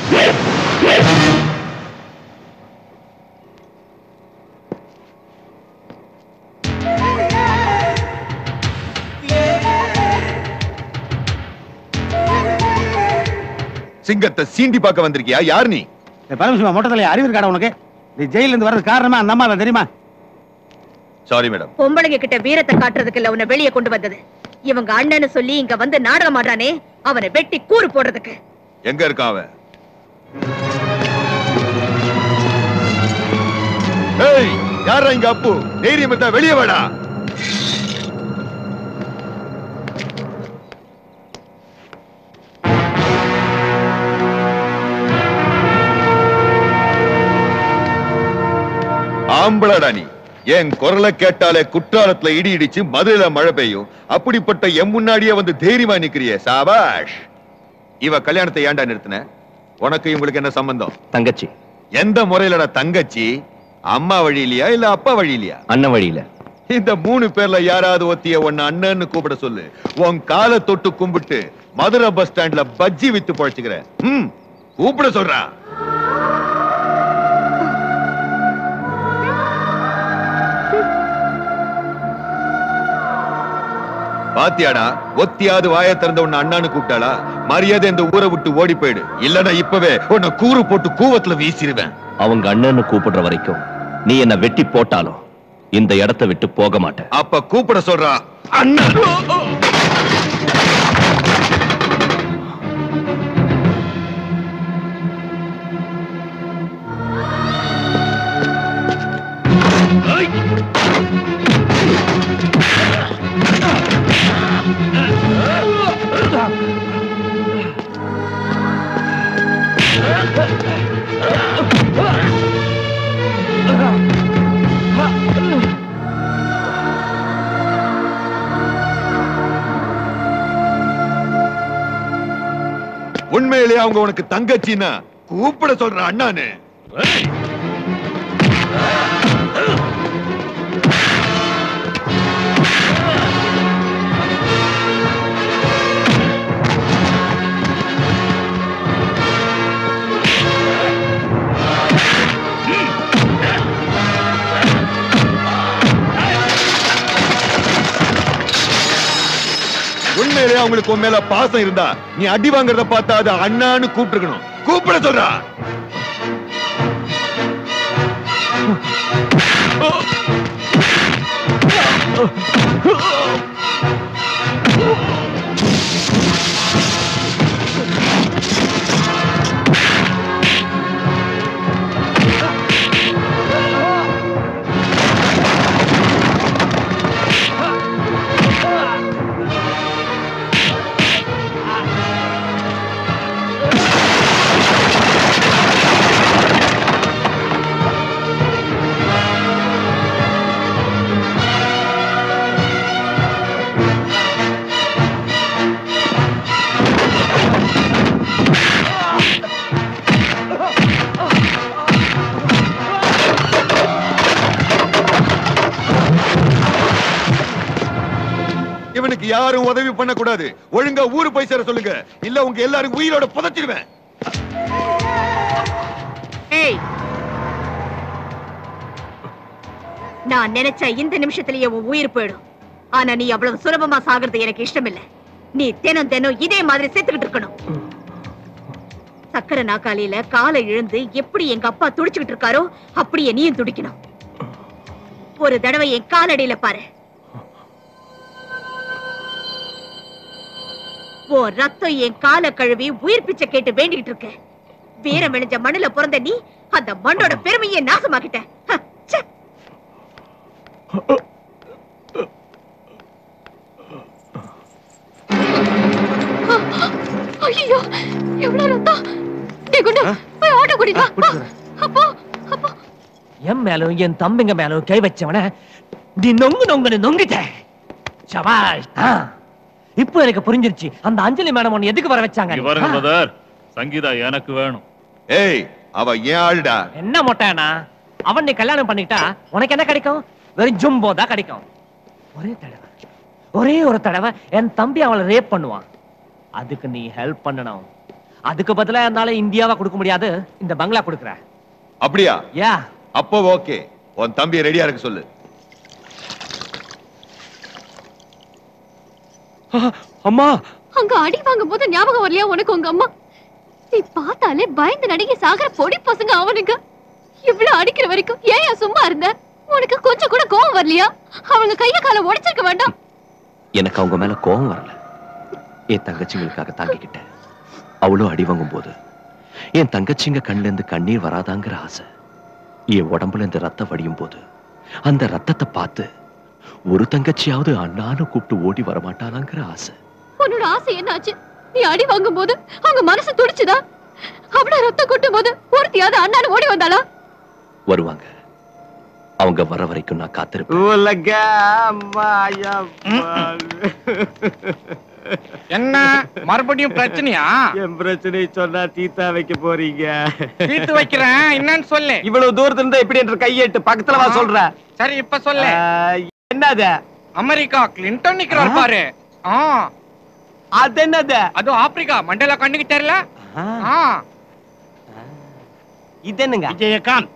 L: சிங்கத்தை சீண்டி பார்க்க வந்திருக்கியா யார் நீ
E: பரமசிவா மொட்டை தலையா அறிவு இருக்காடா உனக்கு நீ ஜெயில இருந்து வர்றது காரணமா அந்த அம்மா தான் தெரியுமா
L: சாரி மேடம்
O: பொம்பளைங்க கிட்ட வீரத்தை காட்டுறதுக்கு இல்ல உன்னை வெளியே கொண்டு வந்தது இவங்க அண்ணன்னு சொல்லி இங்க வந்து நாடகம் ஆடுறானே அவனை வெட்டி கூறு போடுறதுக்கு
L: எங்க இருக்கான் அவன் ஏய் யாரா இங்க அப்பு தைரியம் இருந்தா வெளியே வாடா ஆம்பளடா நீ என் குரலை கேட்டாலே குற்றாலத்துல இடி இடிச்சு மதுரையில மழை பெய்யும் அப்படிப்பட்ட எம் முன்னாடியே வந்து தைரியமா நிக்கிறியே சாபாஷ் இவ கல்யாணத்தை ஏன்டா நிறுத்தின உனக்கு இவங்களுக்கு என்ன சம்பந்தம்
H: தங்கச்சி
L: எந்த முறையிலடா தங்கச்சி அம்மா வழியிலையா இல்ல அப்பா வழியிலையா
H: அண்ணன் வழியில
L: இந்த மூணு பேர்ல யாராவது ஒத்திய உன்னை அண்ணன்னு கூப்பிட சொல்லு உன் காலை தொட்டு கும்பிட்டு மதுரை பஸ் ஸ்டாண்ட்ல பஜ்ஜி வித்து பழச்சுக்கிறேன் ம் கூப்பிட சொல்றா பாத்தியாடா ஒத்தியாவது வாயை திறந்த உன்னை அண்ணான்னு கூப்பிட்டாளா மரியாதை இந்த ஊரை விட்டு ஓடி போயிடு இல்லனா இப்பவே உன்னை கூறு போட்டு கூவத்துல வீசிடுவேன்
H: அவங்க அண்ணன்னு கூப்பிடுற வரைக்கும் நீ என்ன வெட்டி போட்டாலும் இந்த இடத்தை விட்டு போக மாட்டேன்
L: அப்ப கூப்பிட சொல்றா அண்ணன் உண்மையிலேயே அவங்க உனக்கு தங்கச்சின்னா கூப்பிட சொல்ற அண்ணானு உண்மையிலேயே அவங்களுக்கு உன் மேல பாசம் இருந்தா நீ அடி வாங்குறத பார்த்தா அது அண்ணான்னு கூப்பிட்டுருக்கணும் கூப்பிட சொல்றா இவனுக்கு யாரும் உதவி பண்ண கூடாது ஒழுங்கா ஊரு போய் சேர சொல்லுங்க இல்ல உங்க எல்லாரும் உயிரோட புதைச்சிடுவேன்
O: ஏய் நான் நினைச்ச இந்த நிமிஷத்திலேயே உன் உயிர் போயிடும் ஆனா நீ அவ்வளவு சுலபமா சாகிறது எனக்கு இஷ்டம் இல்ல நீ தினம் தினம் இதே மாதிரி செத்துக்கிட்டு இருக்கணும் சக்கரை நாக்காளியில காலை இழுந்து எப்படி எங்க அப்பா துடிச்சுக்கிட்டு இருக்காரோ அப்படியே நீயும் துடிக்கணும் ஒரு தடவை என் காலடியில பாரு ஓ ரத்தம் என் காலை கழுவி உயிர் பிச்சை கேட்டு வேண்டிட்டு இருக்க வீரம் விளைஞ்ச மண்ணுல பிறந்த நீ அந்த மண்ணோட பெருமையை நாசமாக்கிட்ட ஹ, ச்சே.
G: ஐயோ எவ்வளவு ரத்தம் டேய் குண்டு போய் ஆட்டோ கூட்டிட்டு வா அப்போ அப்போ
T: என் மேலும் என் தம்பிங்க மேலும் கை வச்சவன நீ நொங்கு நொங்குன்னு நொங்கிட்ட சபாஷ் ஆ. இப்போ எனக்கு புரிஞ்சிருச்சு அந்த அஞ்சலி மேடம் உன்னை எதுக்கு வர வச்சாங்க
S: இங்க பாருங்க பிரதர் சங்கீதா எனக்கு வேணும்
L: ஏய் அவ ஏன் ஆளுடா
T: என்ன மொட்டையானா அவன் நீ கல்யாணம் பண்ணிக்கிட்டா உனக்கு என்ன கிடைக்கும் வெறும் ஜும்போ தான் கிடைக்கும் ஒரே தடவை ஒரே ஒரு தடவை என் தம்பி அவளை ரேப் பண்ணுவான் அதுக்கு நீ ஹெல்ப் பண்ணணும் அதுக்கு பதிலா என்னால இந்தியாவா கொடுக்க முடியாது இந்த பங்களா கொடுக்குற
L: அப்படியா
T: யா
L: அப்போ ஓகே உன் தம்பி ரெடியா இருக்க சொல்லு
T: அம்மா
G: அங்க அடி வாங்கும் போது ஞாபகம் வரலையா உனக்கு உங்க அம்மா நீ பார்த்தாலே பயந்து நடுங்கி சாகர பொடி பசங்க அவனுங்க இவ்வளவு அடிக்கிற வரைக்கும் ஏன் ஏன் சும்மா இருந்த உனக்கு கொஞ்சம் கூட கோவம் வரலையா அவங்க கைய காலை உடைச்சிருக்க வேண்டாம்
H: எனக்கு அவங்க மேல கோபம் வரல என் தங்கச்சிங்களுக்காக தாங்கிக்கிட்டேன் அவளும் அடி வாங்கும் போது என் தங்கச்சிங்க கண்ணுல இருந்து கண்ணீர் வராதாங்கிற ஆசை என் உடம்புல இருந்து ரத்தம் வடியும் போது அந்த ரத்தத்தை பார்த்து ஒரு தங்கச்சியாவது அண்ணான்னு கூப்பிட்டு ஓடி வரமாட்டாளாங்கிற ஆசை
G: உன்னோட ஆசை என்னாச்சு நீ அடி வாங்கும் போது அவங்க மனசு துடிச்சுதா அவ்வளவு ரத்தம் கொட்டும் போது ஒருத்தியாவது அண்ணான்னு ஓடி வந்தாளா
H: வருவாங்க அவங்க வர வரைக்கும் நான் காத்திருப்பேன்
F: உலக
Q: என்ன மறுபடியும் பிரச்சனையா
F: என் பிரச்சனை சொன்னா தீத்தா வைக்க போறீங்க
Q: தீர்த்து வைக்கிறேன் என்னன்னு சொல்லு
F: இவ்வளவு தூரத்துல இருந்தா எப்படி என்ற கையெட்டு பக்கத்துல வா சொல்ற
Q: சரி இப்ப சொல்லு
F: என்னது
Q: அமெரிக்கா கிளின்டன் நிக்கிறார் பாரு ஆ
F: அது என்னது
Q: அது ஆப்பிரிக்கா மண்டேலா கண்ணுக்கு தெரியல ஆ
F: இது என்னங்க
E: விஜயகாந்த்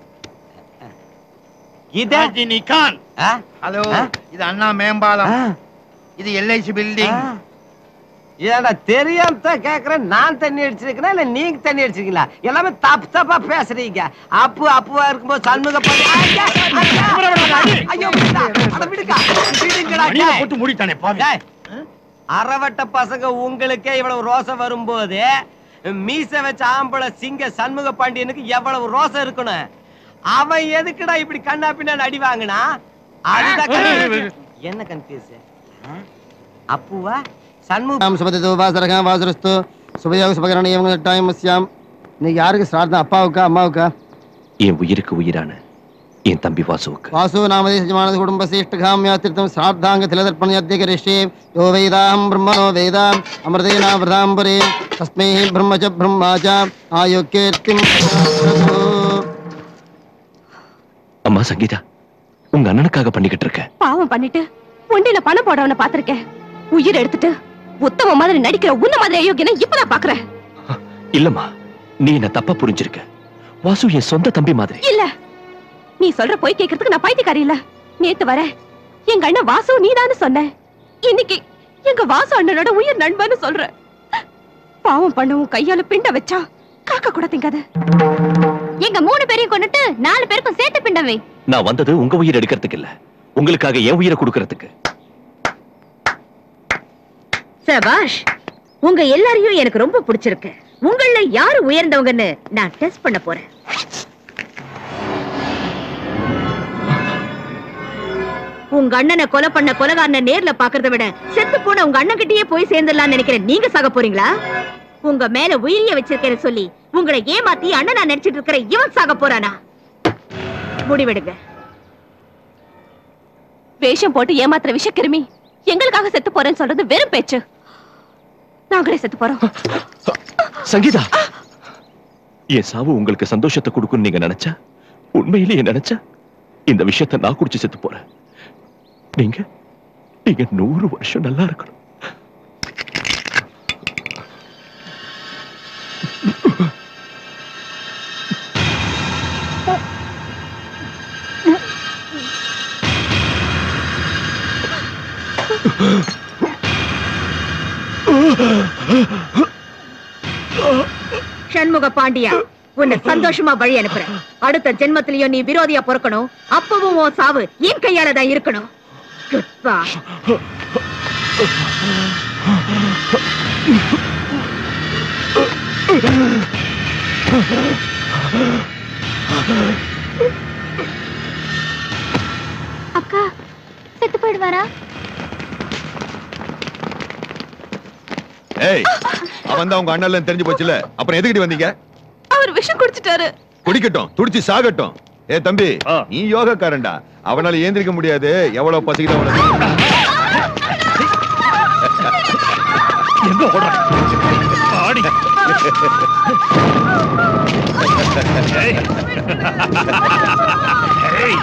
F: இது
E: ரஜினிகாந்த்
I: ஹலோ இது அண்ணா மேம்பாலம் இது எல்ஐசி பில்டிங்
F: ஏடா தெரியாம தான் கேக்குறேன் நான் தண்ணி அடிச்சிருக்கேனா இல்ல நீங்க தண்ணி அடிச்சிருக்கீங்களா எல்லாமே தப்பு தப்பா பேசுறீங்க அப்பு அப்புவா இருக்கும்போது சண்முக பாண்டி ஐயா, ஐயா, ஐயோ விடுடா, அட விடுக்கா, விடுங்கடா,
E: மணியை
F: டேய்.
E: போட்டு மூடிட்டானே பாவி
F: டேய், அறவட்ட பசங்க உங்களுக்கே இவ்வளவு ரோசம் வரும்போது மீச வச்ச ஆம்பளை சிங்க சண்முக பாண்டியனுக்கு எவ்வளவு ரோசம் இருக்கணும் அவன் எதுக்குடா இப்படி கண்ணா பின்னாடி அடி வாங்கினா அதுதான் confuse. என்ன கன்ஃபியூஸ் அப்புவா சண்முக
U: ஆம் சுபதிதோ வாசரகா வாசரஸ்து சுபயோக சுபகரணீயம் டைம் மஸ்யாம் இன்னைக்கு யாருக்கு சிரார்த்தம் அப்பாவுக்கா அம்மாவுக்கா
H: என் உயிருக்கு உயிரான என் தம்பி வாசுவுக்கு
U: வாசு நாமதே சஜமானது குடும்பசேஷ்டகாமியா திருத்தம் சிரார்த்தாங்க திலதர்ப்பணயத்தியகரிஷ்யே யோ வேதாம் பிரம்மணோ வேதாம் அமிர்தேனாவிரதாம்பரே தஸ்மை பிரம்ம ச பிரம்மா ச ஆயோக்கியர்த்திம்
H: அம்மா சங்கீதா உங்க அண்ணனுக்காக பண்ணிக்கிட்டு இருக்கேன்
B: பாவம் பண்ணிட்டு உண்டியில பணம் போடவன பாத்திருக்கேன் உயிர் எடுத்துட்டு உத்தம மாதிரி நடிக்கிற உன்ன மாதிரி அயோக்கியனை இப்பதான் பாக்குறேன்
H: இல்லம்மா நீ என்ன தப்பா புரிஞ்சிருக்க வாசு என் சொந்த தம்பி மாதிரி
B: இல்ல நீ சொல்ற போய் கேக்குறதுக்கு நான் பைத்தியக்காரி இல்ல நேத்து வர எங்க அண்ணன் வாசு நீதான்னு சொன்ன இன்னைக்கு எங்க வாசு அண்ணனோட உயிர் நண்பன்னு சொல்ற பாவம் பண்ணவும் கையால பிண்ட வச்சா காக்க கூட திங்காது
G: எங்க மூணு பேரையும் கொண்டுட்டு நாலு பேருக்கும் சேர்த்து பிண்டவை
H: நான் வந்தது உங்க உயிர் எடுக்கிறதுக்கு இல்ல உங்களுக்காக என் உயிரை கொடுக்கறதுக்கு
O: சபாஷ் உங்க எல்லாரையும் எனக்கு ரொம்ப பிடிச்சிருக்கு உங்கள யாரு உயர்ந்தவங்கன்னு நான் டெஸ்ட் பண்ண போறேன் உங்க அண்ணனை கொலை பண்ண கொலகாரனை நேர்ல பாக்குறத விட செத்து போன உங்க அண்ணன் கிட்டயே போய் சேர்ந்துடலாம்னு நினைக்கிறேன் நீங்க சாக போறீங்களா உங்க மேல உயிரிய வச்சிருக்கேன்னு சொல்லி உங்களை ஏமாத்தி அண்ணனா நினைச்சிட்டு இருக்கிற இவன் சாக போறானா முடிவெடுங்க
B: வேஷம் போட்டு ஏமாத்துற விஷக்கிருமி எங்களுக்காக செத்து போறேன்னு சொல்றது வெறும் பேச்சு நாங்களே செத்து போறோம்
H: சங்கீதா என் சாவு உங்களுக்கு சந்தோஷத்தை கொடுக்கும்னு நீங்க நினைச்சா உண்மையிலேயே நினைச்சா இந்த விஷயத்தை நான் குடிச்சு செத்து போறேன் நீங்க நீங்க நூறு வருஷம் நல்லா இருக்கணும்
O: ஷண்முக பாண்டியா உன்னை சந்தோஷமா வழி அனுப்புறேன் அடுத்த ஜென்மத்திலயும் நீ விரோதியா பொறுக்கணும் அப்பவும் உன் சாவு என் கையால தான் இருக்கணும் Goodbye.
G: அக்கா செத்து போயிடுவாரா
L: ஏய் அவன் தான் உங்க அண்ணன் தெரிஞ்சு போச்சுல அப்புறம் எதுக்கிட்டு வந்தீங்க
B: அவர் விஷம் குடிச்சிட்டாரு
L: குடிக்கட்டும் துடிச்சு சாகட்டும் ஏ தம்பி நீ யோகக்காரன்டா அவனால ஏந்திரிக்க முடியாது எவ்வளவு பசிக்கிட்டு அவனுக்கு
S: எங்க ஓடுற ஆடி ஏய். ஏய்.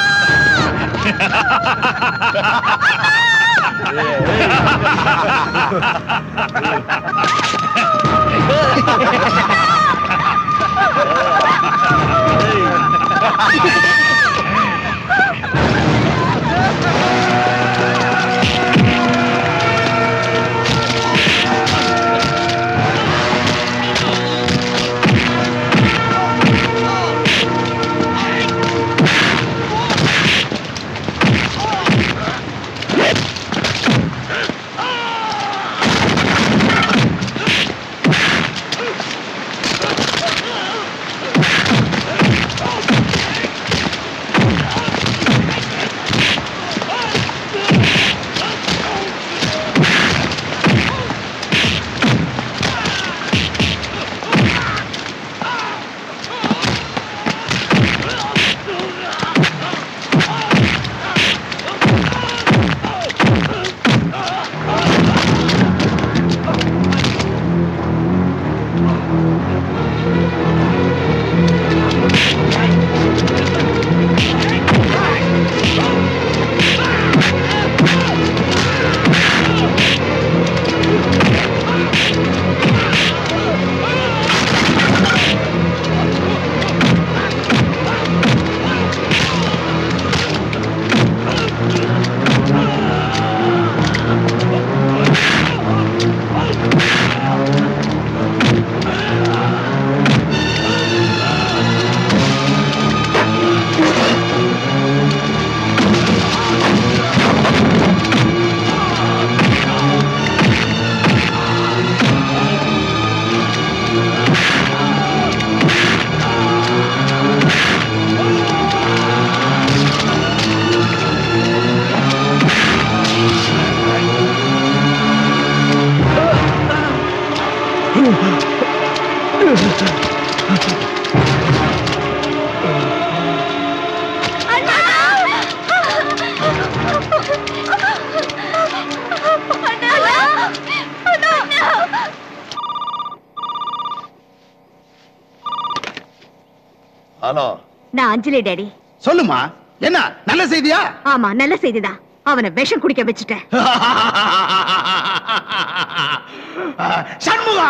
L: ஹலோ
O: நான் அஞ்சலி டேடி
P: சொல்லுமா என்ன நல்ல செய்தியா
O: ஆமா நல்ல செய்திதான் அவனை விஷம் குடிக்க வச்சுட்டேன்
P: சண்முகா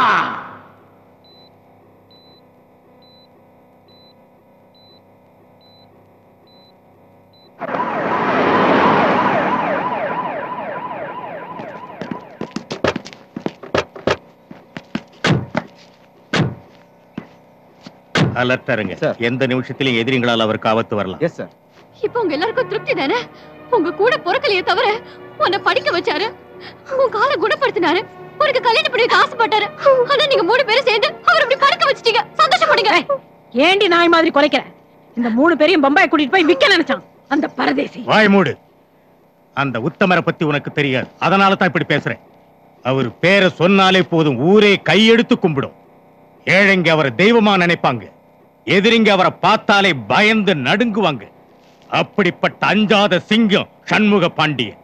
Q: அலர்ட்டா இருங்க எந்த நிமிஷத்திலும் எதிரிங்களால் அவருக்கு ஆபத்து வரலாம்
K: எஸ் சார்
G: இப்போ உங்க எல்லாருக்கும் திருப்தி தானே உங்க கூட பொறுக்கலையே தவிர உன்னை படிக்க வச்சாரு உன் காலை குணப்படுத்தினாரு உனக்கு கல்யாணம் பண்ணி வைக்க ஆசைப்பட்டாரு ஆனா நீங்க மூணு பேரும் சேர்ந்து அவர் இப்படி படுக்க வச்சிட்டீங்க சந்தோஷப்படுங்க
D: ஏண்டி நாய் மாதிரி குலைக்கிற இந்த மூணு பேரையும் பம்பாய் கூட்டிட்டு போய் விக்க நினைச்சான் அந்த பரதேசி
Q: வாய் மூடு அந்த உத்தமரை பத்தி உனக்கு தெரியாது அதனால தான் இப்படி பேசுறேன் அவர் பேரை சொன்னாலே போதும் ஊரே கையெடுத்து கும்பிடும் ஏழைங்க அவரை தெய்வமா நினைப்பாங்க எதிரிங்க அவரை பார்த்தாலே பயந்து நடுங்குவாங்க அப்படிப்பட்ட அஞ்சாத சிங்கம் சண்முக பாண்டியன்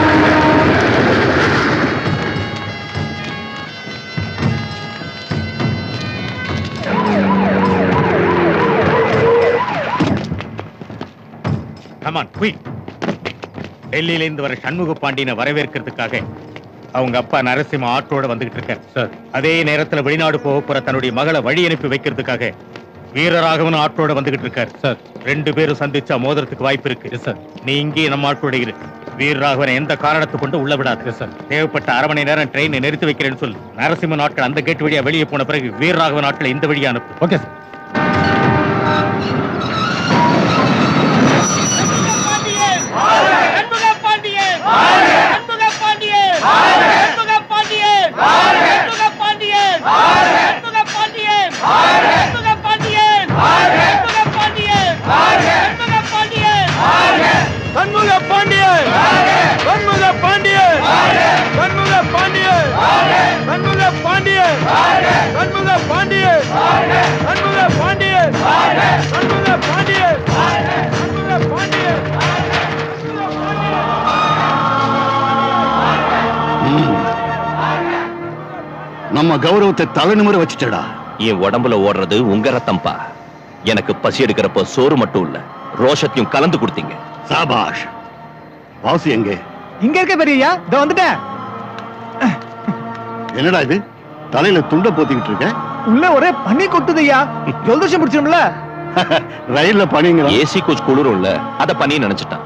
Q: கமான் குயிக் டெல்லியில இருந்து வர சண்முக பாண்டியனை வரவேற்கிறதுக்காக அவங்க அப்பா நரசிம்ம ஆட்டோட வந்துகிட்டு இருக்காரு சார் அதே நேரத்துல வெளிநாடு போக போற தன்னுடைய மகளை வழி அனுப்பி வைக்கிறதுக்காக வீரராகவன் ஆட்டோட வந்துகிட்டு இருக்காரு சார் ரெண்டு பேரும் சந்திச்சா மோதிரத்துக்கு வாய்ப்பு இருக்கு சார் நீ இங்கே நம்ம ஆட்டோட இரு வீரராகவனை எந்த காரணத்தை கொண்டு உள்ள விடாது தேவைப்பட்ட அரை மணி நேரம் ட்ரெயினை நிறுத்தி வைக்கிறேன்னு சொல்லு நரசிம்ம நாட்கள் அந்த கேட் வழியா வெளியே போன பிறகு வீரராகவ நாட்களை இந்த வழியா அனுப்பு ஓகே சார்
A: சண்முக பாண்டியன் சண்முக பாண்டியன் சண்முக பாண்டியன் சண்முக பாண்டியன் சண்முக பாண்டியன் சண்முக பாண்டியன் சண்முக பாண்டியன் சண்முக பாண்டியன்
P: நம்ம கௌரவத்தை தலைநிமிர வச்சுட்டடா
H: என் உடம்புல ஓடுறது உங்க ரத்தம்பா எனக்கு பசி எடுக்கிறப்ப சோறு மட்டும் இல்ல ரோஷத்தையும் கலந்து கொடுத்தீங்க
P: சாபாஷ் வாசு எங்க
R: இங்க இருக்க பெரியய்யா இதோ வந்துட்டேன்
P: என்னடா இது தலையில துண்ட போத்திக்கிட்டு இருக்க
R: உள்ள ஒரே பனி கொட்டுதையா ஜலதோஷம் பிடிச்சிரும்ல
P: ரயில்ல பனிங்கிற
H: ஏசி கோச் குளிரும்ல அத பண்ணி நினைச்சிட்டான்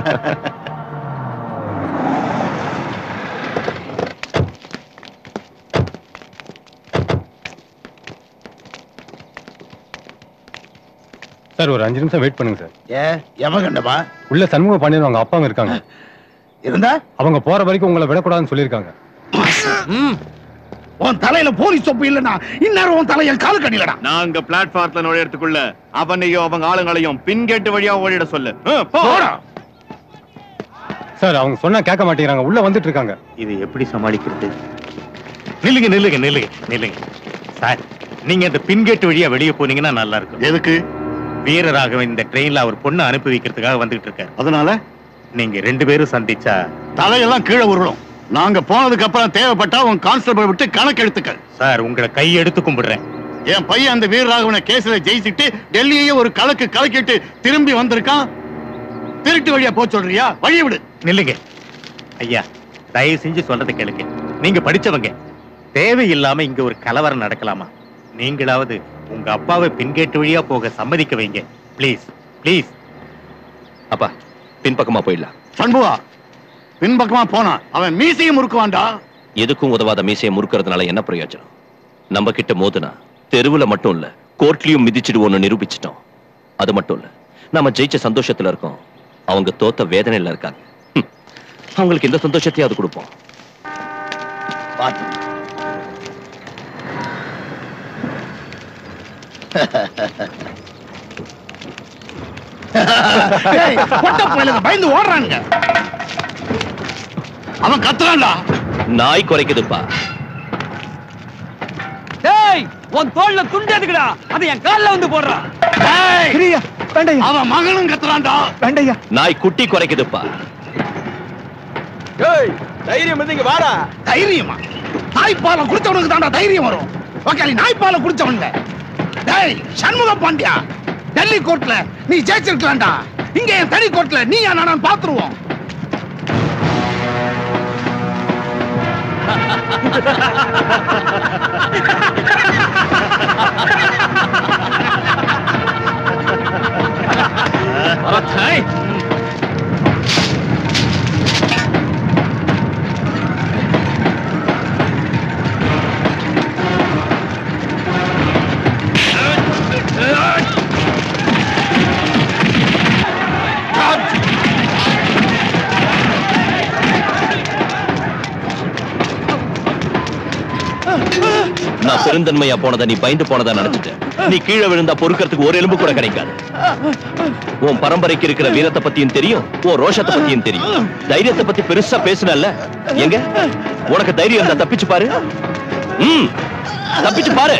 V: சார் ஒரு அஞ்சு நிமிஷம் வெயிட் பண்ணுங்க சார்
P: ஏ எவன் கண்டப்பா
V: உள்ள சண்முக பாண்டியன் அவங்க அப்பாங்க இருக்காங்க
P: இருந்தா
V: அவங்க போற வரைக்கும் உங்களை விடக்கூடாதுன்னு சொல்லியிருக்காங்க
P: உன் தலையில போலீஸ் சொப்பு இல்லனா இந்நேரம் உன் தலைய காலு கடிலடா
L: நாங்க பிளாட்ஃபார்ம்ல நுழையறதுக்குள்ள அவனையும் அவங்க ஆளுங்களையும் பின் கேட்டு வழியா ஓடிட சொல்லு ஆ, போ.
V: சார் அவங்க சொன்னா கேட்க மாட்டேங்கிறாங்க உள்ள வந்துட்டு இருக்காங்க
Q: இது எப்படி சமாளிக்கிறது நில்லுங்க நில்லுங்க நில்லுங்க நில்லுங்க சார் நீங்க இந்த பின்கேட் வழியா வெளியே போனீங்கன்னா நல்லா இருக்கும்
P: எதுக்கு
Q: வீரராகவன் இந்த ட்ரெயின்ல அவர் பொண்ணை அனுப்பி வைக்கிறதுக்காக வந்துகிட்டு இருக்காரு
P: அதனால
Q: நீங்க ரெண்டு பேரும் சந்திச்சா
P: தலையெல்லாம் கீழே உருளும் நாங்க போனதுக்கு அப்புறம் தேவைப்பட்டா உன் கான்ஸ்டபிள் விட்டு கணக்கு எடுத்துக்க
Q: சார் உங்களை கை எடுத்து கும்பிடுறேன்
P: என் பையன் அந்த வீரராகவனை கேஸ்ல ஜெயிச்சுட்டு டெல்லியே ஒரு கலக்கு கலக்கிட்டு திரும்பி வந்திருக்கான் திருட்டு வழியா போ சொல்றியா வழி விடு
Q: நில்லுங்க ஐயா தயவு செஞ்சு சொல்றதை கேளுங்க நீங்க படிச்சவங்க தேவையில்லாம இங்க ஒரு கலவரம் நடக்கலாமா நீங்களாவது உங்க அப்பாவை பின்கேட்டு வழியா போக சம்மதிக்க வைங்க ப்ளீஸ் ப்ளீஸ்
H: அப்பா பின்பக்கமா போயிடலாம்
P: சண்முகா பின்பக்கமா போனான் அவன் மீசையும் முறுக்குவான்டா
H: எதுக்கும் உதவாத மீசையை முறுக்கிறதுனால என்ன பிரயோஜனம் நம்ம கிட்ட மோதுனா தெருவுல மட்டும் இல்ல கோர்ட்லயும் மிதிச்சிடுவோம்னு நிரூபிச்சிட்டோம் அது மட்டும் இல்ல நம்ம ஜெயிச்ச சந்தோஷத்துல இருக்கோம் அவங்க தோத்த வேதனையில இருக்காங்க ஹம். அவங்களுக்கு இந்த சந்தோஷத்தையாவது கொடுப்போம்
P: ஏய், பொட்ட புயலுக்கு பயந்து ஓடுறானுங்க அவன் கத்துறான்டா
H: நாய் குறைக்குதுப்பா
A: டேய் உன் தோல்ல துண்டு எதுக்குடா அதை என் கால்ல வந்து போடுறான்
P: பிரியா வேண்டையா அவன் மகனும் கத்துறான்டா
R: வேண்டையா
H: நாய் குட்டி குறைக்குதுப்பா
A: டேய் தைரியம் வந்து இங்க வாடா
P: தைரியமா நாய்ப்பாலை குடிச்சவனுக்கு தான்டா தைரியம் வரும் ஓகே நாய்ப்பாலை குடிச்சவனுங்க டேய் சண்முக பாண்டியா டெல்லி கோர்ட்ல நீ ஜெயிச்சிருக்கலாம்டா இங்க என் தனி கோர்ட்ல நீ நான் பாத்துருவோம்
H: நான் பெருந்தன்மையா போனதை நீ பயந்து போனதா நினைச்சிட்டேன் நீ கீழே விழுந்தா பொறுக்கிறதுக்கு ஒரு எலும்பு கூட கிடைக்காது உன் பரம்பரைக்கு இருக்கிற வீரத்தை பத்தியும் தெரியும் உன் ரோஷத்தை பத்தியும் தெரியும் தைரியத்தை பத்தி பெருசா பேசுனல்ல எங்க உனக்கு தைரியம் இருந்தா தப்பிச்சு பாரு ம் தப்பிச்சு பாரு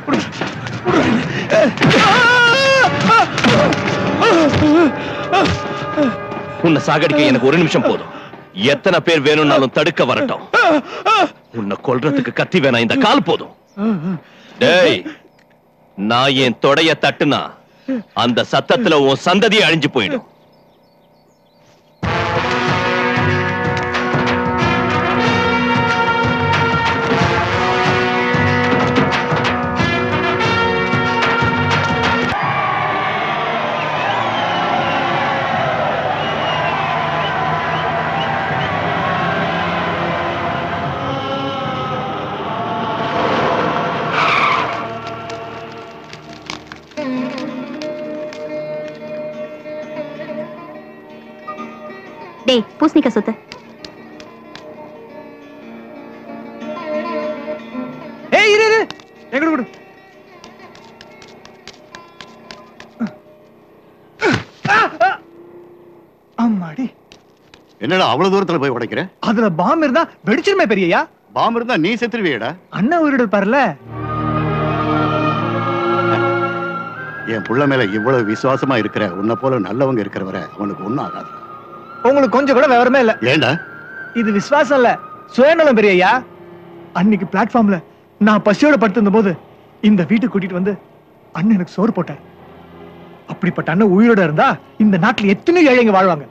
H: உன்னை சாகடிக்க எனக்கு ஒரு நிமிஷம் போதும் எத்தனை பேர் வேணும்னாலும் தடுக்க வரட்டும் உன்னை கொல்றதுக்கு கத்தி வேணாம் இந்த கால் போதும் டேய் நான் என் தொடைய தட்டுனா அந்த சத்தத்துல உன் சந்ததி அழிஞ்சு போயிடும்
B: டேய் பூசணிக்காய் சுத்து
R: ஏய் இரு இரு எங்கடு கொடு அம்மாடி
C: என்னடா அவ்வளவு தூரத்துல போய் உடைக்கிற
R: அதுல பாம்பு இருந்தா வெடிச்சிருமே பெரியயா
C: பாம்பு இருந்தா நீ செத்துருவியடா
R: அண்ணன் உயிரோட இருப்பார்ல
C: என் புள்ள மேல இவ்வளவு விசுவாசமா இருக்கிற உன்னை போல நல்லவங்க இருக்கிறவரை அவனுக்கு ஒண்ணும் ஆகாது
R: உங்களுக்கு கொஞ்சம் கூட விவரமே இல்ல
C: ஏண்டா
R: இது விசுவாசம் இல்ல சுயநலம் பெரியய்யா அன்னைக்கு பிளாட்ஃபார்ம்ல நான் பசியோட படுத்திருந்த போது இந்த வீட்டுக்கு கூட்டிட்டு வந்து அண்ணன் எனக்கு சோறு போட்டார் அப்படிப்பட்ட அண்ணன் உயிரோட இருந்தா இந்த நாட்டுல எத்தனை ஏழைங்க வாழ்வாங்க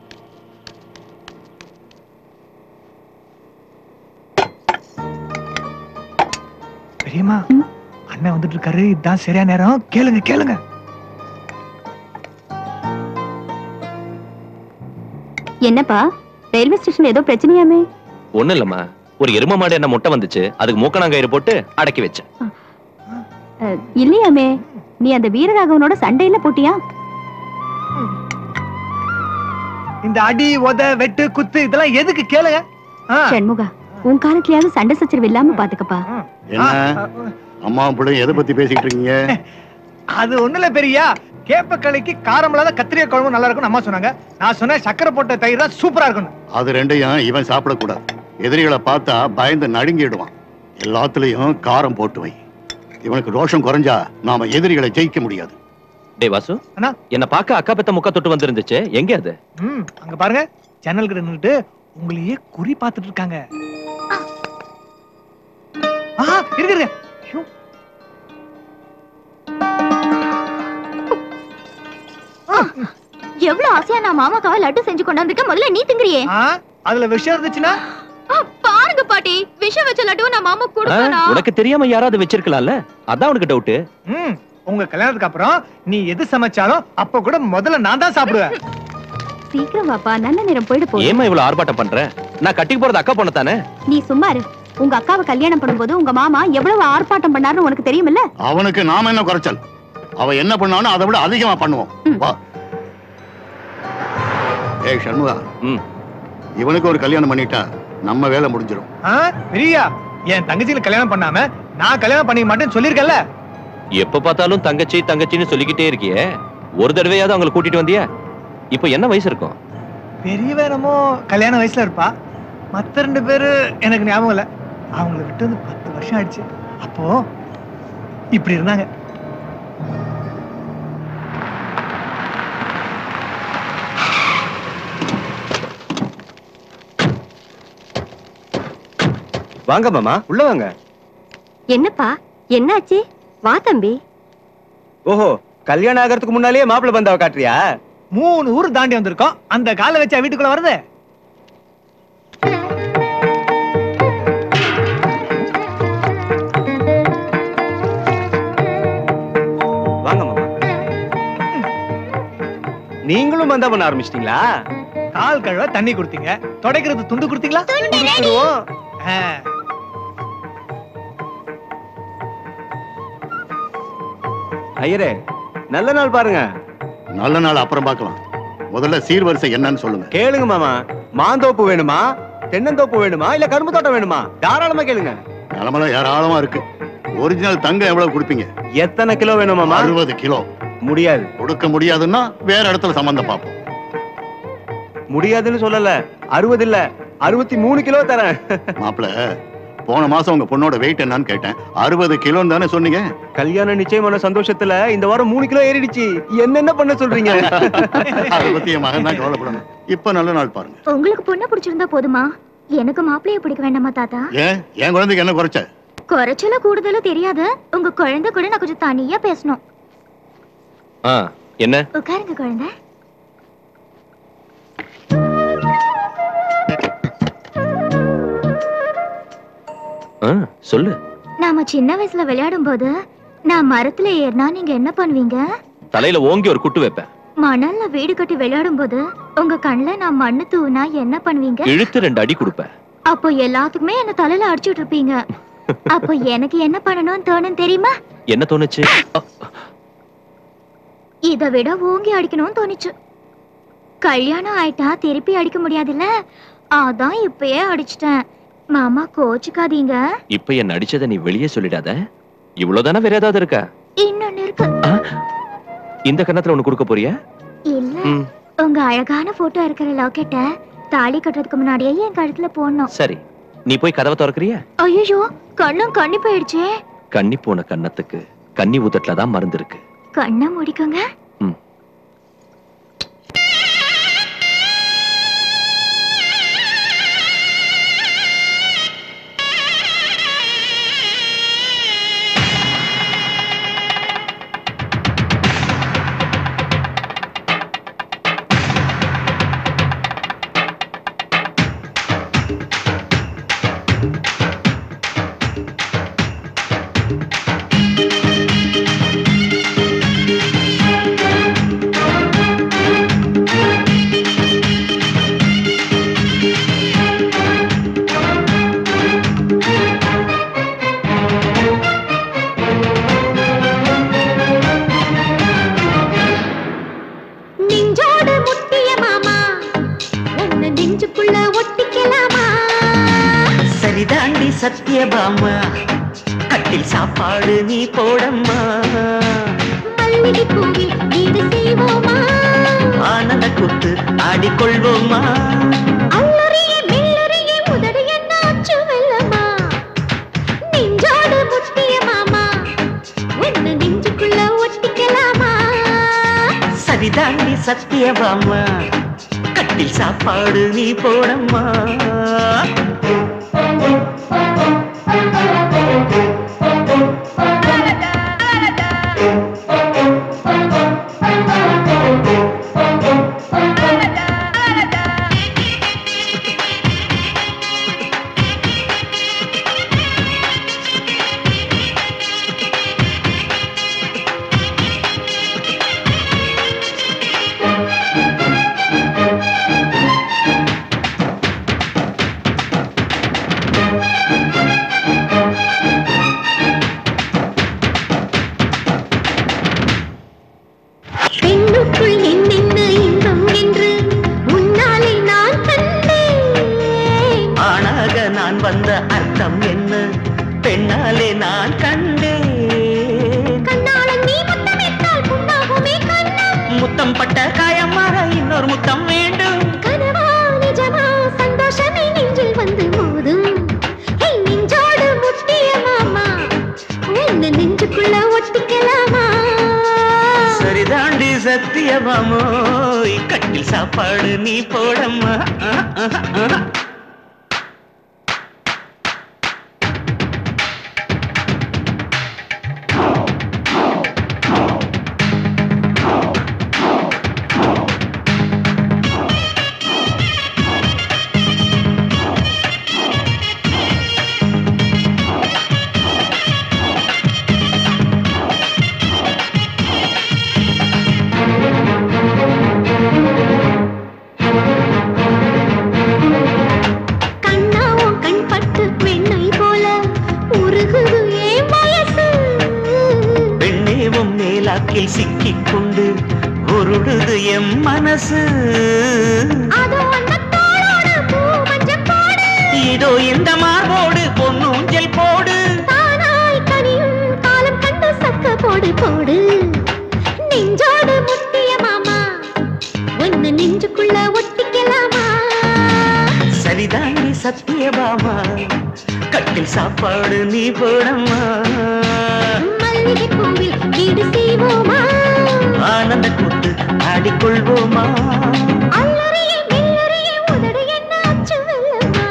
R: பெரியம்மா அண்ணன் வந்துட்டு இருக்காரு இதுதான் சரியான நேரம் கேளுங்க கேளுங்க
B: என்னப்பா ரயில்வே ஸ்டேஷன்ல ஏதோ பிரச்சனையாமே
H: ஒண்ணும் இல்லம்மா ஒரு எரும மாடு என்ன முட்டை வந்துச்சு அதுக்கு மூக்கணாங்கயிறு போட்டு அடக்கி வச்சேன்
B: அஹ், இல்லையாமே நீ அந்த வீரராகவனோட சண்டையில போட்டியா
R: இந்த அடி உத வெட்டு குத்து இதெல்லாம் எதுக்கு கேளுங்க ஆ.
B: சண்முகா உன் காலத்துலயாவது சண்டை சச்சரவு இல்லாம பாத்துக்கப்பா
C: என்ன அம்மாவும் பிள்ளையும் எதை பத்தி பேசிட்டு இருக்கீங்க
R: அது ஒண்ணு இல்ல பெரியா கேப்ப களிக்கு காரம் இல்லாத கத்திரிக்காய் குழம்பு நல்லா இருக்கும்னு அம்மா சொன்னாங்க நான் சொன்னேன் சக்கரை போட்ட தயிர் தான் சூப்பரா இருக்கணும்
C: அது ரெண்டையும் இவன் சாப்பிடக்கூடாது எதிரிகளை பார்த்தா பயந்து நடுங்கிடுவான் எல்லாத்துலயும் காரம் போட்டு வை இவனுக்கு ரோஷம் குறைஞ்சா நாம எதிரிகளை ஜெயிக்க முடியாது
H: டேய் வாசு
R: அண்ணா.
H: என்ன பார்க்க அக்கா பெத்த முக்கா தொட்டு வந்திருந்துச்சு எங்க அது
R: ம் அங்க பாருங்க ஜன்னல் கிட்ட நின்னுட்டு உங்களையே குறி பார்த்துட்டு இருக்காங்க ஆ இருக்கு இருக்கு ஐயோ.
G: எவ்வளவு ஆசையா நான் மாமாக்காக லட்டு செஞ்சு கொண்டாந்துருக்கேன் முதல்ல நீ திங்கிறியே
R: ஆ அதுல விஷயம் இருந்துச்சுன்னா
G: ஆ, பாருங்க பாட்டி விஷம் வச்ச லட்டுவை நான் மாமா
H: ஆ,
G: கொடுக்கணும்
H: உனக்கு தெரியாம யாராவது வச்சிருக்கலாம்ல அதான் உனக்கு டவுட்
R: ம் உங்க கல்யாணத்துக்கு அப்புறம் நீ எது சமைச்சாலும் அப்ப கூட முதல்ல நான் தான் சாப்பிடுவேன்
B: சீக்கிரம் வாப்பா நல்ல நேரம் போயிட போகுது
H: ஏமா இவ்வளவு ஆர்ப்பாட்டம் பண்ற நான் கட்டிக்கு போறது அக்கா பொண்ணு தானே
B: நீ சும்மா இரு உங்க அக்காவை கல்யாணம் பண்ணும்போது உங்க மாமா எவ்வளவு ஆர்ப்பாட்டம் பண்ணாருன்னு உனக்கு தெரியுமில்ல
C: அவனுக்கு நாம என்ன குறைச்சல் அவ என்ன பண்ணானோ அதை விட அதிகமா பண்ணுவோம் வா ஏய் சண்முகா இவனுக்கு ஒரு கல்யாணம் பண்ணிட்டா நம்ம வேலை முடிஞ்சிடும்
R: ஆ பெரியா என் தங்கச்சிக்கு கல்யாணம் பண்ணாம நான் கல்யாணம் பண்ணிக்க மாட்டேன்னு சொல்லியிருக்கேன்ல
H: எப்ப பார்த்தாலும் தங்கச்சி தங்கச்சின்னு சொல்லிக்கிட்டே இருக்கியே ஒரு தடவையாவது அவங்களை கூட்டிட்டு வந்தியா இப்போ என்ன வயசு இருக்கும்
R: பெரியவ என்னமோ கல்யாண வயசுல இருப்பா மத்த ரெண்டு பேரு எனக்கு ஞாபகம் இல்ல அவங்கள விட்டு வந்து பத்து வருஷம் ஆயிடுச்சு அப்போ இப்படி இருந்தாங்க
F: வாங்க மாமா உள்ள வாங்க
B: என்னப்பா என்னாச்சு வா தம்பி
F: ஓஹோ கல்யாணம் ஆகிறதுக்கு முன்னாலேயே மாப்பிள்ளை பந்தாவை காட்டுறியா
R: மூணு ஊர் தாண்டி வந்திருக்கோம் அந்த காலை வச்சா வீட்டுக்குள்ள வருது
F: வாங்க மாமா நீங்களும் பந்தா பண்ண ஆரம்பிச்சிட்டீங்களா
R: கால் கழுவ தண்ணி கொடுத்தீங்க துடைக்கிறது துண்டு கொடுத்தீங்களா கொடுத்துருவோம். ஆ.
F: ஐயரே நல்ல நாள் பாருங்க
C: நல்ல நாள் அப்புறம் பார்க்கலாம் முதல்ல சீர்வரிசை என்னன்னு சொல்லுங்க
F: கேளுங்க மாமா மாந்தோப்பு வேணுமா தென்னந்தோப்பு வேணுமா இல்ல கரும்பு தோட்டம் வேணுமா தாராளமா கேளுங்க
C: நிலமெல்லாம் ஏராளமா இருக்கு ஒரிஜினல் தங்கம் எவ்வளவு கொடுப்பீங்க
F: எத்தனை கிலோ வேணும் மாமா
C: அறுபது கிலோ
F: முடியாது
C: கொடுக்க முடியாதுன்னா வேற இடத்துல சம்பந்தம் பார்ப்போம்
F: முடியாதுன்னு சொல்லல அறுபது இல்ல அறுபத்தி மூணு கிலோ தரேன்
C: மாப்பிள போன மாசம் உங்க பொண்ணோட வெயிட் என்னன்னு கேட்டேன் அறுபது கிலோன்னு தானே சொன்னீங்க
F: கல்யாணம் நிச்சயமான சந்தோஷத்துல இந்த வாரம் மூணு கிலோ ஏறிடுச்சு என்னென்ன பண்ண சொல்றீங்க
C: அதை பத்தி என் மகன் தான் கவலைப்படணும் இப்ப நல்ல நாள் பாருங்க
G: உங்களுக்கு பொண்ணை பிடிச்சிருந்தா போதுமா எனக்கு மாப்பிள்ளைய பிடிக்க வேண்டாமா தாத்தா
C: ஏன் என் குழந்தைக்கு என்ன குறைச்ச
G: குறைச்சல கூடுதல தெரியாது உங்க குழந்தை கூட நான் கொஞ்சம் தனியா பேசணும்
H: ஆ என்ன
G: உட்காருங்க குழந்தை
H: ஆ, சொல்லு
G: நாம சின்ன வயசுல விளையாடும் போது நான் மரத்துல ஏறினா நீங்க என்ன பண்ணுவீங்க
H: தலையில ஓங்கி ஒரு குட்டு வைப்பேன்
G: மணல்ல வீடு கட்டி விளையாடும் போது உங்க கண்ணுல நான் மண்ணு தூவினா என்ன பண்ணுவீங்க
H: இழுத்து ரெண்டு அடி கொடுப்பேன்
G: அப்போ எல்லாத்துக்குமே என்ன தலையில அடிச்சுட்டு இருப்பீங்க அப்போ எனக்கு என்ன பண்ணணும்னு தோணும் தெரியுமா
H: என்ன தோணுச்சு
G: இதை விட ஓங்கி அடிக்கணும்னு தோணுச்சு
J: கல்யாணம் ஆயிட்டா திருப்பி அடிக்க முடியாதுல்ல அதான் இப்பயே அடிச்சிட்டேன் மாமா கோச்சுக்காதீங்க
H: இப்ப என்ன அடிச்சதை நீ வெளியே சொல்லிடாத இவ்வளவுதானே வேற ஏதாவது இருக்கா
J: இன்னொன்னு இருக்கு
H: இந்த கன்னத்துல ஒண்ணு கொடுக்க போறியா
J: இல்ல
H: ம்,
J: உங்க அழகான போட்டோ இருக்கிற லாக்கெட்ட தாலி கட்டுறதுக்கு முன்னாடியே என் கழுத்துல போடணும்
H: சரி நீ போய் கதவை திறக்கறியா
J: ஐயோ கண்ணும் கண்ணி போயிடுச்சே
H: கன்னி போன கன்னத்துக்கு கன்னி ஊத்தட்டுல தான் மருந்து இருக்கு
J: கண்ணை முடிக்கோங்க
M: நெஞ்சோடு முட்டிய மாமா உன்னை நெஞ்சுக்குள்ள ஒட்டிக்கலாமா
N: சரிதாண்டி சத்தியபாமா கட்டில் சாப்பாடு நீ போடம்மா
M: மல்லிகை பூவில் வீடு செய்வோமா
N: ஆனந்த குத்து ஆடிக்கொள்வோமா
M: அல்லறிய மெல்லறிய உதடு என்ன அச்சு வெல்லமா நெஞ்சோடு முட்டிய மாமா உன்னை நெஞ்சுக்குள்ள ஒட்டிக்கலாமா
N: சரிதாண்டி சத்தியபாமா கட்டில் சாப்பாடு நீ போடம்மா
M: பெண்ணுக்குள் என்னென்ன இன்பம் என்று முன்னாலே நான் கண்டேன்
N: ஆணாக நான் வந்த அர்த்தம் என்ன பெண்ணாலே நான் கண்டேன்
M: கண்ணாளன் நீ முத்தமிட்டால் புண்ணாகுமே கண்ணம்
N: முத்தம் பட்ட காயம் மாற இன்னொரு முத்தம் வேண்டும்
M: கனவா நிஜமா சந்தோஷமே நெஞ்சில் வந்து மோதும் ஹே, நெஞ்சோடு முட்டிய மாமா உன்னை நெஞ்சுக்குள்ள ஒட்டிக்கலாமா
N: சரிதாண்டி சத்தியமாமோ கட்டில் சாப்பாடு நீ போடம்மா ஆ, ஆ, ஆ.
M: கண்ணா உன் கண் பட்டு பெண்ணை போல உருகுது ஏன் வயசு
N: பெண்ணேவும் மேலாக்கில் சிக்கிக் கொண்டு உருடுது எம் மனசு
M: அதோ அந்த தோளோட பூ மஞ்சள் போடு
N: இதோ இந்த மார்போடு பொன்னூஞ்சல் போடு
M: தானாய் கனியும் காலம் கண்டு சக்க போடு போடு நெஞ்சோடு முட்டிய மாமா உன்னை நெஞ்சுக்குள்ள ஒட்டிக்கலாமா
N: சரிதாண்டி சத்தியபாமா கட்டில் சாப்பாடு நீ போடம்மா
M: மல்லிகை பூவில் வீடு செய்வோமா
N: ஆனந்த கூத்து ஆடிக்கொள்வோமா
M: அல்லறிய மெல்லறிய உதடு என்ன அச்சு வெல்லமா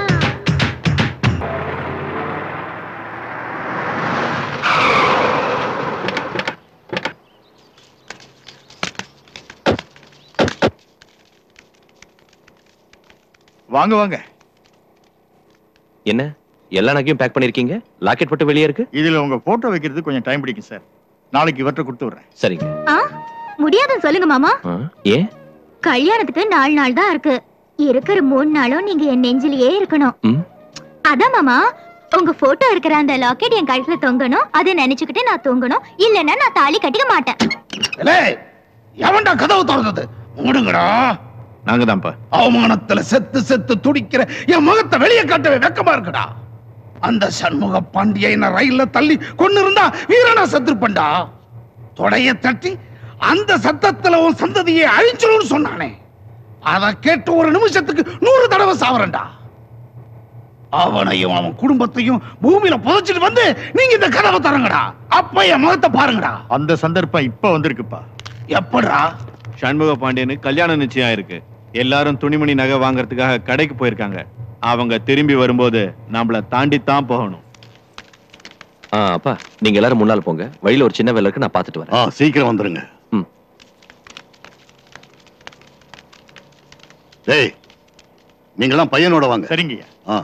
I: வாங்க வாங்க
H: என்ன எல்லா நகையும் பேக் பண்ணிருக்கீங்க லாக்கெட் போட்டு வெளியே இருக்கு
I: இதுல உங்க போட்டோ வைக்கிறது கொஞ்சம் டைம் பிடிக்கும் சார் நாளைக்கு இவற்றை கொடுத்து விடுறேன்
H: சரிங்க
J: ஆ முடியாதுன்னு சொல்லுங்க மாமா
H: ஆ, ஏன்
J: கல்யாணத்துக்கு நாலு நாள் தான் இருக்கு இருக்கிற மூணு நாளும் நீங்க என் நெஞ்சிலேயே இருக்கணும்
H: ம்.
J: அதான் மாமா உங்க போட்டோ இருக்கிற அந்த லாக்கெட் என் கழுத்துல தொங்கணும் அதை நினைச்சுக்கிட்டு நான் தூங்கணும் இல்லைன்னா நான் தாலி கட்டிக்க மாட்டேன்
P: ஏலே, எவன்டா கதவு திறந்தது மூடுங்கடா
K: நாங்க தான்ப்பா
P: அவமானத்துல செத்து செத்து துடிக்கிற என் முகத்தை வெளியே காட்டவே வெக்கமா இருக்குடா அந்த சண்முக பாண்டியனை ரயில்ல தள்ளி கொண்டு இருந்தா வீரனா செத்துருப்பண்டா தொடைய தட்டி அந்த சத்தத்துல உன் சந்ததியை அழிச்சிடும்னு சொன்னானே அத கேட்டு ஒரு நிமிஷத்துக்கு நூறு தடவை சாவரண்டா அவனையும் அவன் குடும்பத்தையும் பூமியில புதைச்சிட்டு வந்து நீங்க இந்த கதவை தரங்கடா அப்ப என் முகத்தை பாருங்கடா
K: அந்த சந்தர்ப்பம் இப்ப வந்திருக்குப்பா
P: எப்படா
K: சண்முக பாண்டியனுக்கு கல்யாண நிச்சயம் இருக்கு எல்லாரும் துணிமணி நகை வாங்குறதுக்காக கடைக்கு போயிருக்காங்க அவங்க திரும்பி வரும்போது நம்மள தாண்டி தான் போகணும்
H: ஆ அப்பா நீங்க எல்லாரும் முன்னால் போங்க வழியில ஒரு சின்ன வேலை இருக்கு நான் பார்த்துட்டு வரேன்
C: ஆ சீக்கிரம் வந்துருங்க
H: ம்.
C: டேய் நீங்களாம் பையனோட வாங்க
K: சரிங்கய்யா
C: ஆ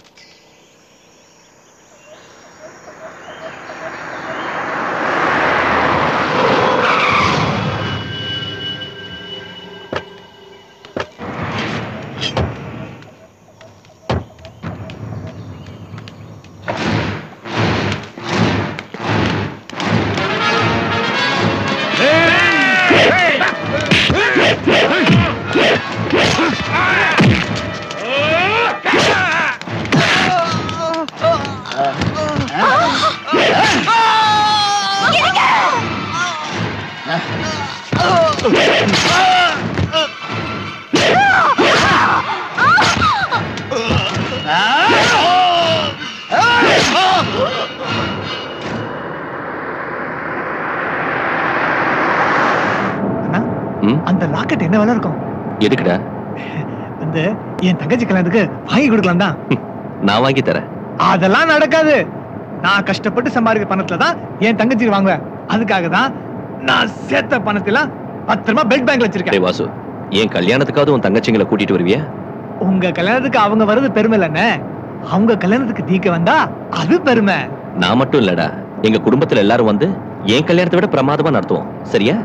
R: அந்த லாக்கெட் என்ன வேலை இருக்கும்
H: எதுக்குடா
R: வந்து என் தங்கச்சி கல்யாணத்துக்கு வாங்கி கொடுக்கலாம் தான்
H: நான் வாங்கி தரேன்
R: அதெல்லாம் நடக்காது நான் கஷ்டப்பட்டு சம்பாதிக்கிற பணத்துல தான் என் தங்கச்சி வாங்குவேன் அதுக்காக தான் நான் சேர்த்த பணத்தெல்லாம் பத்திரமா பெல்ட் பேங்க்ல வச்சிருக்கேன்
H: டேய் வாசு என் கல்யாணத்துக்காவது உன் தங்கச்சிங்களை கூட்டிட்டு வருவியா
R: உங்க கல்யாணத்துக்கு அவங்க வர்றது பெருமை இல்லைண்ணே அவங்க கல்யாணத்துக்கு தீக்க வந்தா அது பெருமை
H: நான் மட்டும் இல்லடா எங்க குடும்பத்துல எல்லாரும் வந்து என் கல்யாணத்தை விட பிரமாதமா நடத்துவோம் சரியா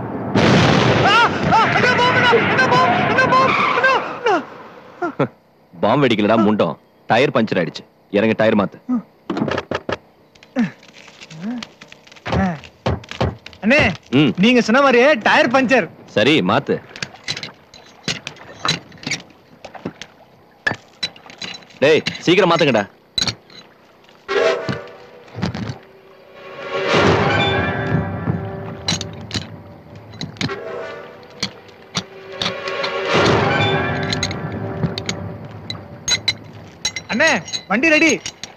H: பாம்பு வெடிக்கலடா முண்டம் டயர் பஞ்சர் ஆயிடுச்சு இறங்க டயர் மாத்து
R: அண்ணே
H: ம்
R: நீங்க சொன்ன மாதிரியே டயர் பஞ்சர்
H: சரி மாத்து டேய் சீக்கிரம் மாத்துங்கடா
R: அண்ணே வண்டி ரெடி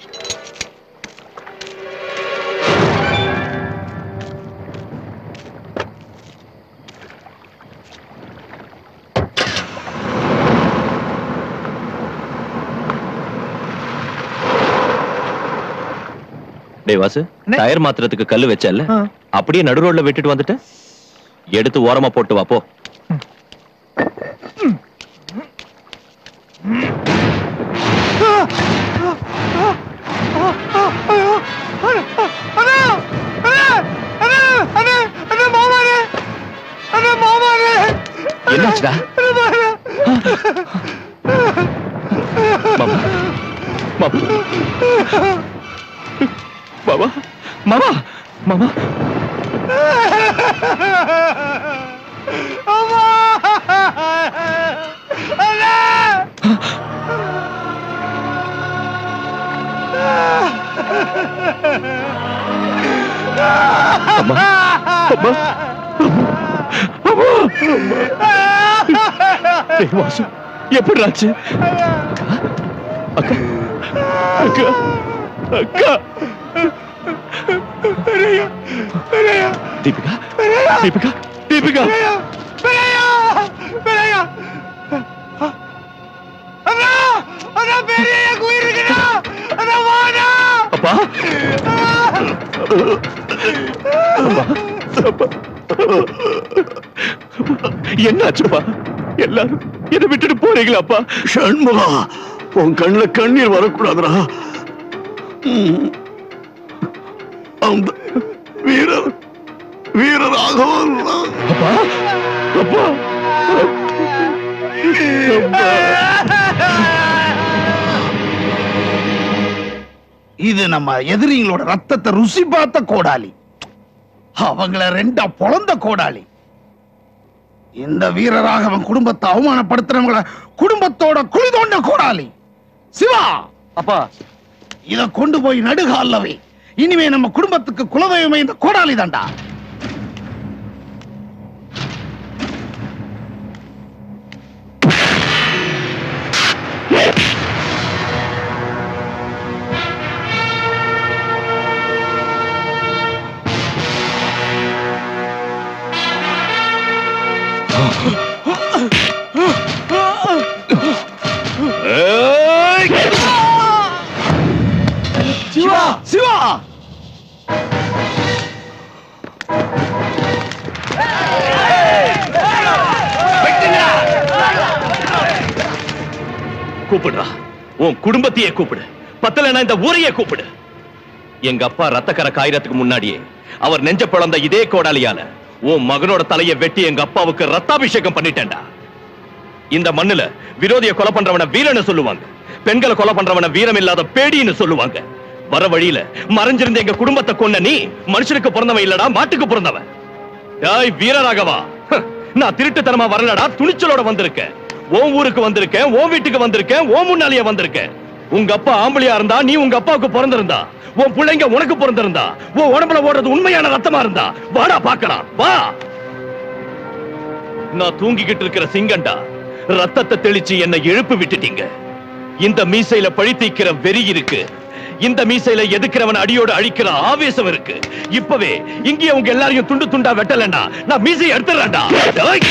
H: டேய் வாசு டயர் மாத்துறதுக்கு கல்லு வச்சல்ல அப்படியே நடு ரோட்ல விட்டுட்டு வந்துட்டு எடுத்து ஓரமா போட்டு வா போ என்னாச்சுடா மாமா மாமா மாமா மாமா மாமா அம்மா அம்மா டேய் வாசு எப்படி ஆச்சு அக்கா அக்கா அக்கா தீபிகா தீபிகா தீபிகா அப்பா அப்பா. என்னாச்சுப்பா எல்லாரும் என்னை விட்டுட்டு போறீங்களாப்பா
C: ஷண்முகா உன் கண்ணுல கண்ணீர் வரக்கூடாதுடா ம். அந்த வீரர் வீரராகவன்
H: அப்பா அப்பா
P: இது நம்ம எதிரிங்களோட ரத்தத்தை ருசி பார்த்த கோடாலி அவங்கள ரெண்டா பொழந்த கோடாலி இந்த வீரராகவன் குடும்பத்தை அவமானப்படுத்துறவங்கள குடும்பத்தோட குழி தோண்ட கூடாலி சிவா
E: அப்பா
P: இத கொண்டு போய் நடுகாலவை இனிமே நம்ம குடும்பத்துக்கு குலதெய்வமே இந்த கோடாலி தாண்டா சிவா சிவா
H: கூப்பிடுறா உன் குடும்பத்தையே கூப்பிடு பத்தலைன்னா இந்த ஊரையே கூப்பிடு எங்க அப்பா ரத்தக்கர காயறதுக்கு முன்னாடியே அவர் நெஞ்ச பிளந்த இதே கோடாலியால உன் மகனோட தலையை வெட்டி எங்க அப்பாவுக்கு ரத்தாபிஷேகம் பண்ணிட்டேன்டா இந்த மண்ணுல விரோதிய கொலை பண்றவன வீரன்னு சொல்லுவாங்க பெண்களை கொலை பண்றவன வீரம் இல்லாத பேடின்னு சொல்லுவாங்க வர வழியில மறைஞ்சிருந்த எங்க குடும்பத்தை கொன்ன நீ மனுஷனுக்கு பிறந்தவன் இல்லடா மாட்டுக்கு பிறந்தவன் டேய் வீரராகவா ஹ், நான் திருட்டுத்தனமா வரலடா துணிச்சலோட வந்திருக்கேன் உன் ஊருக்கு வந்திருக்கேன் உன் வீட்டுக்கு வந்திருக்கேன் உன் முன்னாலேயே வந்திருக்கேன் உங்க அப்பா ஆம்பளையா இருந்தா நீ உங்க அப்பாவுக்கு பிறந்திருந்தா உன் பிள்ளைங்க உனக்கு பிறந்திருந்தா உன் உடம்புல ஓடுறது உண்மையான ரத்தமா இருந்தா வாடா பார்க்கலாம் வா நான் தூங்கிக்கிட்டு இருக்கிற சிங்கண்டா ரத்தத்தை தெளிச்சு என்னை எழுப்பி விட்டுட்டீங்க இந்த மீசையில பழி தீக்கிற வெறி இருக்கு இந்த மீசையில எதுக்கிறவன் அடியோடு அழிக்கிற ஆவேசம் இருக்கு இப்பவே இங்கே உங்க எல்லாரையும் துண்டு துண்டா வெட்டலண்டா நான் மீசையை எடுத்துறேன்டா ஏய்!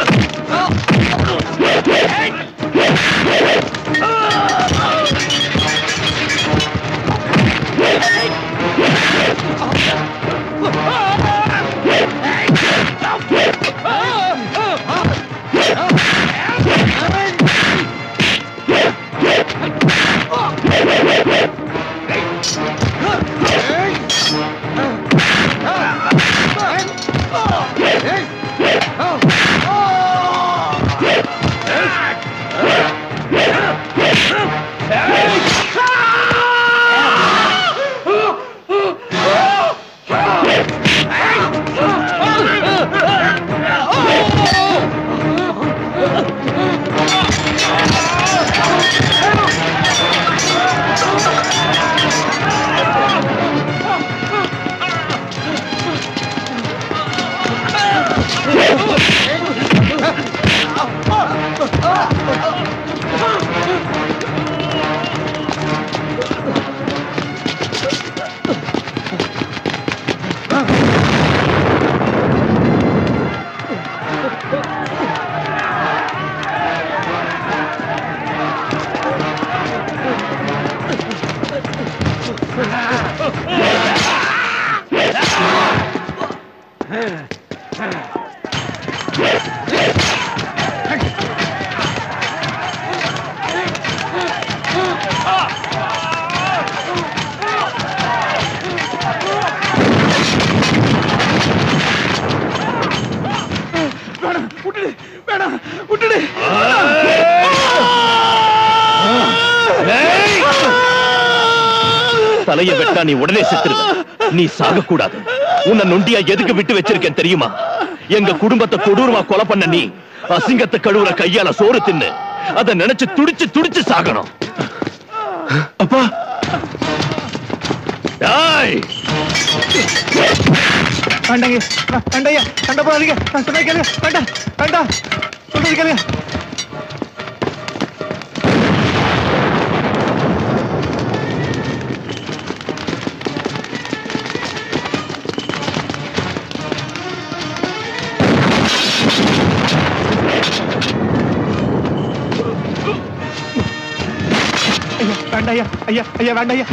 P: வேணாம் விட்டுடு வேணாம் விட்டுடு
H: தலையை வெட்டா நீ உடனே செத்துருவ நீ சாக கூடாது உன்னை நொண்டியா எதுக்கு விட்டு வச்சிருக்கேன் தெரியுமா எங்க குடும்பத்தை கொடூரமா கொலை பண்ண நீ அசிங்கத்தை கழுவுற கையால சோறு தின்னு அத நினைச்சு துடிச்சு துடிச்சு சாகணும் அப்பா டேய்
R: வேண்டாங்க வேண்டாயா சண்டை போடாதீங்க நான் சொன்ன கேளுங்க வேண்டாம் வேண்டாம் சொல்றது கேளுங்க ஐயா வேண்டாயா ஐயா ஐயா வேண்டாயா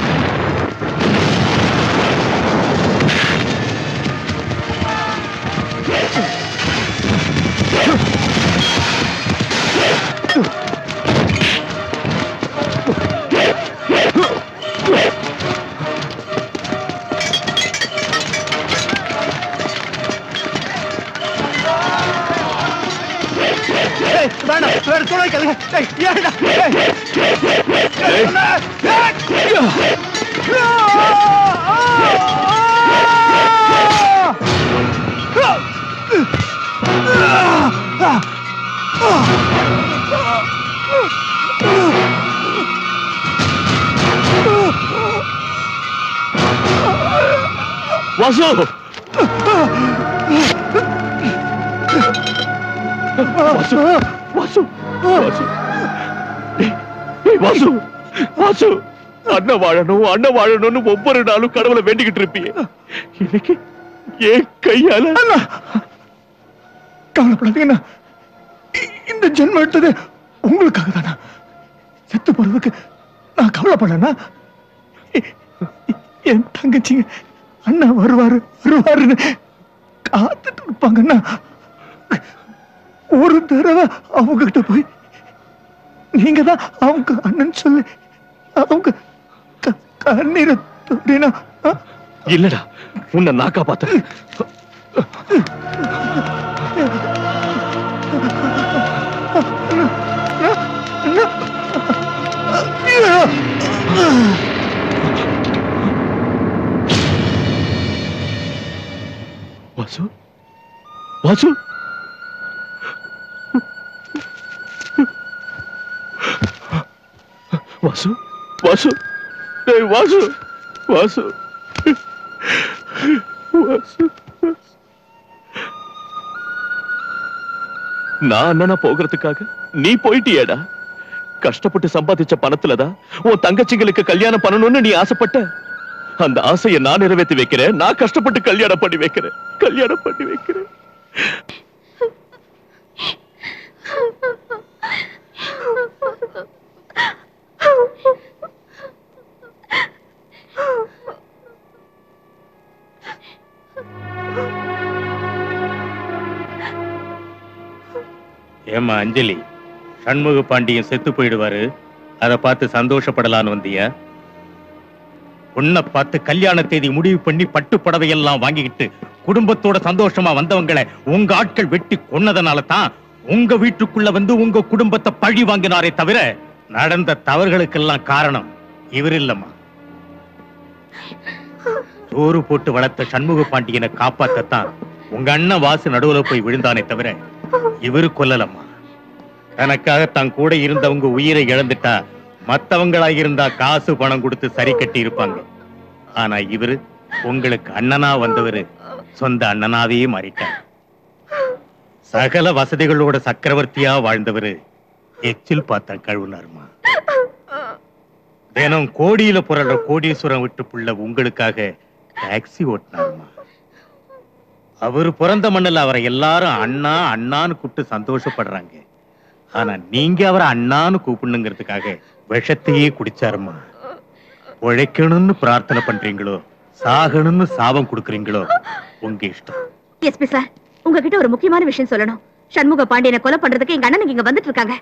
R: ஏய், வேண்டாம் வேற சொல்ல கேளுங்க ஏய், ஏன்டா ஏய். ஏய். ஆ!
K: வாசு வாசு வாசு வாசு டேய், டேய், வாசு வாசு அண்ணன் வாழணும் அண்ணன் வாழணும்னு ஒவ்வொரு நாளும் கடவுளை வேண்டிக்கிட்டு இருப்பியே இன்னைக்கு ஏன் கையால
R: கவலைப்படாதீங்கண்ணா இ- இந்த ஜென்மம் எடுத்தது உங்களுக்காக தானா செத்து போறதுக்கு நான் கவலைப்படலண்ணா எ- எ- என் தங்கச்சிங்க அண்ணா வருவாரு வருவாருன்னு காத்துட்டு இருப்பாங்கண்ணா ஒரு தடவை அவங்க கிட்ட போய் நீங்க தான் அவங்க அண்ணன் சொல்லி அவங்க க- கண்ணீரை தோடினா
K: இல்லடா உன்னை நான் காப்பாத்த வாசு வாசு வாசு வாசு டேய் வாசு வாசு வாசு நான் அண்ணனா போகிறதுக்காக நீ போயிட்டியேடா கஷ்டப்பட்டு சம்பாதிச்ச பணத்துலதான் உன் தங்கச்சிங்களுக்கு கல்யாணம் பண்ணணும்னு நீ ஆசைப்பட்ட அந்த ஆசையை நான் நிறைவேற்றி வைக்கிறேன் நான் கஷ்டப்பட்டு கல்யாணம் பண்ணி வைக்கிறேன் கல்யாணம் பண்ணி வைக்கிறேன்
Q: ஏம்மா அஞ்சலி சண்முக பாண்டியன் செத்து போயிடுவாரு அதை பார்த்து சந்தோஷப்படலான்னு வந்தியா உன்னை பார்த்து கல்யாண தேதி முடிவு பண்ணி பட்டு புடவையெல்லாம் வாங்கிக்கிட்டு குடும்பத்தோட சந்தோஷமா வந்தவங்களை உங்க ஆட்கள் வெட்டி கொன்னதனால தான் உங்க வீட்டுக்குள்ள வந்து உங்க குடும்பத்தை பழி வாங்கினாரே தவிர நடந்த தவறுகளுக்கெல்லாம் காரணம் இவர் இல்லம்மா சோறு போட்டு வளர்த்த சண்முக பாண்டியனை காப்பாத்தத்தான் உங்க அண்ணன் வாசு நடுவுல போய் விழுந்தானே தவிர இவரு கொல்லலம்மா தனக்காக தன் கூட இருந்தவங்க உயிரை இழந்துட்டா மத்தவங்களா இருந்தா காசு பணம் கொடுத்து சரி கட்டி இருப்பாங்க ஆனா இவரு உங்களுக்கு அண்ணனா வந்தவரு சொந்த அண்ணனாவே மாறிட்டார் சகல வசதிகளோட சக்கரவர்த்தியா வாழ்ந்தவரு எச்சில் பார்த்தா கழுவுனாருமா தினம் கோடியில புரள கோடீஸ்வரம் விட்டு புள்ள உங்களுக்காக டாக்ஸி ஓட்டினாருமா அவரு பிறந்த மண்ணுல அவரை எல்லாரும் அண்ணா அண்ணான்னு கூப்பிட்டு சந்தோஷப்படுறாங்க ஆனா நீங்க அவரை அண்ணான்னு கூப்பிடணுங்கிறதுக்காக விஷத்தையே குடிச்சாருமா உழைக்கணும்னு பிரார்த்தனை பண்றீங்களோ சாகணும்னு சாபம் கொடுக்குறீங்களோ உங்க இஷ்டம்
O: எஸ்பி சார் உங்ககிட்ட ஒரு முக்கியமான விஷயம் சொல்லணும் சண்முக பாண்டியனை கொலை பண்றதுக்கு எங்க அண்ணனுக்கு இங்க வந்துட்டு இருக்காங்க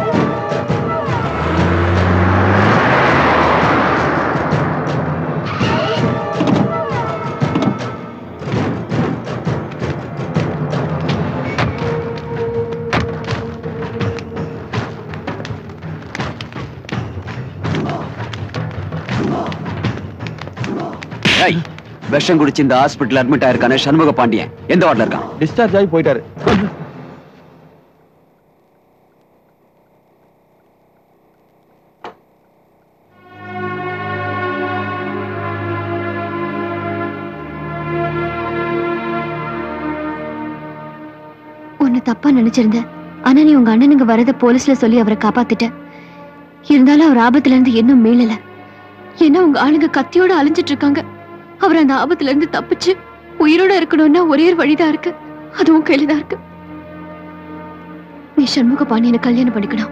E: ஏய் விஷம் குடிச்சு இந்த ஹாஸ்பிட்டல் அட்மிட் ஆயிருக்கானே சண்முக பாண்டியன் எந்த வார்டில் இருக்கான்
K: டிஸ்சார்ஜ் ஆகி போயிட்டாரு
G: உன்னை தப்பா நினைச்சிருந்தேன் ஆனா நீ உங்க அண்ணனுங்க வரத போலீஸ்ல சொல்லி அவரை காப்பாத்திட்ட இருந்தாலும் அவர் ஆபத்துல இருந்து இன்னும் மீளல ஏன்னா உங்க ஆளுங்க கத்தியோட அலைஞ்சிட்டு இருக்காங்க அவர் அந்த ஆபத்துல இருந்து தப்பிச்சு உயிரோட இருக்கணும்னா ஒரே ஒரு வழிதான் இருக்கு அதுவும் கையில தான் இருக்கு நீ சண்முக பாண்டியனை கல்யாணம் பண்ணிக்கணும்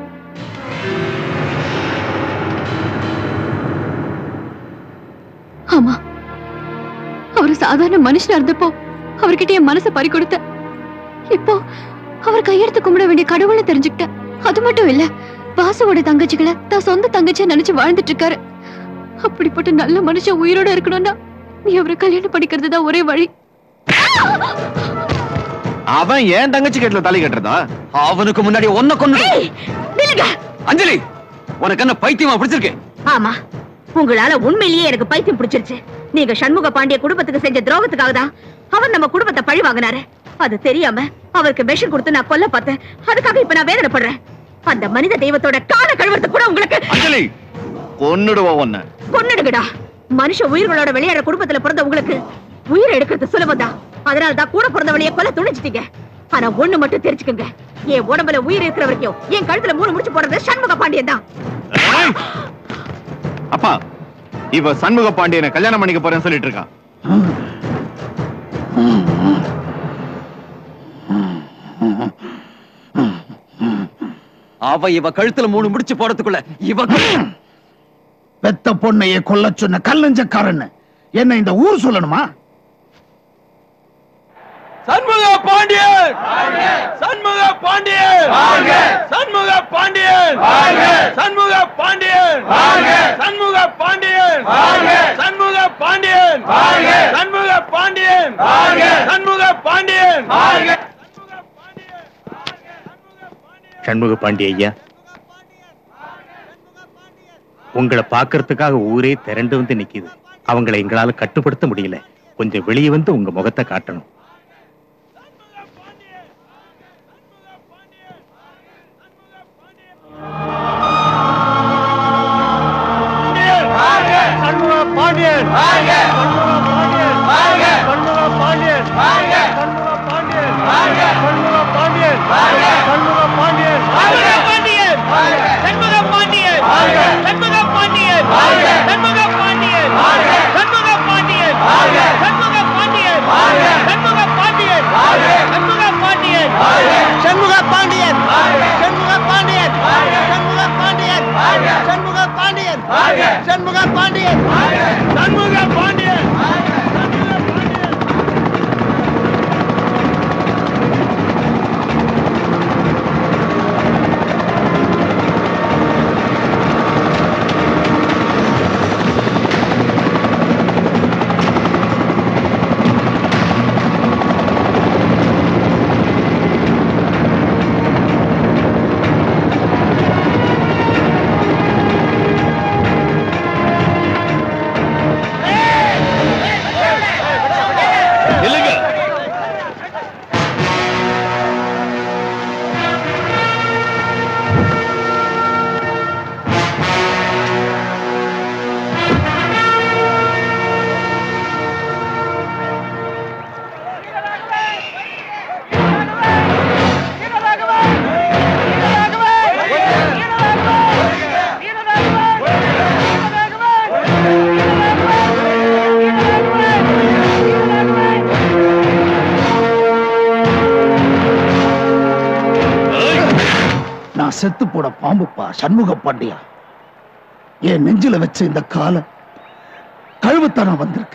G: ஆமா அவர் சாதாரண மனுஷனா இருந்தப்போ அவர்கிட்ட என் மனசை பறி கொடுத்த இப்போ அவர் கையெடுத்து கும்பிட வேண்டிய கடவுளை தெரிஞ்சுக்கிட்டேன் அது மட்டும் இல்ல வாசுவோட தங்கச்சிகளை தான் சொந்த தங்கச்சியா நினைச்சு வாழ்ந்துட்டு இருக்காரு அப்படிப்பட்ட நல்ல மனுஷன் உயிரோட இருக்கணும்னா நீ அவரை கல்யாணம் பண்ணிக்கிறது தான் ஒரே வழி
E: அவன் ஏன் தங்கச்சி கட்டில தாலி கட்டுறதா அவனுக்கு முன்னாடி ஒன்ன கொண்டு அஞ்சலி உனக்கு என்ன பைத்தியமா பிடிச்சிருக்கு
O: ஆமா உங்களால உண்மையிலேயே எனக்கு பைத்தியம் பிடிச்சிருச்சு நீங்க சண்முக பாண்டிய குடும்பத்துக்கு செஞ்ச துரோகத்துக்காக தான் அவர் நம்ம குடும்பத்தை பழி வாங்கினாரு அது தெரியாம அவருக்கு விஷம் கொடுத்து நான் கொல்ல பார்த்தேன் அதுக்காக இப்ப நான் வேதனைப்படுறேன் அந்த மனித தெய்வத்தோட கால கழுவுறதுக்கு கூட உங்களுக்கு
K: அஞ்சலி கொன்னுடுவோம் உன்னை
O: கொன்னுடுங்கடா மனுஷ உயிர்களோட விளையாடுற குடும்பத்துல பிறந்த உங்களுக்கு உயிர் எடுக்கிறது சுலபம்தான் அதனால தான் கூட பிறந்தவளைய கொல்ல துணிச்சிட்டீங்க ஆனா ஒண்ணு மட்டும் தெரிஞ்சுக்கங்க என் உடம்புல உயிர் இருக்கிற வரைக்கும் என் கழுத்துல மூணு முடிச்சு போடுறது சண்முக பாண்டியன் தான்
E: அப்பா இவ சண்முக பாண்டியனை கல்யாணம் பண்ணிக்க போறேன்னு சொல்லிட்டு இருக்கான்
A: அவ இவ கழுத்துல மூணு முடிச்சு போறதுக்குள்ள இவ
P: பெத்த பொண்ணையே கொல்ல சொன்ன கல்லஞ்சக்காரன்னு என்ன இந்த ஊர் சொல்லணுமா
N: சண்முக பாண்டியன் சண்முக பாண்டியன் சண்முக பாண்டியன் சண்முக பாண்டியன் சண்முக பாண்டியன் சண்முக பாண்டியன் சண்முக பாண்டியன் சண்முக பாண்டியன்
Q: சண்முக பாண்டி ஐயா உங்களை பார்க்கறதுக்காக ஊரே திரண்டு வந்து நிக்குது அவங்களை எங்களால கட்டுப்படுத்த முடியல கொஞ்சம் வெளியே வந்து உங்க முகத்தை காட்டணும்
N: சண்முக பாண்டியன் சண்முக பாண்டியன் சண்முக பாண்டியன் சண்முக பாண்டியன் சண்முக பாண்டியன் சண்முக பாண்டியன் சண்முக பாண்டியன் சண்முக பாண்டியன் சண்முக பாண்டியன் சண்முக பாண்டியன் சண்முக பாண்டியன் சண்முக பாண்டியன் சண்முக பாண்டியன் சண்முக பாண்டியன் சண்முக பாண்டியன் சண்முக பாண்டியன் சண்முக பாண்டியன் சண்முக பாண்டியன் சண்முக பாண்டியன்
P: நான் செத்து போட பாம்புப்பா சண்முக பாண்டியா என் நெஞ்சில வச்ச இந்த காலை கழுவுத்தனம் வந்திருக்கு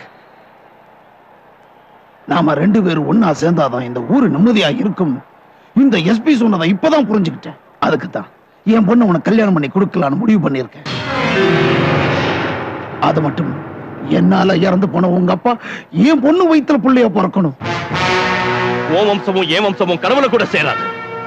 P: நாம ரெண்டு பேரும் ஒன்னா சேர்ந்தாதான் இந்த ஊரு நிம்மதியா இருக்கும் இந்த எஸ்பி சொன்னதை இப்பதான் புரிஞ்சுக்கிட்டேன் அதுக்கு தான் என் பொண்ணு உனக்கு கல்யாணம் பண்ணி கொடுக்கலான்னு முடிவு பண்ணியிருக்கேன் அது மட்டும் இல்ல, என்னால இறந்து போன உங்க அப்பா என் பொண்ணு வயித்துல புள்ளைய பிறக்கணும்
K: ஓ வம்சமும் ஏ வம்சமும் கனவுல கூட சேராது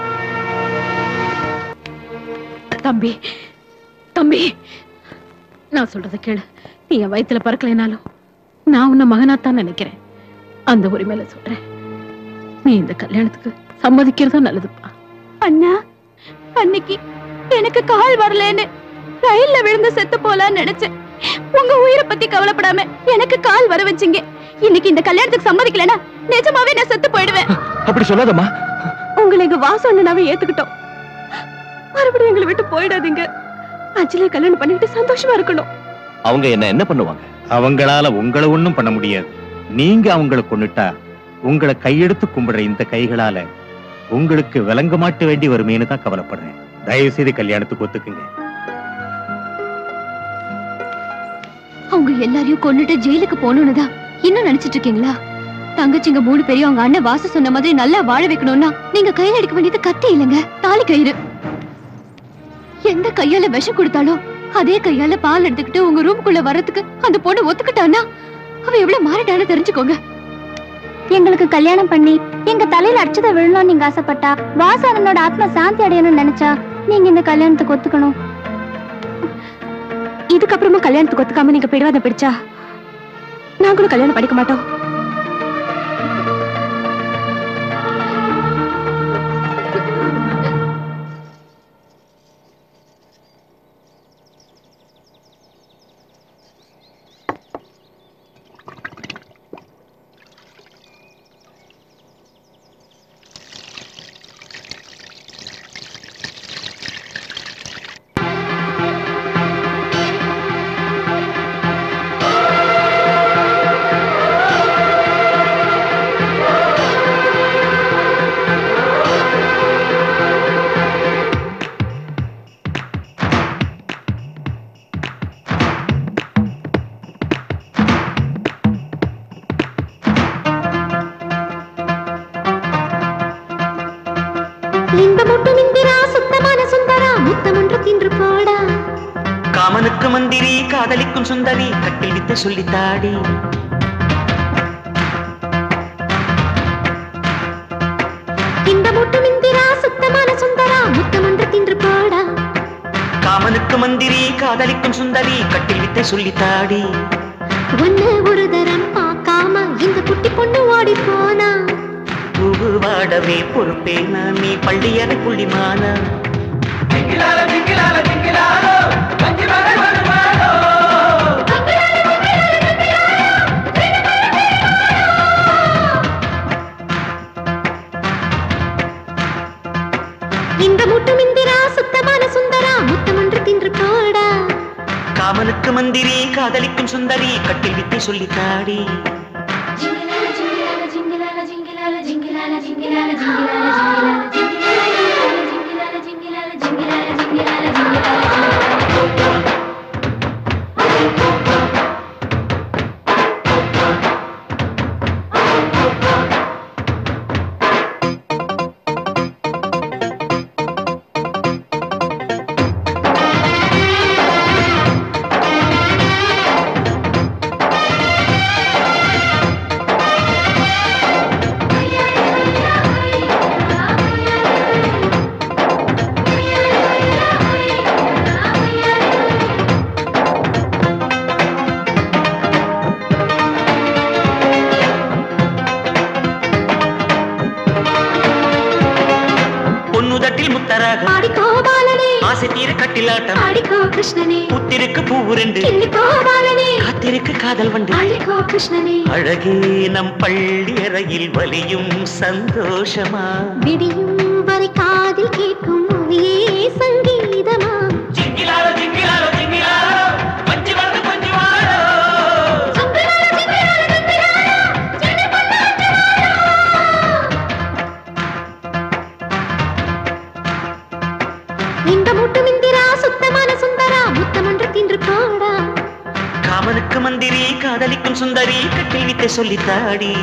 D: தம்பி தம்பி நான் சொல்றத கேளு நீ என் வயித்துல பறக்கலைனாலும் நான் உன்னை மகனாத்தான் நினைக்கிறேன் அந்த உரிமையில சொல்றேன் நீ இந்த கல்யாணத்துக்கு சம்மதிக்கிறதும் நல்லதுப்பா
B: அண்ணா அன்னைக்கு எனக்கு கால் வரலன்னு ரயில்ல விழுந்து செத்து போலான்னு நினைச்சேன் உங்க உயிரை பத்தி கவலைப்படாம எனக்கு கால் வர வச்சீங்க இன்னைக்கு இந்த கல்யாணத்துக்கு சம்மதிக்கலனா நிஜமாவே நான் செத்து போயிடுவேன்
K: அப்படி சொல்லாதம்மா
B: உங்களை எங்க வாசம் ஏத்துக்கிட்டோம் மறுபடியும் எங்களை விட்டு போயிடாதீங்க அஞ்சலியை கல்யாணம் பண்ணிட்டு சந்தோஷமா இருக்கணும்
H: அவங்க என்ன என்ன பண்ணுவாங்க
Q: அவங்களால உங்களை ஒண்ணும் பண்ண முடியாது நீங்க அவங்களை கொன்னுட்டா உங்களை கையெடுத்து கும்பிடுற இந்த கைகளால உங்களுக்கு விளங்க மாட்ட வேண்டி வருமேன்னு தான் கவலைப்படுறேன் தயவு செய்து கல்யாணத்துக்கு ஒத்துக்குங்க
G: அவங்க எல்லாரையும் கொன்னுட்டு ஜெயிலுக்கு போகணும்னு தான் இன்னும் நினைச்சிட்டு இருக்கீங்களா தங்கச்சிங்க மூணு பேரையும் அவங்க அண்ணன் வாசு சொன்ன மாதிரி நல்லா வாழ வைக்கணும்னா நீங்க கையில எடுக்க வேண்டியது கத்தி இல்லைங்க தாலி கயிறு எந்த கையால விஷம் கொடுத்தாலும் அதே கையால பால் எடுத்துக்கிட்டு உங்க ரூமுக்குள்ள வர்றதுக்கு அந்த பொண்ணு ஒத்துக்கிட்டானா அவ எவ்வளவு மாறிட்டான்னு தெரிஞ்சுக்கோங்க
J: எங்களுக்கு கல்யாணம் பண்ணி எங்க தலையில அடிச்சத விழணும்னு நீங்க ஆசைப்பட்டா வாசனனோட ஆத்மா சாந்தி அடையணும்னு நினைச்சா நீங்க இந்த கல்யாணத்துக்கு ஒத்துக்கணும்
B: இதுக்கப்புறமா கல்யாணத்துக்கு ஒத்துக்காம நீங்க பிடிவாத பிடிச்சா நாங்களும் கல்யாணம் படிக்க மாட்டோம்
N: காமனுக்கு மந்திரி காதலிக்கும் சுந்தரி கட்டில் வித்து சொல்லித்தாடி
M: இந்த முட்டும் இந்திரா சுத்தமான சுந்தரா முத்தமன்று தின்று போடா
N: காமனுக்கு மந்திரி காதலிக்கும் சுந்தரி கட்டில் வித்து சொல்லித்தாடி
M: ஒன்னு ஒரு தரம் பார்க்காம இந்த குட்டி பொண்ணு ஓடி போனா
N: பூவு வாடவே பொறுப்பேனா நீ பள்ளியறை புள்ளிமானா
M: இந்த முட்டும் இந்திரா சுத்தமான சுந்தரா முத்தமன்று தின்று போடா
N: காமனுக்கு மந்திரி காதலிக்கும் சுந்தரி கட்டில் வித்து சொல்லித்தாடி பொன்னுதட்டில் முத்தராக
M: ஆடிக்கோ பாலனே
N: ஆசை தீர கட்டிலாட்டம்
M: ஆடிக்கோ கிருஷ்ணனே
N: புத்திருக்கு பூவு ரெண்டு
M: கிள்ளிக்கோ பாலனே
N: காத்திருக்கு காதல் வண்டு
M: ஆடிக்கோ கிருஷ்ணனே
N: அழகே நம் பள்ளி அறையில் வலியும் சந்தோஷமா
M: விடியும் வரை காதில் கேட்கும் ஒலியே சங்கீதமா
N: ஜிங்கிலாரோ ஜிங்கிலாரோ ஜிங்கிலாரோ மஞ்சு வந்து கொஞ்சம் வாரோ
M: இந்த முட்டும் இந்திரா சுத்தமான சுந்தரா முத்தமன்று தின்று போடா
N: காமனுக்கு மந்திரி காதலிக்கும் சுந்தரி கட்டில் வித்தை சொல்லித்தாடி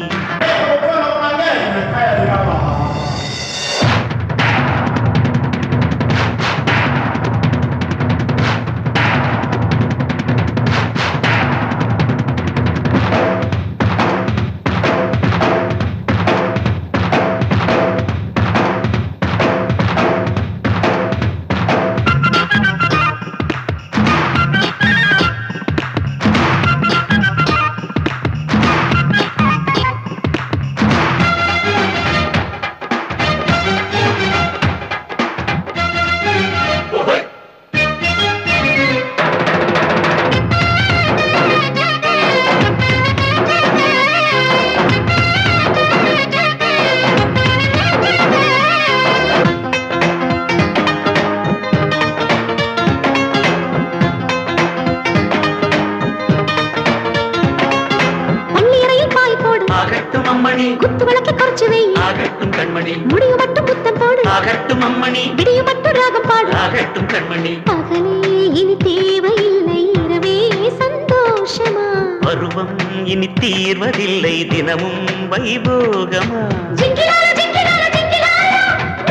M: பள்ளியறையில் பாய் போடு
N: ஆகட்டும் அம்மணி
M: குத்து விளக்கை குறைச்சு வை
N: ஆகட்டும் கண்மணி
M: முடியும் மட்டும் புத்தம் போடு
N: ஆகட்டும் அம்மணி
M: விடியும் மட்டும் ராகம் பாடு
N: ஆகட்டும் கண்மணி
M: பகலே இனி தேவையில்லை இரவே சந்தோஷமா
N: பருவம் இனி தீர்வதில்லை தினமும் வைபோகமா
M: ஜிங்கிலால ஜிங்கிலால ஜிங்கிலால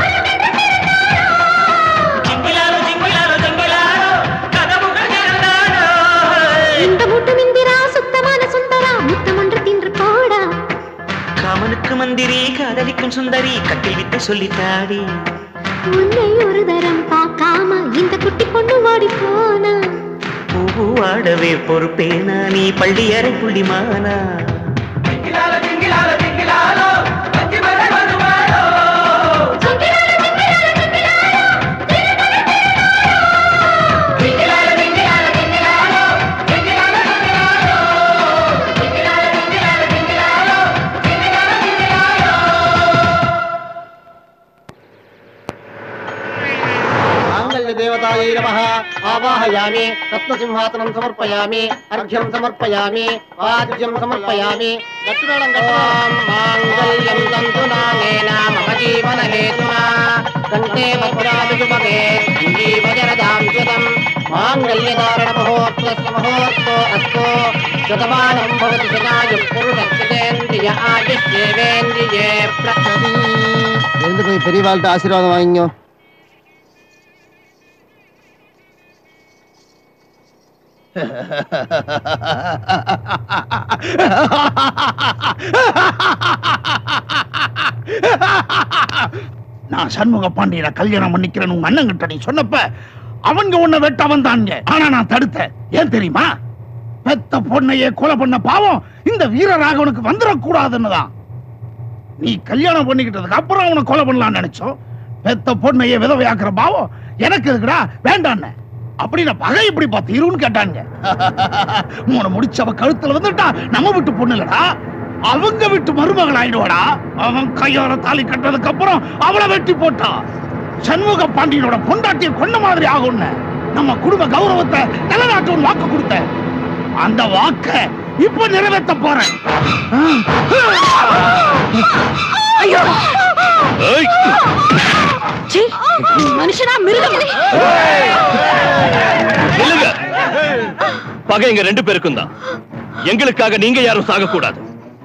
N: ஜிங்கிலாரோ ஜிங்கிலாரோ ஜிங்கிலாரோ கதவுகள் திறந்தாடோ
M: இந்த முட்டும் இந்திரா சுத்தமான சுந்தரா முத்தமன்று தின்று போடா
N: காமனுக்கு மந்திரி காதலிக்கும் சுந்தரி கட்டில் வித்தை சொல்லித்தாடி
M: உன்னை ஒரு தரம் பார்க்காம இந்த குட்டி பொண்ணு ஓடி போனா
N: பூவு ஆடவே பொறுப்பேனா நீ பள்ளி அறை புள்ளிமானா
T: माङ्गल्यदेवतायै नमः आवाहयामि रत्नसिंहासनं समर्पयामि अर्घ्यं समर्पयामि वाद्यं समर्पयामि दक्षिणं गच्छामि माङ्गल्यं तन्तु नामेन मम जीवनहेतुना कण्ठे भद्राभिजुभगे जीवजरदां शतं माङ्गल्यधारणमहोत्सवस्य महोत्सवो अस्तु शतमानं भवति शतायुः पुरुषस्येन्द्रिय आयुष्येवेन्द्रिये प्रथमी
U: எழுந்து போய் பெரியவாள்கிட்ட ஆசீர்வாதம் வாங்கிங்க
P: நான் சண்முக பாண்டியனை கல்யாணம் பண்ணிக்கிறேன்னு உங்க அண்ணன் கிட்ட நீ சொன்னப்ப அவங்க உன்னை வெட்ட வந்தாங்க ஆனா நான் தடுத்தேன் ஏன் தெரியுமா பெத்த பொண்ணையே கொலை பண்ண பாவம் இந்த வீரராகவனுக்கு வந்துடக்கூடாதுன்னு தான் நீ கல்யாணம் பண்ணிக்கிட்டதுக்கு அப்புறம் அவனை கொலை பண்ணலாம்னு நினைச்சோம் பெத்த பொண்ணையே விதவையாக்குற பாவம் எனக்கு இருக்குடா வேண்டான்னு அப்படி நான் பகை இப்படி பார்த்து இருன்னு கேட்டாங்க மூணு முடிச்சவ கழுத்துல வந்துட்டா நம்ம வீட்டு பொண்ணு இல்லடா அவங்க வீட்டு மருமகள் ஆயிடுவாடா அவன் கையால தாலி கட்டுறதுக்கு அப்புறம் அவளை வெட்டி போட்டா சண்முக பாண்டியனோட பொண்டாட்டியை கொண்ட மாதிரி ஆகும்னு நம்ம குடும்ப கௌரவத்தை நிலநாட்டு வாக்கு கொடுத்த அந்த வாக்க இப்ப நிறைவேற்ற போறேன்
B: ஐயோ சீ, மனுஷனா மிருகம்
H: இல்லங்க பகை எங்க ரெண்டு பேருக்கும் தான் எங்களுக்காக நீங்க யாரும் சாகக்கூடாது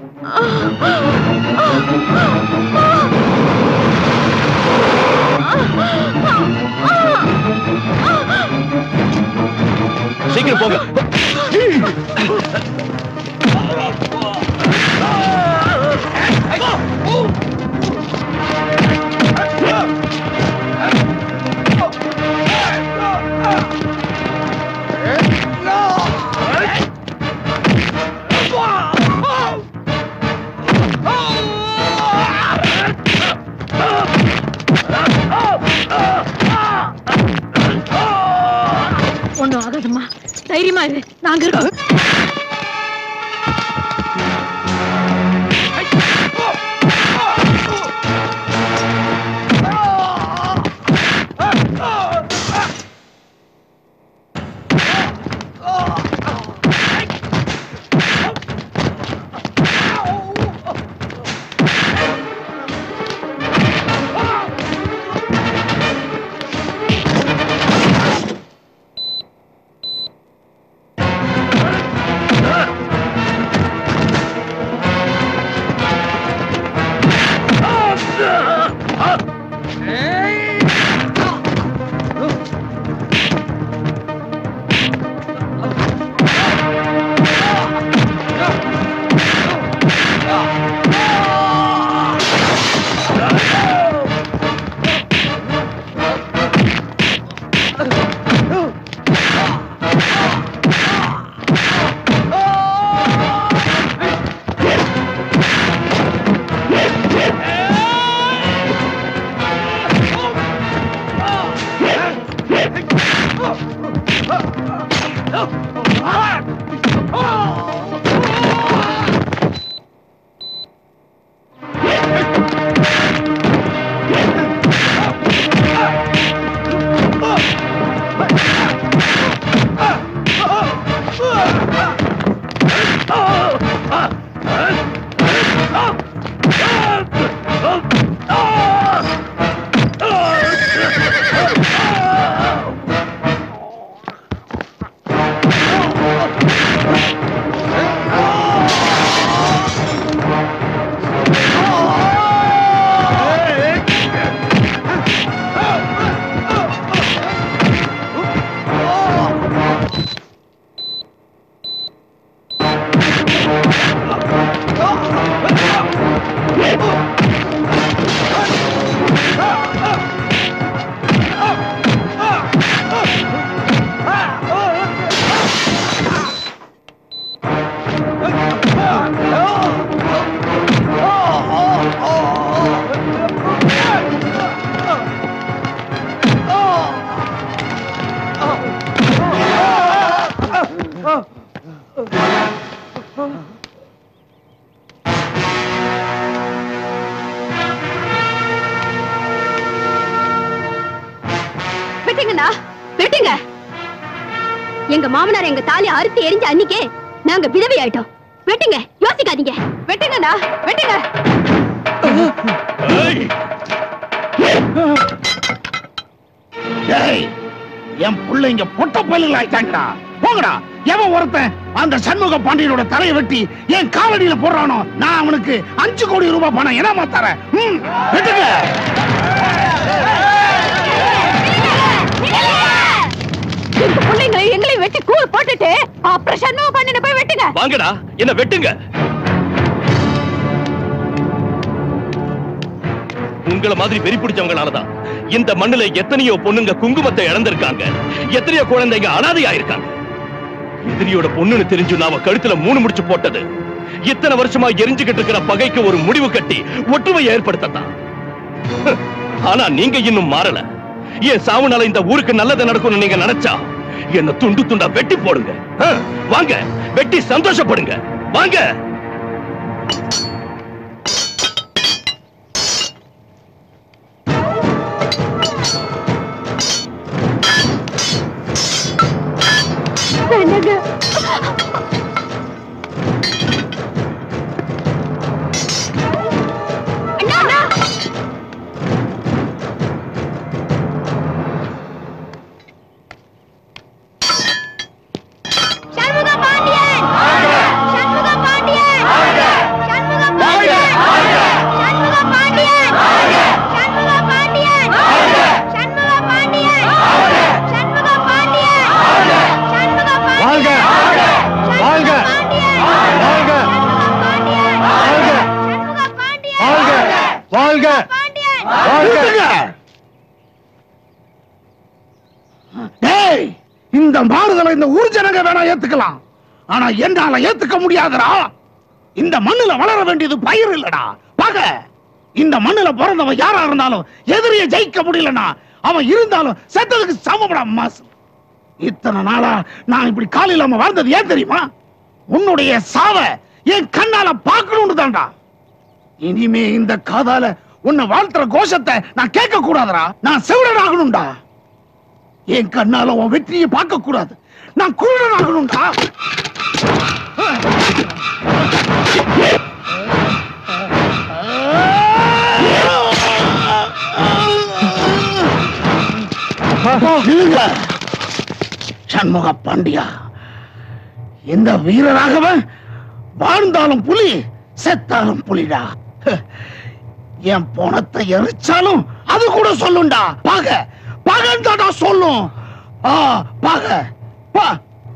H: சீக்கிரம் போங்க
D: ஒண்ணும் ஆகாதும்மா தைரியமா இரு நாங்க இருக்கோம்
B: வெட்டுங்கண்ணா வெட்டுங்க எங்க மாமனார் எங்க தாலி அறுத்து எரிஞ்ச அன்னைக்கே நாங்க விதவை ஆயிட்டோம் வெட்டுங்க யோசிக்காதீங்க வெட்டுங்கண்ணா வெட்டுங்க
P: டேய் என் பிள்ளைங்க பொட்ட பல்லுகள் ஆயிட்டாங்கடா போங்கடா எவன் ஒருத்தன் அந்த சண்முக பாண்டியனோட தலையை வெட்டி என் காலடியில போடுறானோ நான் அவனுக்கு அஞ்சு கோடி ரூபாய் பணம் என்னமா தரேன் ம், வெட்டுங்க
B: எங்க பிள்ளைங்களை எங்களையும் வெட்டி கூழ் போட்டுட்டு அப்புறம் சண்முக பண்ணின போய் வெட்டுங்க
K: வாங்கடா என்ன வெட்டுங்க உங்கள மாதிரி வெறி பிடிச்சவங்களாலதான் இந்த மண்ணுல எத்தனையோ பொண்ணுங்க குங்குமத்தை இழந்திருக்காங்க எத்தனையோ குழந்தைங்க அனாதை ஆயிருக்காங்க எதிரியோட பொண்ணுன்னு தெரிஞ்சு நாம கழுத்துல மூணு முடிச்சு போட்டது இத்தனை வருஷமா எரிஞ்சுகிட்டு இருக்கிற பகைக்கு ஒரு முடிவு கட்டி ஒற்றுமையை ஏற்படுத்தத்தான் ஹ், ஆனா நீங்க இன்னும் மாறல என் சாவுனால இந்த ஊருக்கு நல்லது நடக்கும்னு நீங்க நினைச்சா என்ன துண்டு துண்டா வெட்டி போடுங்க ஹ், வாங்க வெட்டி சந்தோஷப்படுங்க வாங்க
B: வேண்டாங்க அண்ணா
M: சண்முக பாண்டியன் சண்முக பாண்டியன் சண்முக பாண்டியன் சண்முக பாண்டியன் சண்முக பாண்டியன் சண்முக பாண்டியன் சண்முக பாண்டியன் சண்முக
R: வாழ்க வாழ்க வாழ்க வாழ்க வாழ்க
P: நிறுத்துங்க. டேய் இந்த மாறுதலை இந்த ஊர் ஜனங்க வேணா ஏத்துக்கலாம் ஆனா என்னால ஏத்துக்க முடியாதுடா இந்த மண்ணுல வளர வேண்டியது பயிர் இல்லடா பாக்க இந்த மண்ணுல பிறந்தவன் யாரா இருந்தாலும் எதிரியை ஜெயிக்க முடியலனா அவன் இருந்தாலும் செத்ததுக்கு சமப்படா மாசு இத்தனை நாளா நான் இப்படி கால் இல்லாம வாழ்ந்தது ஏன் தெரியுமா உன்னுடைய சாவ என் கண்ணால பார்க்கணும்னு தான்டா இனிமே இந்த காதால உன்னை வாழ்த்துற கோஷத்தை நான் கேட்க கூடாதுடா நான் செவிடன் ஆகணும்டா என் கண்ணால உன் வெற்றியை பார்க்க கூடாது நான் குருடன் ஆகணும்டா நில்லுங்க. சண்முக பாண்டியா இந்த வீரராகவன் வாழ்ந்தாலும் புலி செத்தாலும் புலிடா என் பணத்தை எரிச்சாலும் அது கூட சொல்லும்டா பாக பகன் தாடா சொல்லும் ஆ பாக பா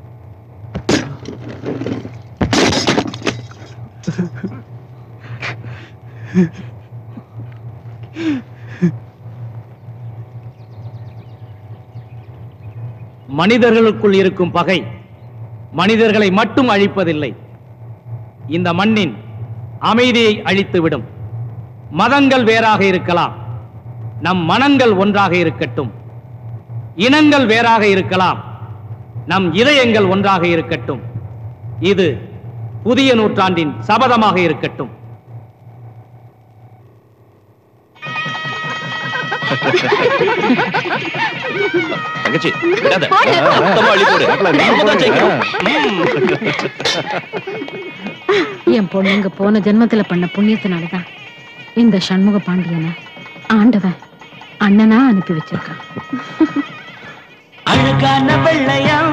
F: மனிதர்களுக்குள் இருக்கும் பகை மனிதர்களை மட்டும் அழிப்பதில்லை இந்த மண்ணின் அமைதியை அழித்துவிடும் மதங்கள் வேறாக இருக்கலாம் நம் மனங்கள் ஒன்றாக இருக்கட்டும் இனங்கள் வேறாக இருக்கலாம் நம் இதயங்கள் ஒன்றாக இருக்கட்டும் இது புதிய நூற்றாண்டின் சபதமாக இருக்கட்டும்
K: தங்கச்சி விடாத மொத்தமா அள்ளி போடு நாம தான் ஜெயிக்கிறோம்
D: என் பொண்ணுங்க போன ஜென்மத்துல பண்ண புண்ணியத்தினாலதான் இந்த சண்முக பாண்டியனை ஆண்டவன் அண்ணனா அனுப்பி வச்சிருக்கான்
N: அழகான வெள்ளையா